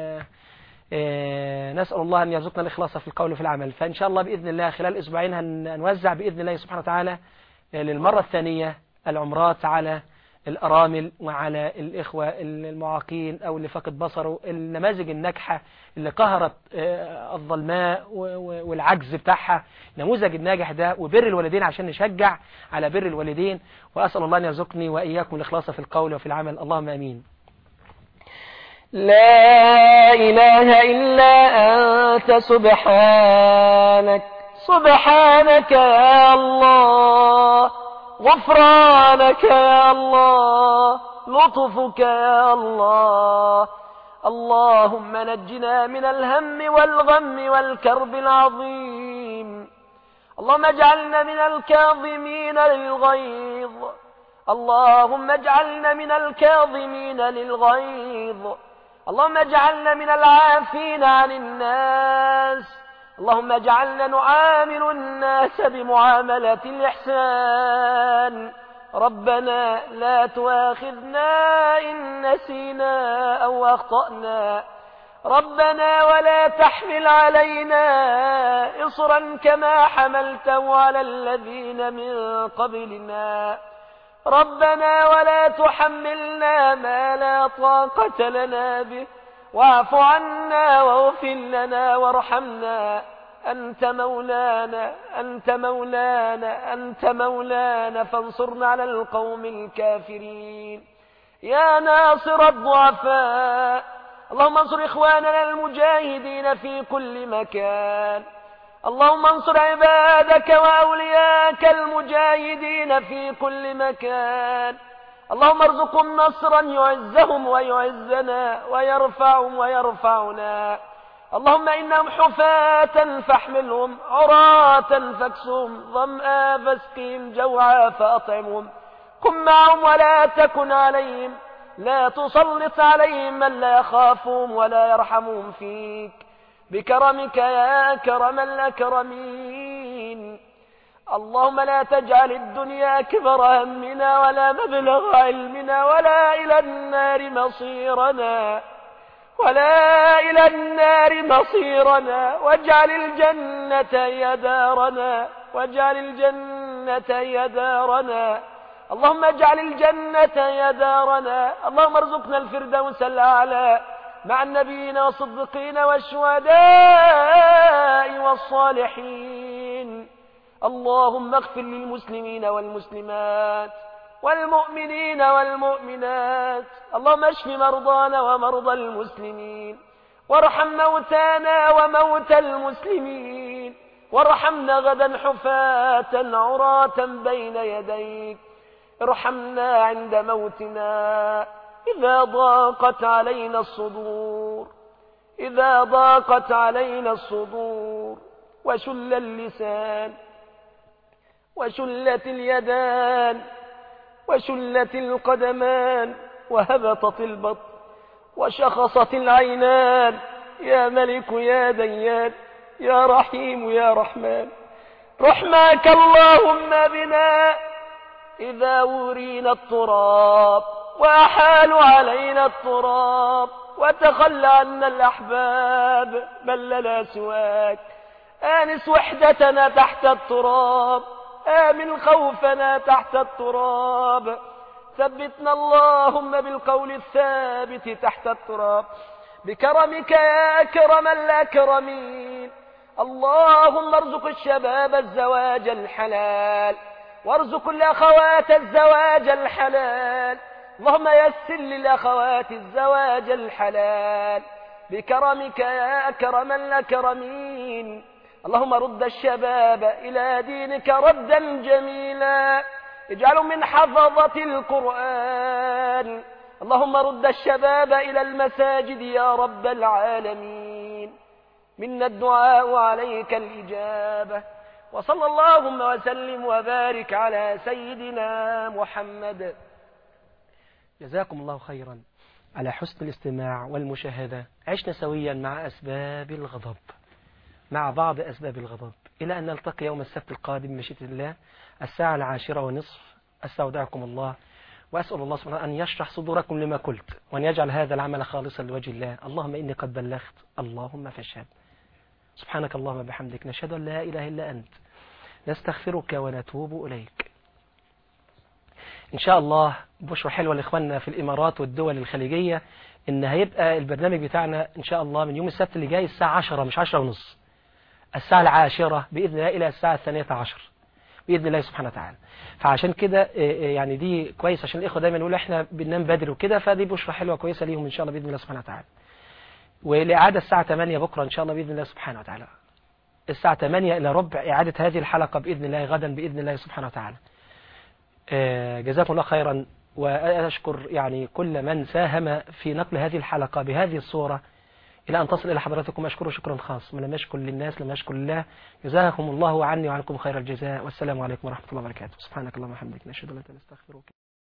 نسأل الله أن يرزقنا الإخلاص في القول وفي العمل فإن شاء الله بإذن الله خلال أسبوعين هنوزع بإذن الله سبحانه وتعالى للمرة الثانية العمرات على الأرامل وعلى الإخوة المعاقين أو اللي فقد بصره النماذج الناجحة اللي قهرت الظلماء والعجز بتاعها نموذج الناجح ده وبر الوالدين عشان نشجع على بر الوالدين وأسأل الله أن يرزقني وإياكم الإخلاص في القول وفي العمل اللهم أمين لا إله إلا أنت سبحانك سبحانك يا الله غفرانك يا الله لطفك يا الله اللهم نجنا من الهم والغم والكرب العظيم اللهم اجعلنا من الكاظمين للغيظ اللهم اجعلنا من الكاظمين للغيظ اللهم اجعلنا من العافين عن الناس اللهم اجعلنا نعامل الناس بمعاملة الإحسان ربنا لا تواخذنا إن نسينا أو أخطأنا ربنا ولا تحمل علينا إصرا كما حملته على الذين من قبلنا ربنا ولا تحملنا ما لا طاقة لنا به واعف عنا واغفر لنا وارحمنا أنت مولانا أنت مولانا أنت مولانا فانصرنا على القوم الكافرين يا ناصر الضعفاء اللهم انصر إخواننا المجاهدين في كل مكان اللهم انصر عبادك وأولياك المجاهدين في كل مكان اللهم ارزقهم نصرا يعزهم ويعزنا ويرفعهم ويرفعنا اللهم إنهم حفاة فاحملهم عراة فاكسهم ظمآ فاسقهم جوعا فأطعمهم قم معهم ولا تكن عليهم لا تسلط عليهم من لا يخافهم ولا يرحمهم فيك بكرمك يا أكرم الأكرمين اللهم لا تجعل الدنيا أكبر همنا ولا مبلغ علمنا ولا إلى النار مصيرنا ولا إلى النار مصيرنا واجعل الجنة هي دارنا واجعل الجنة هي دارنا اللهم اجعل الجنة هي دارنا اللهم ارزقنا الفردوس الأعلى مع النبيين والصديقين والشهداء والصالحين اللهم اغفر للمسلمين والمسلمات والمؤمنين والمؤمنات اللهم اشف مرضانا ومرضى المسلمين وارحم موتانا وموتى المسلمين وارحمنا غدا حفاة عراة بين يديك ارحمنا عند موتنا إذا ضاقت علينا الصدور إذا ضاقت علينا الصدور وشل اللسان وشلت اليدان وشلت القدمان وهبطت البطن وشخصت العينان يا ملك يا ديان يا رحيم يا رحمن رحمك اللهم بنا إذا ورينا التراب وأحالوا علينا التراب وتخلى عنا الأحباب بل لنا سواك آنس وحدتنا تحت التراب آمن خوفنا تحت التراب ثبتنا اللهم بالقول الثابت تحت التراب بكرمك يا أكرم الأكرمين اللهم ارزق الشباب الزواج الحلال وارزق الأخوات الزواج الحلال اللهم يسر للأخوات الزواج الحلال بكرمك يا أكرم الأكرمين اللهم رد الشباب إلى دينك ردا جميلا اجعلهم من حفظة القرآن اللهم رد الشباب إلى المساجد يا رب العالمين منا الدعاء عليك الإجابة وصلى اللهم وسلم وبارك على سيدنا محمد جزاكم الله خيرا على حسن الاستماع والمشاهدة عشنا سويا مع أسباب الغضب مع بعض أسباب الغضب إلى أن نلتقي يوم السبت القادم مشيئة الله الساعة العاشرة ونصف أستودعكم الله وأسأل الله سبحانه أن يشرح صدوركم لما قلت وأن يجعل هذا العمل خالصا لوجه الله اللهم إني قد بلغت اللهم فاشهد سبحانك اللهم بحمدك نشهد أن لا إله إلا أنت نستغفرك ونتوب إليك إن شاء الله بشرى حلوة لإخواننا في الإمارات والدول الخليجية إن هيبقى البرنامج بتاعنا إن شاء الله من يوم السبت اللي جاي الساعة 10 مش 10 ونص الساعة العاشرة بإذن الله إلى الساعة الثانية عشر بإذن الله سبحانه وتعالى فعشان كده يعني دي كويس عشان الإخوة دايما يقولوا إحنا بننام بدري وكده فدي بشرى حلوة كويسة ليهم إن شاء الله بإذن الله سبحانه وتعالى والإعادة الساعة 8 بكرة إن شاء الله بإذن الله سبحانه وتعالى الساعة 8 إلى ربع إعادة هذه الحلقة بإذن الله غدا بإذن الله سبحانه وتعالى آه، جزاكم الله خيرا وأشكر يعني كل من ساهم في نقل هذه الحلقة بهذه الصورة إلى أن تصل إلى حضراتكم أشكره شكرا خاص من لم يشكر للناس لم يشكر لله جزاكم الله عني وعنكم خير الجزاء والسلام عليكم ورحمة الله وبركاته سبحانك اللهم وبحمدك نشهد أن لا إله إلا أنت نستغفرك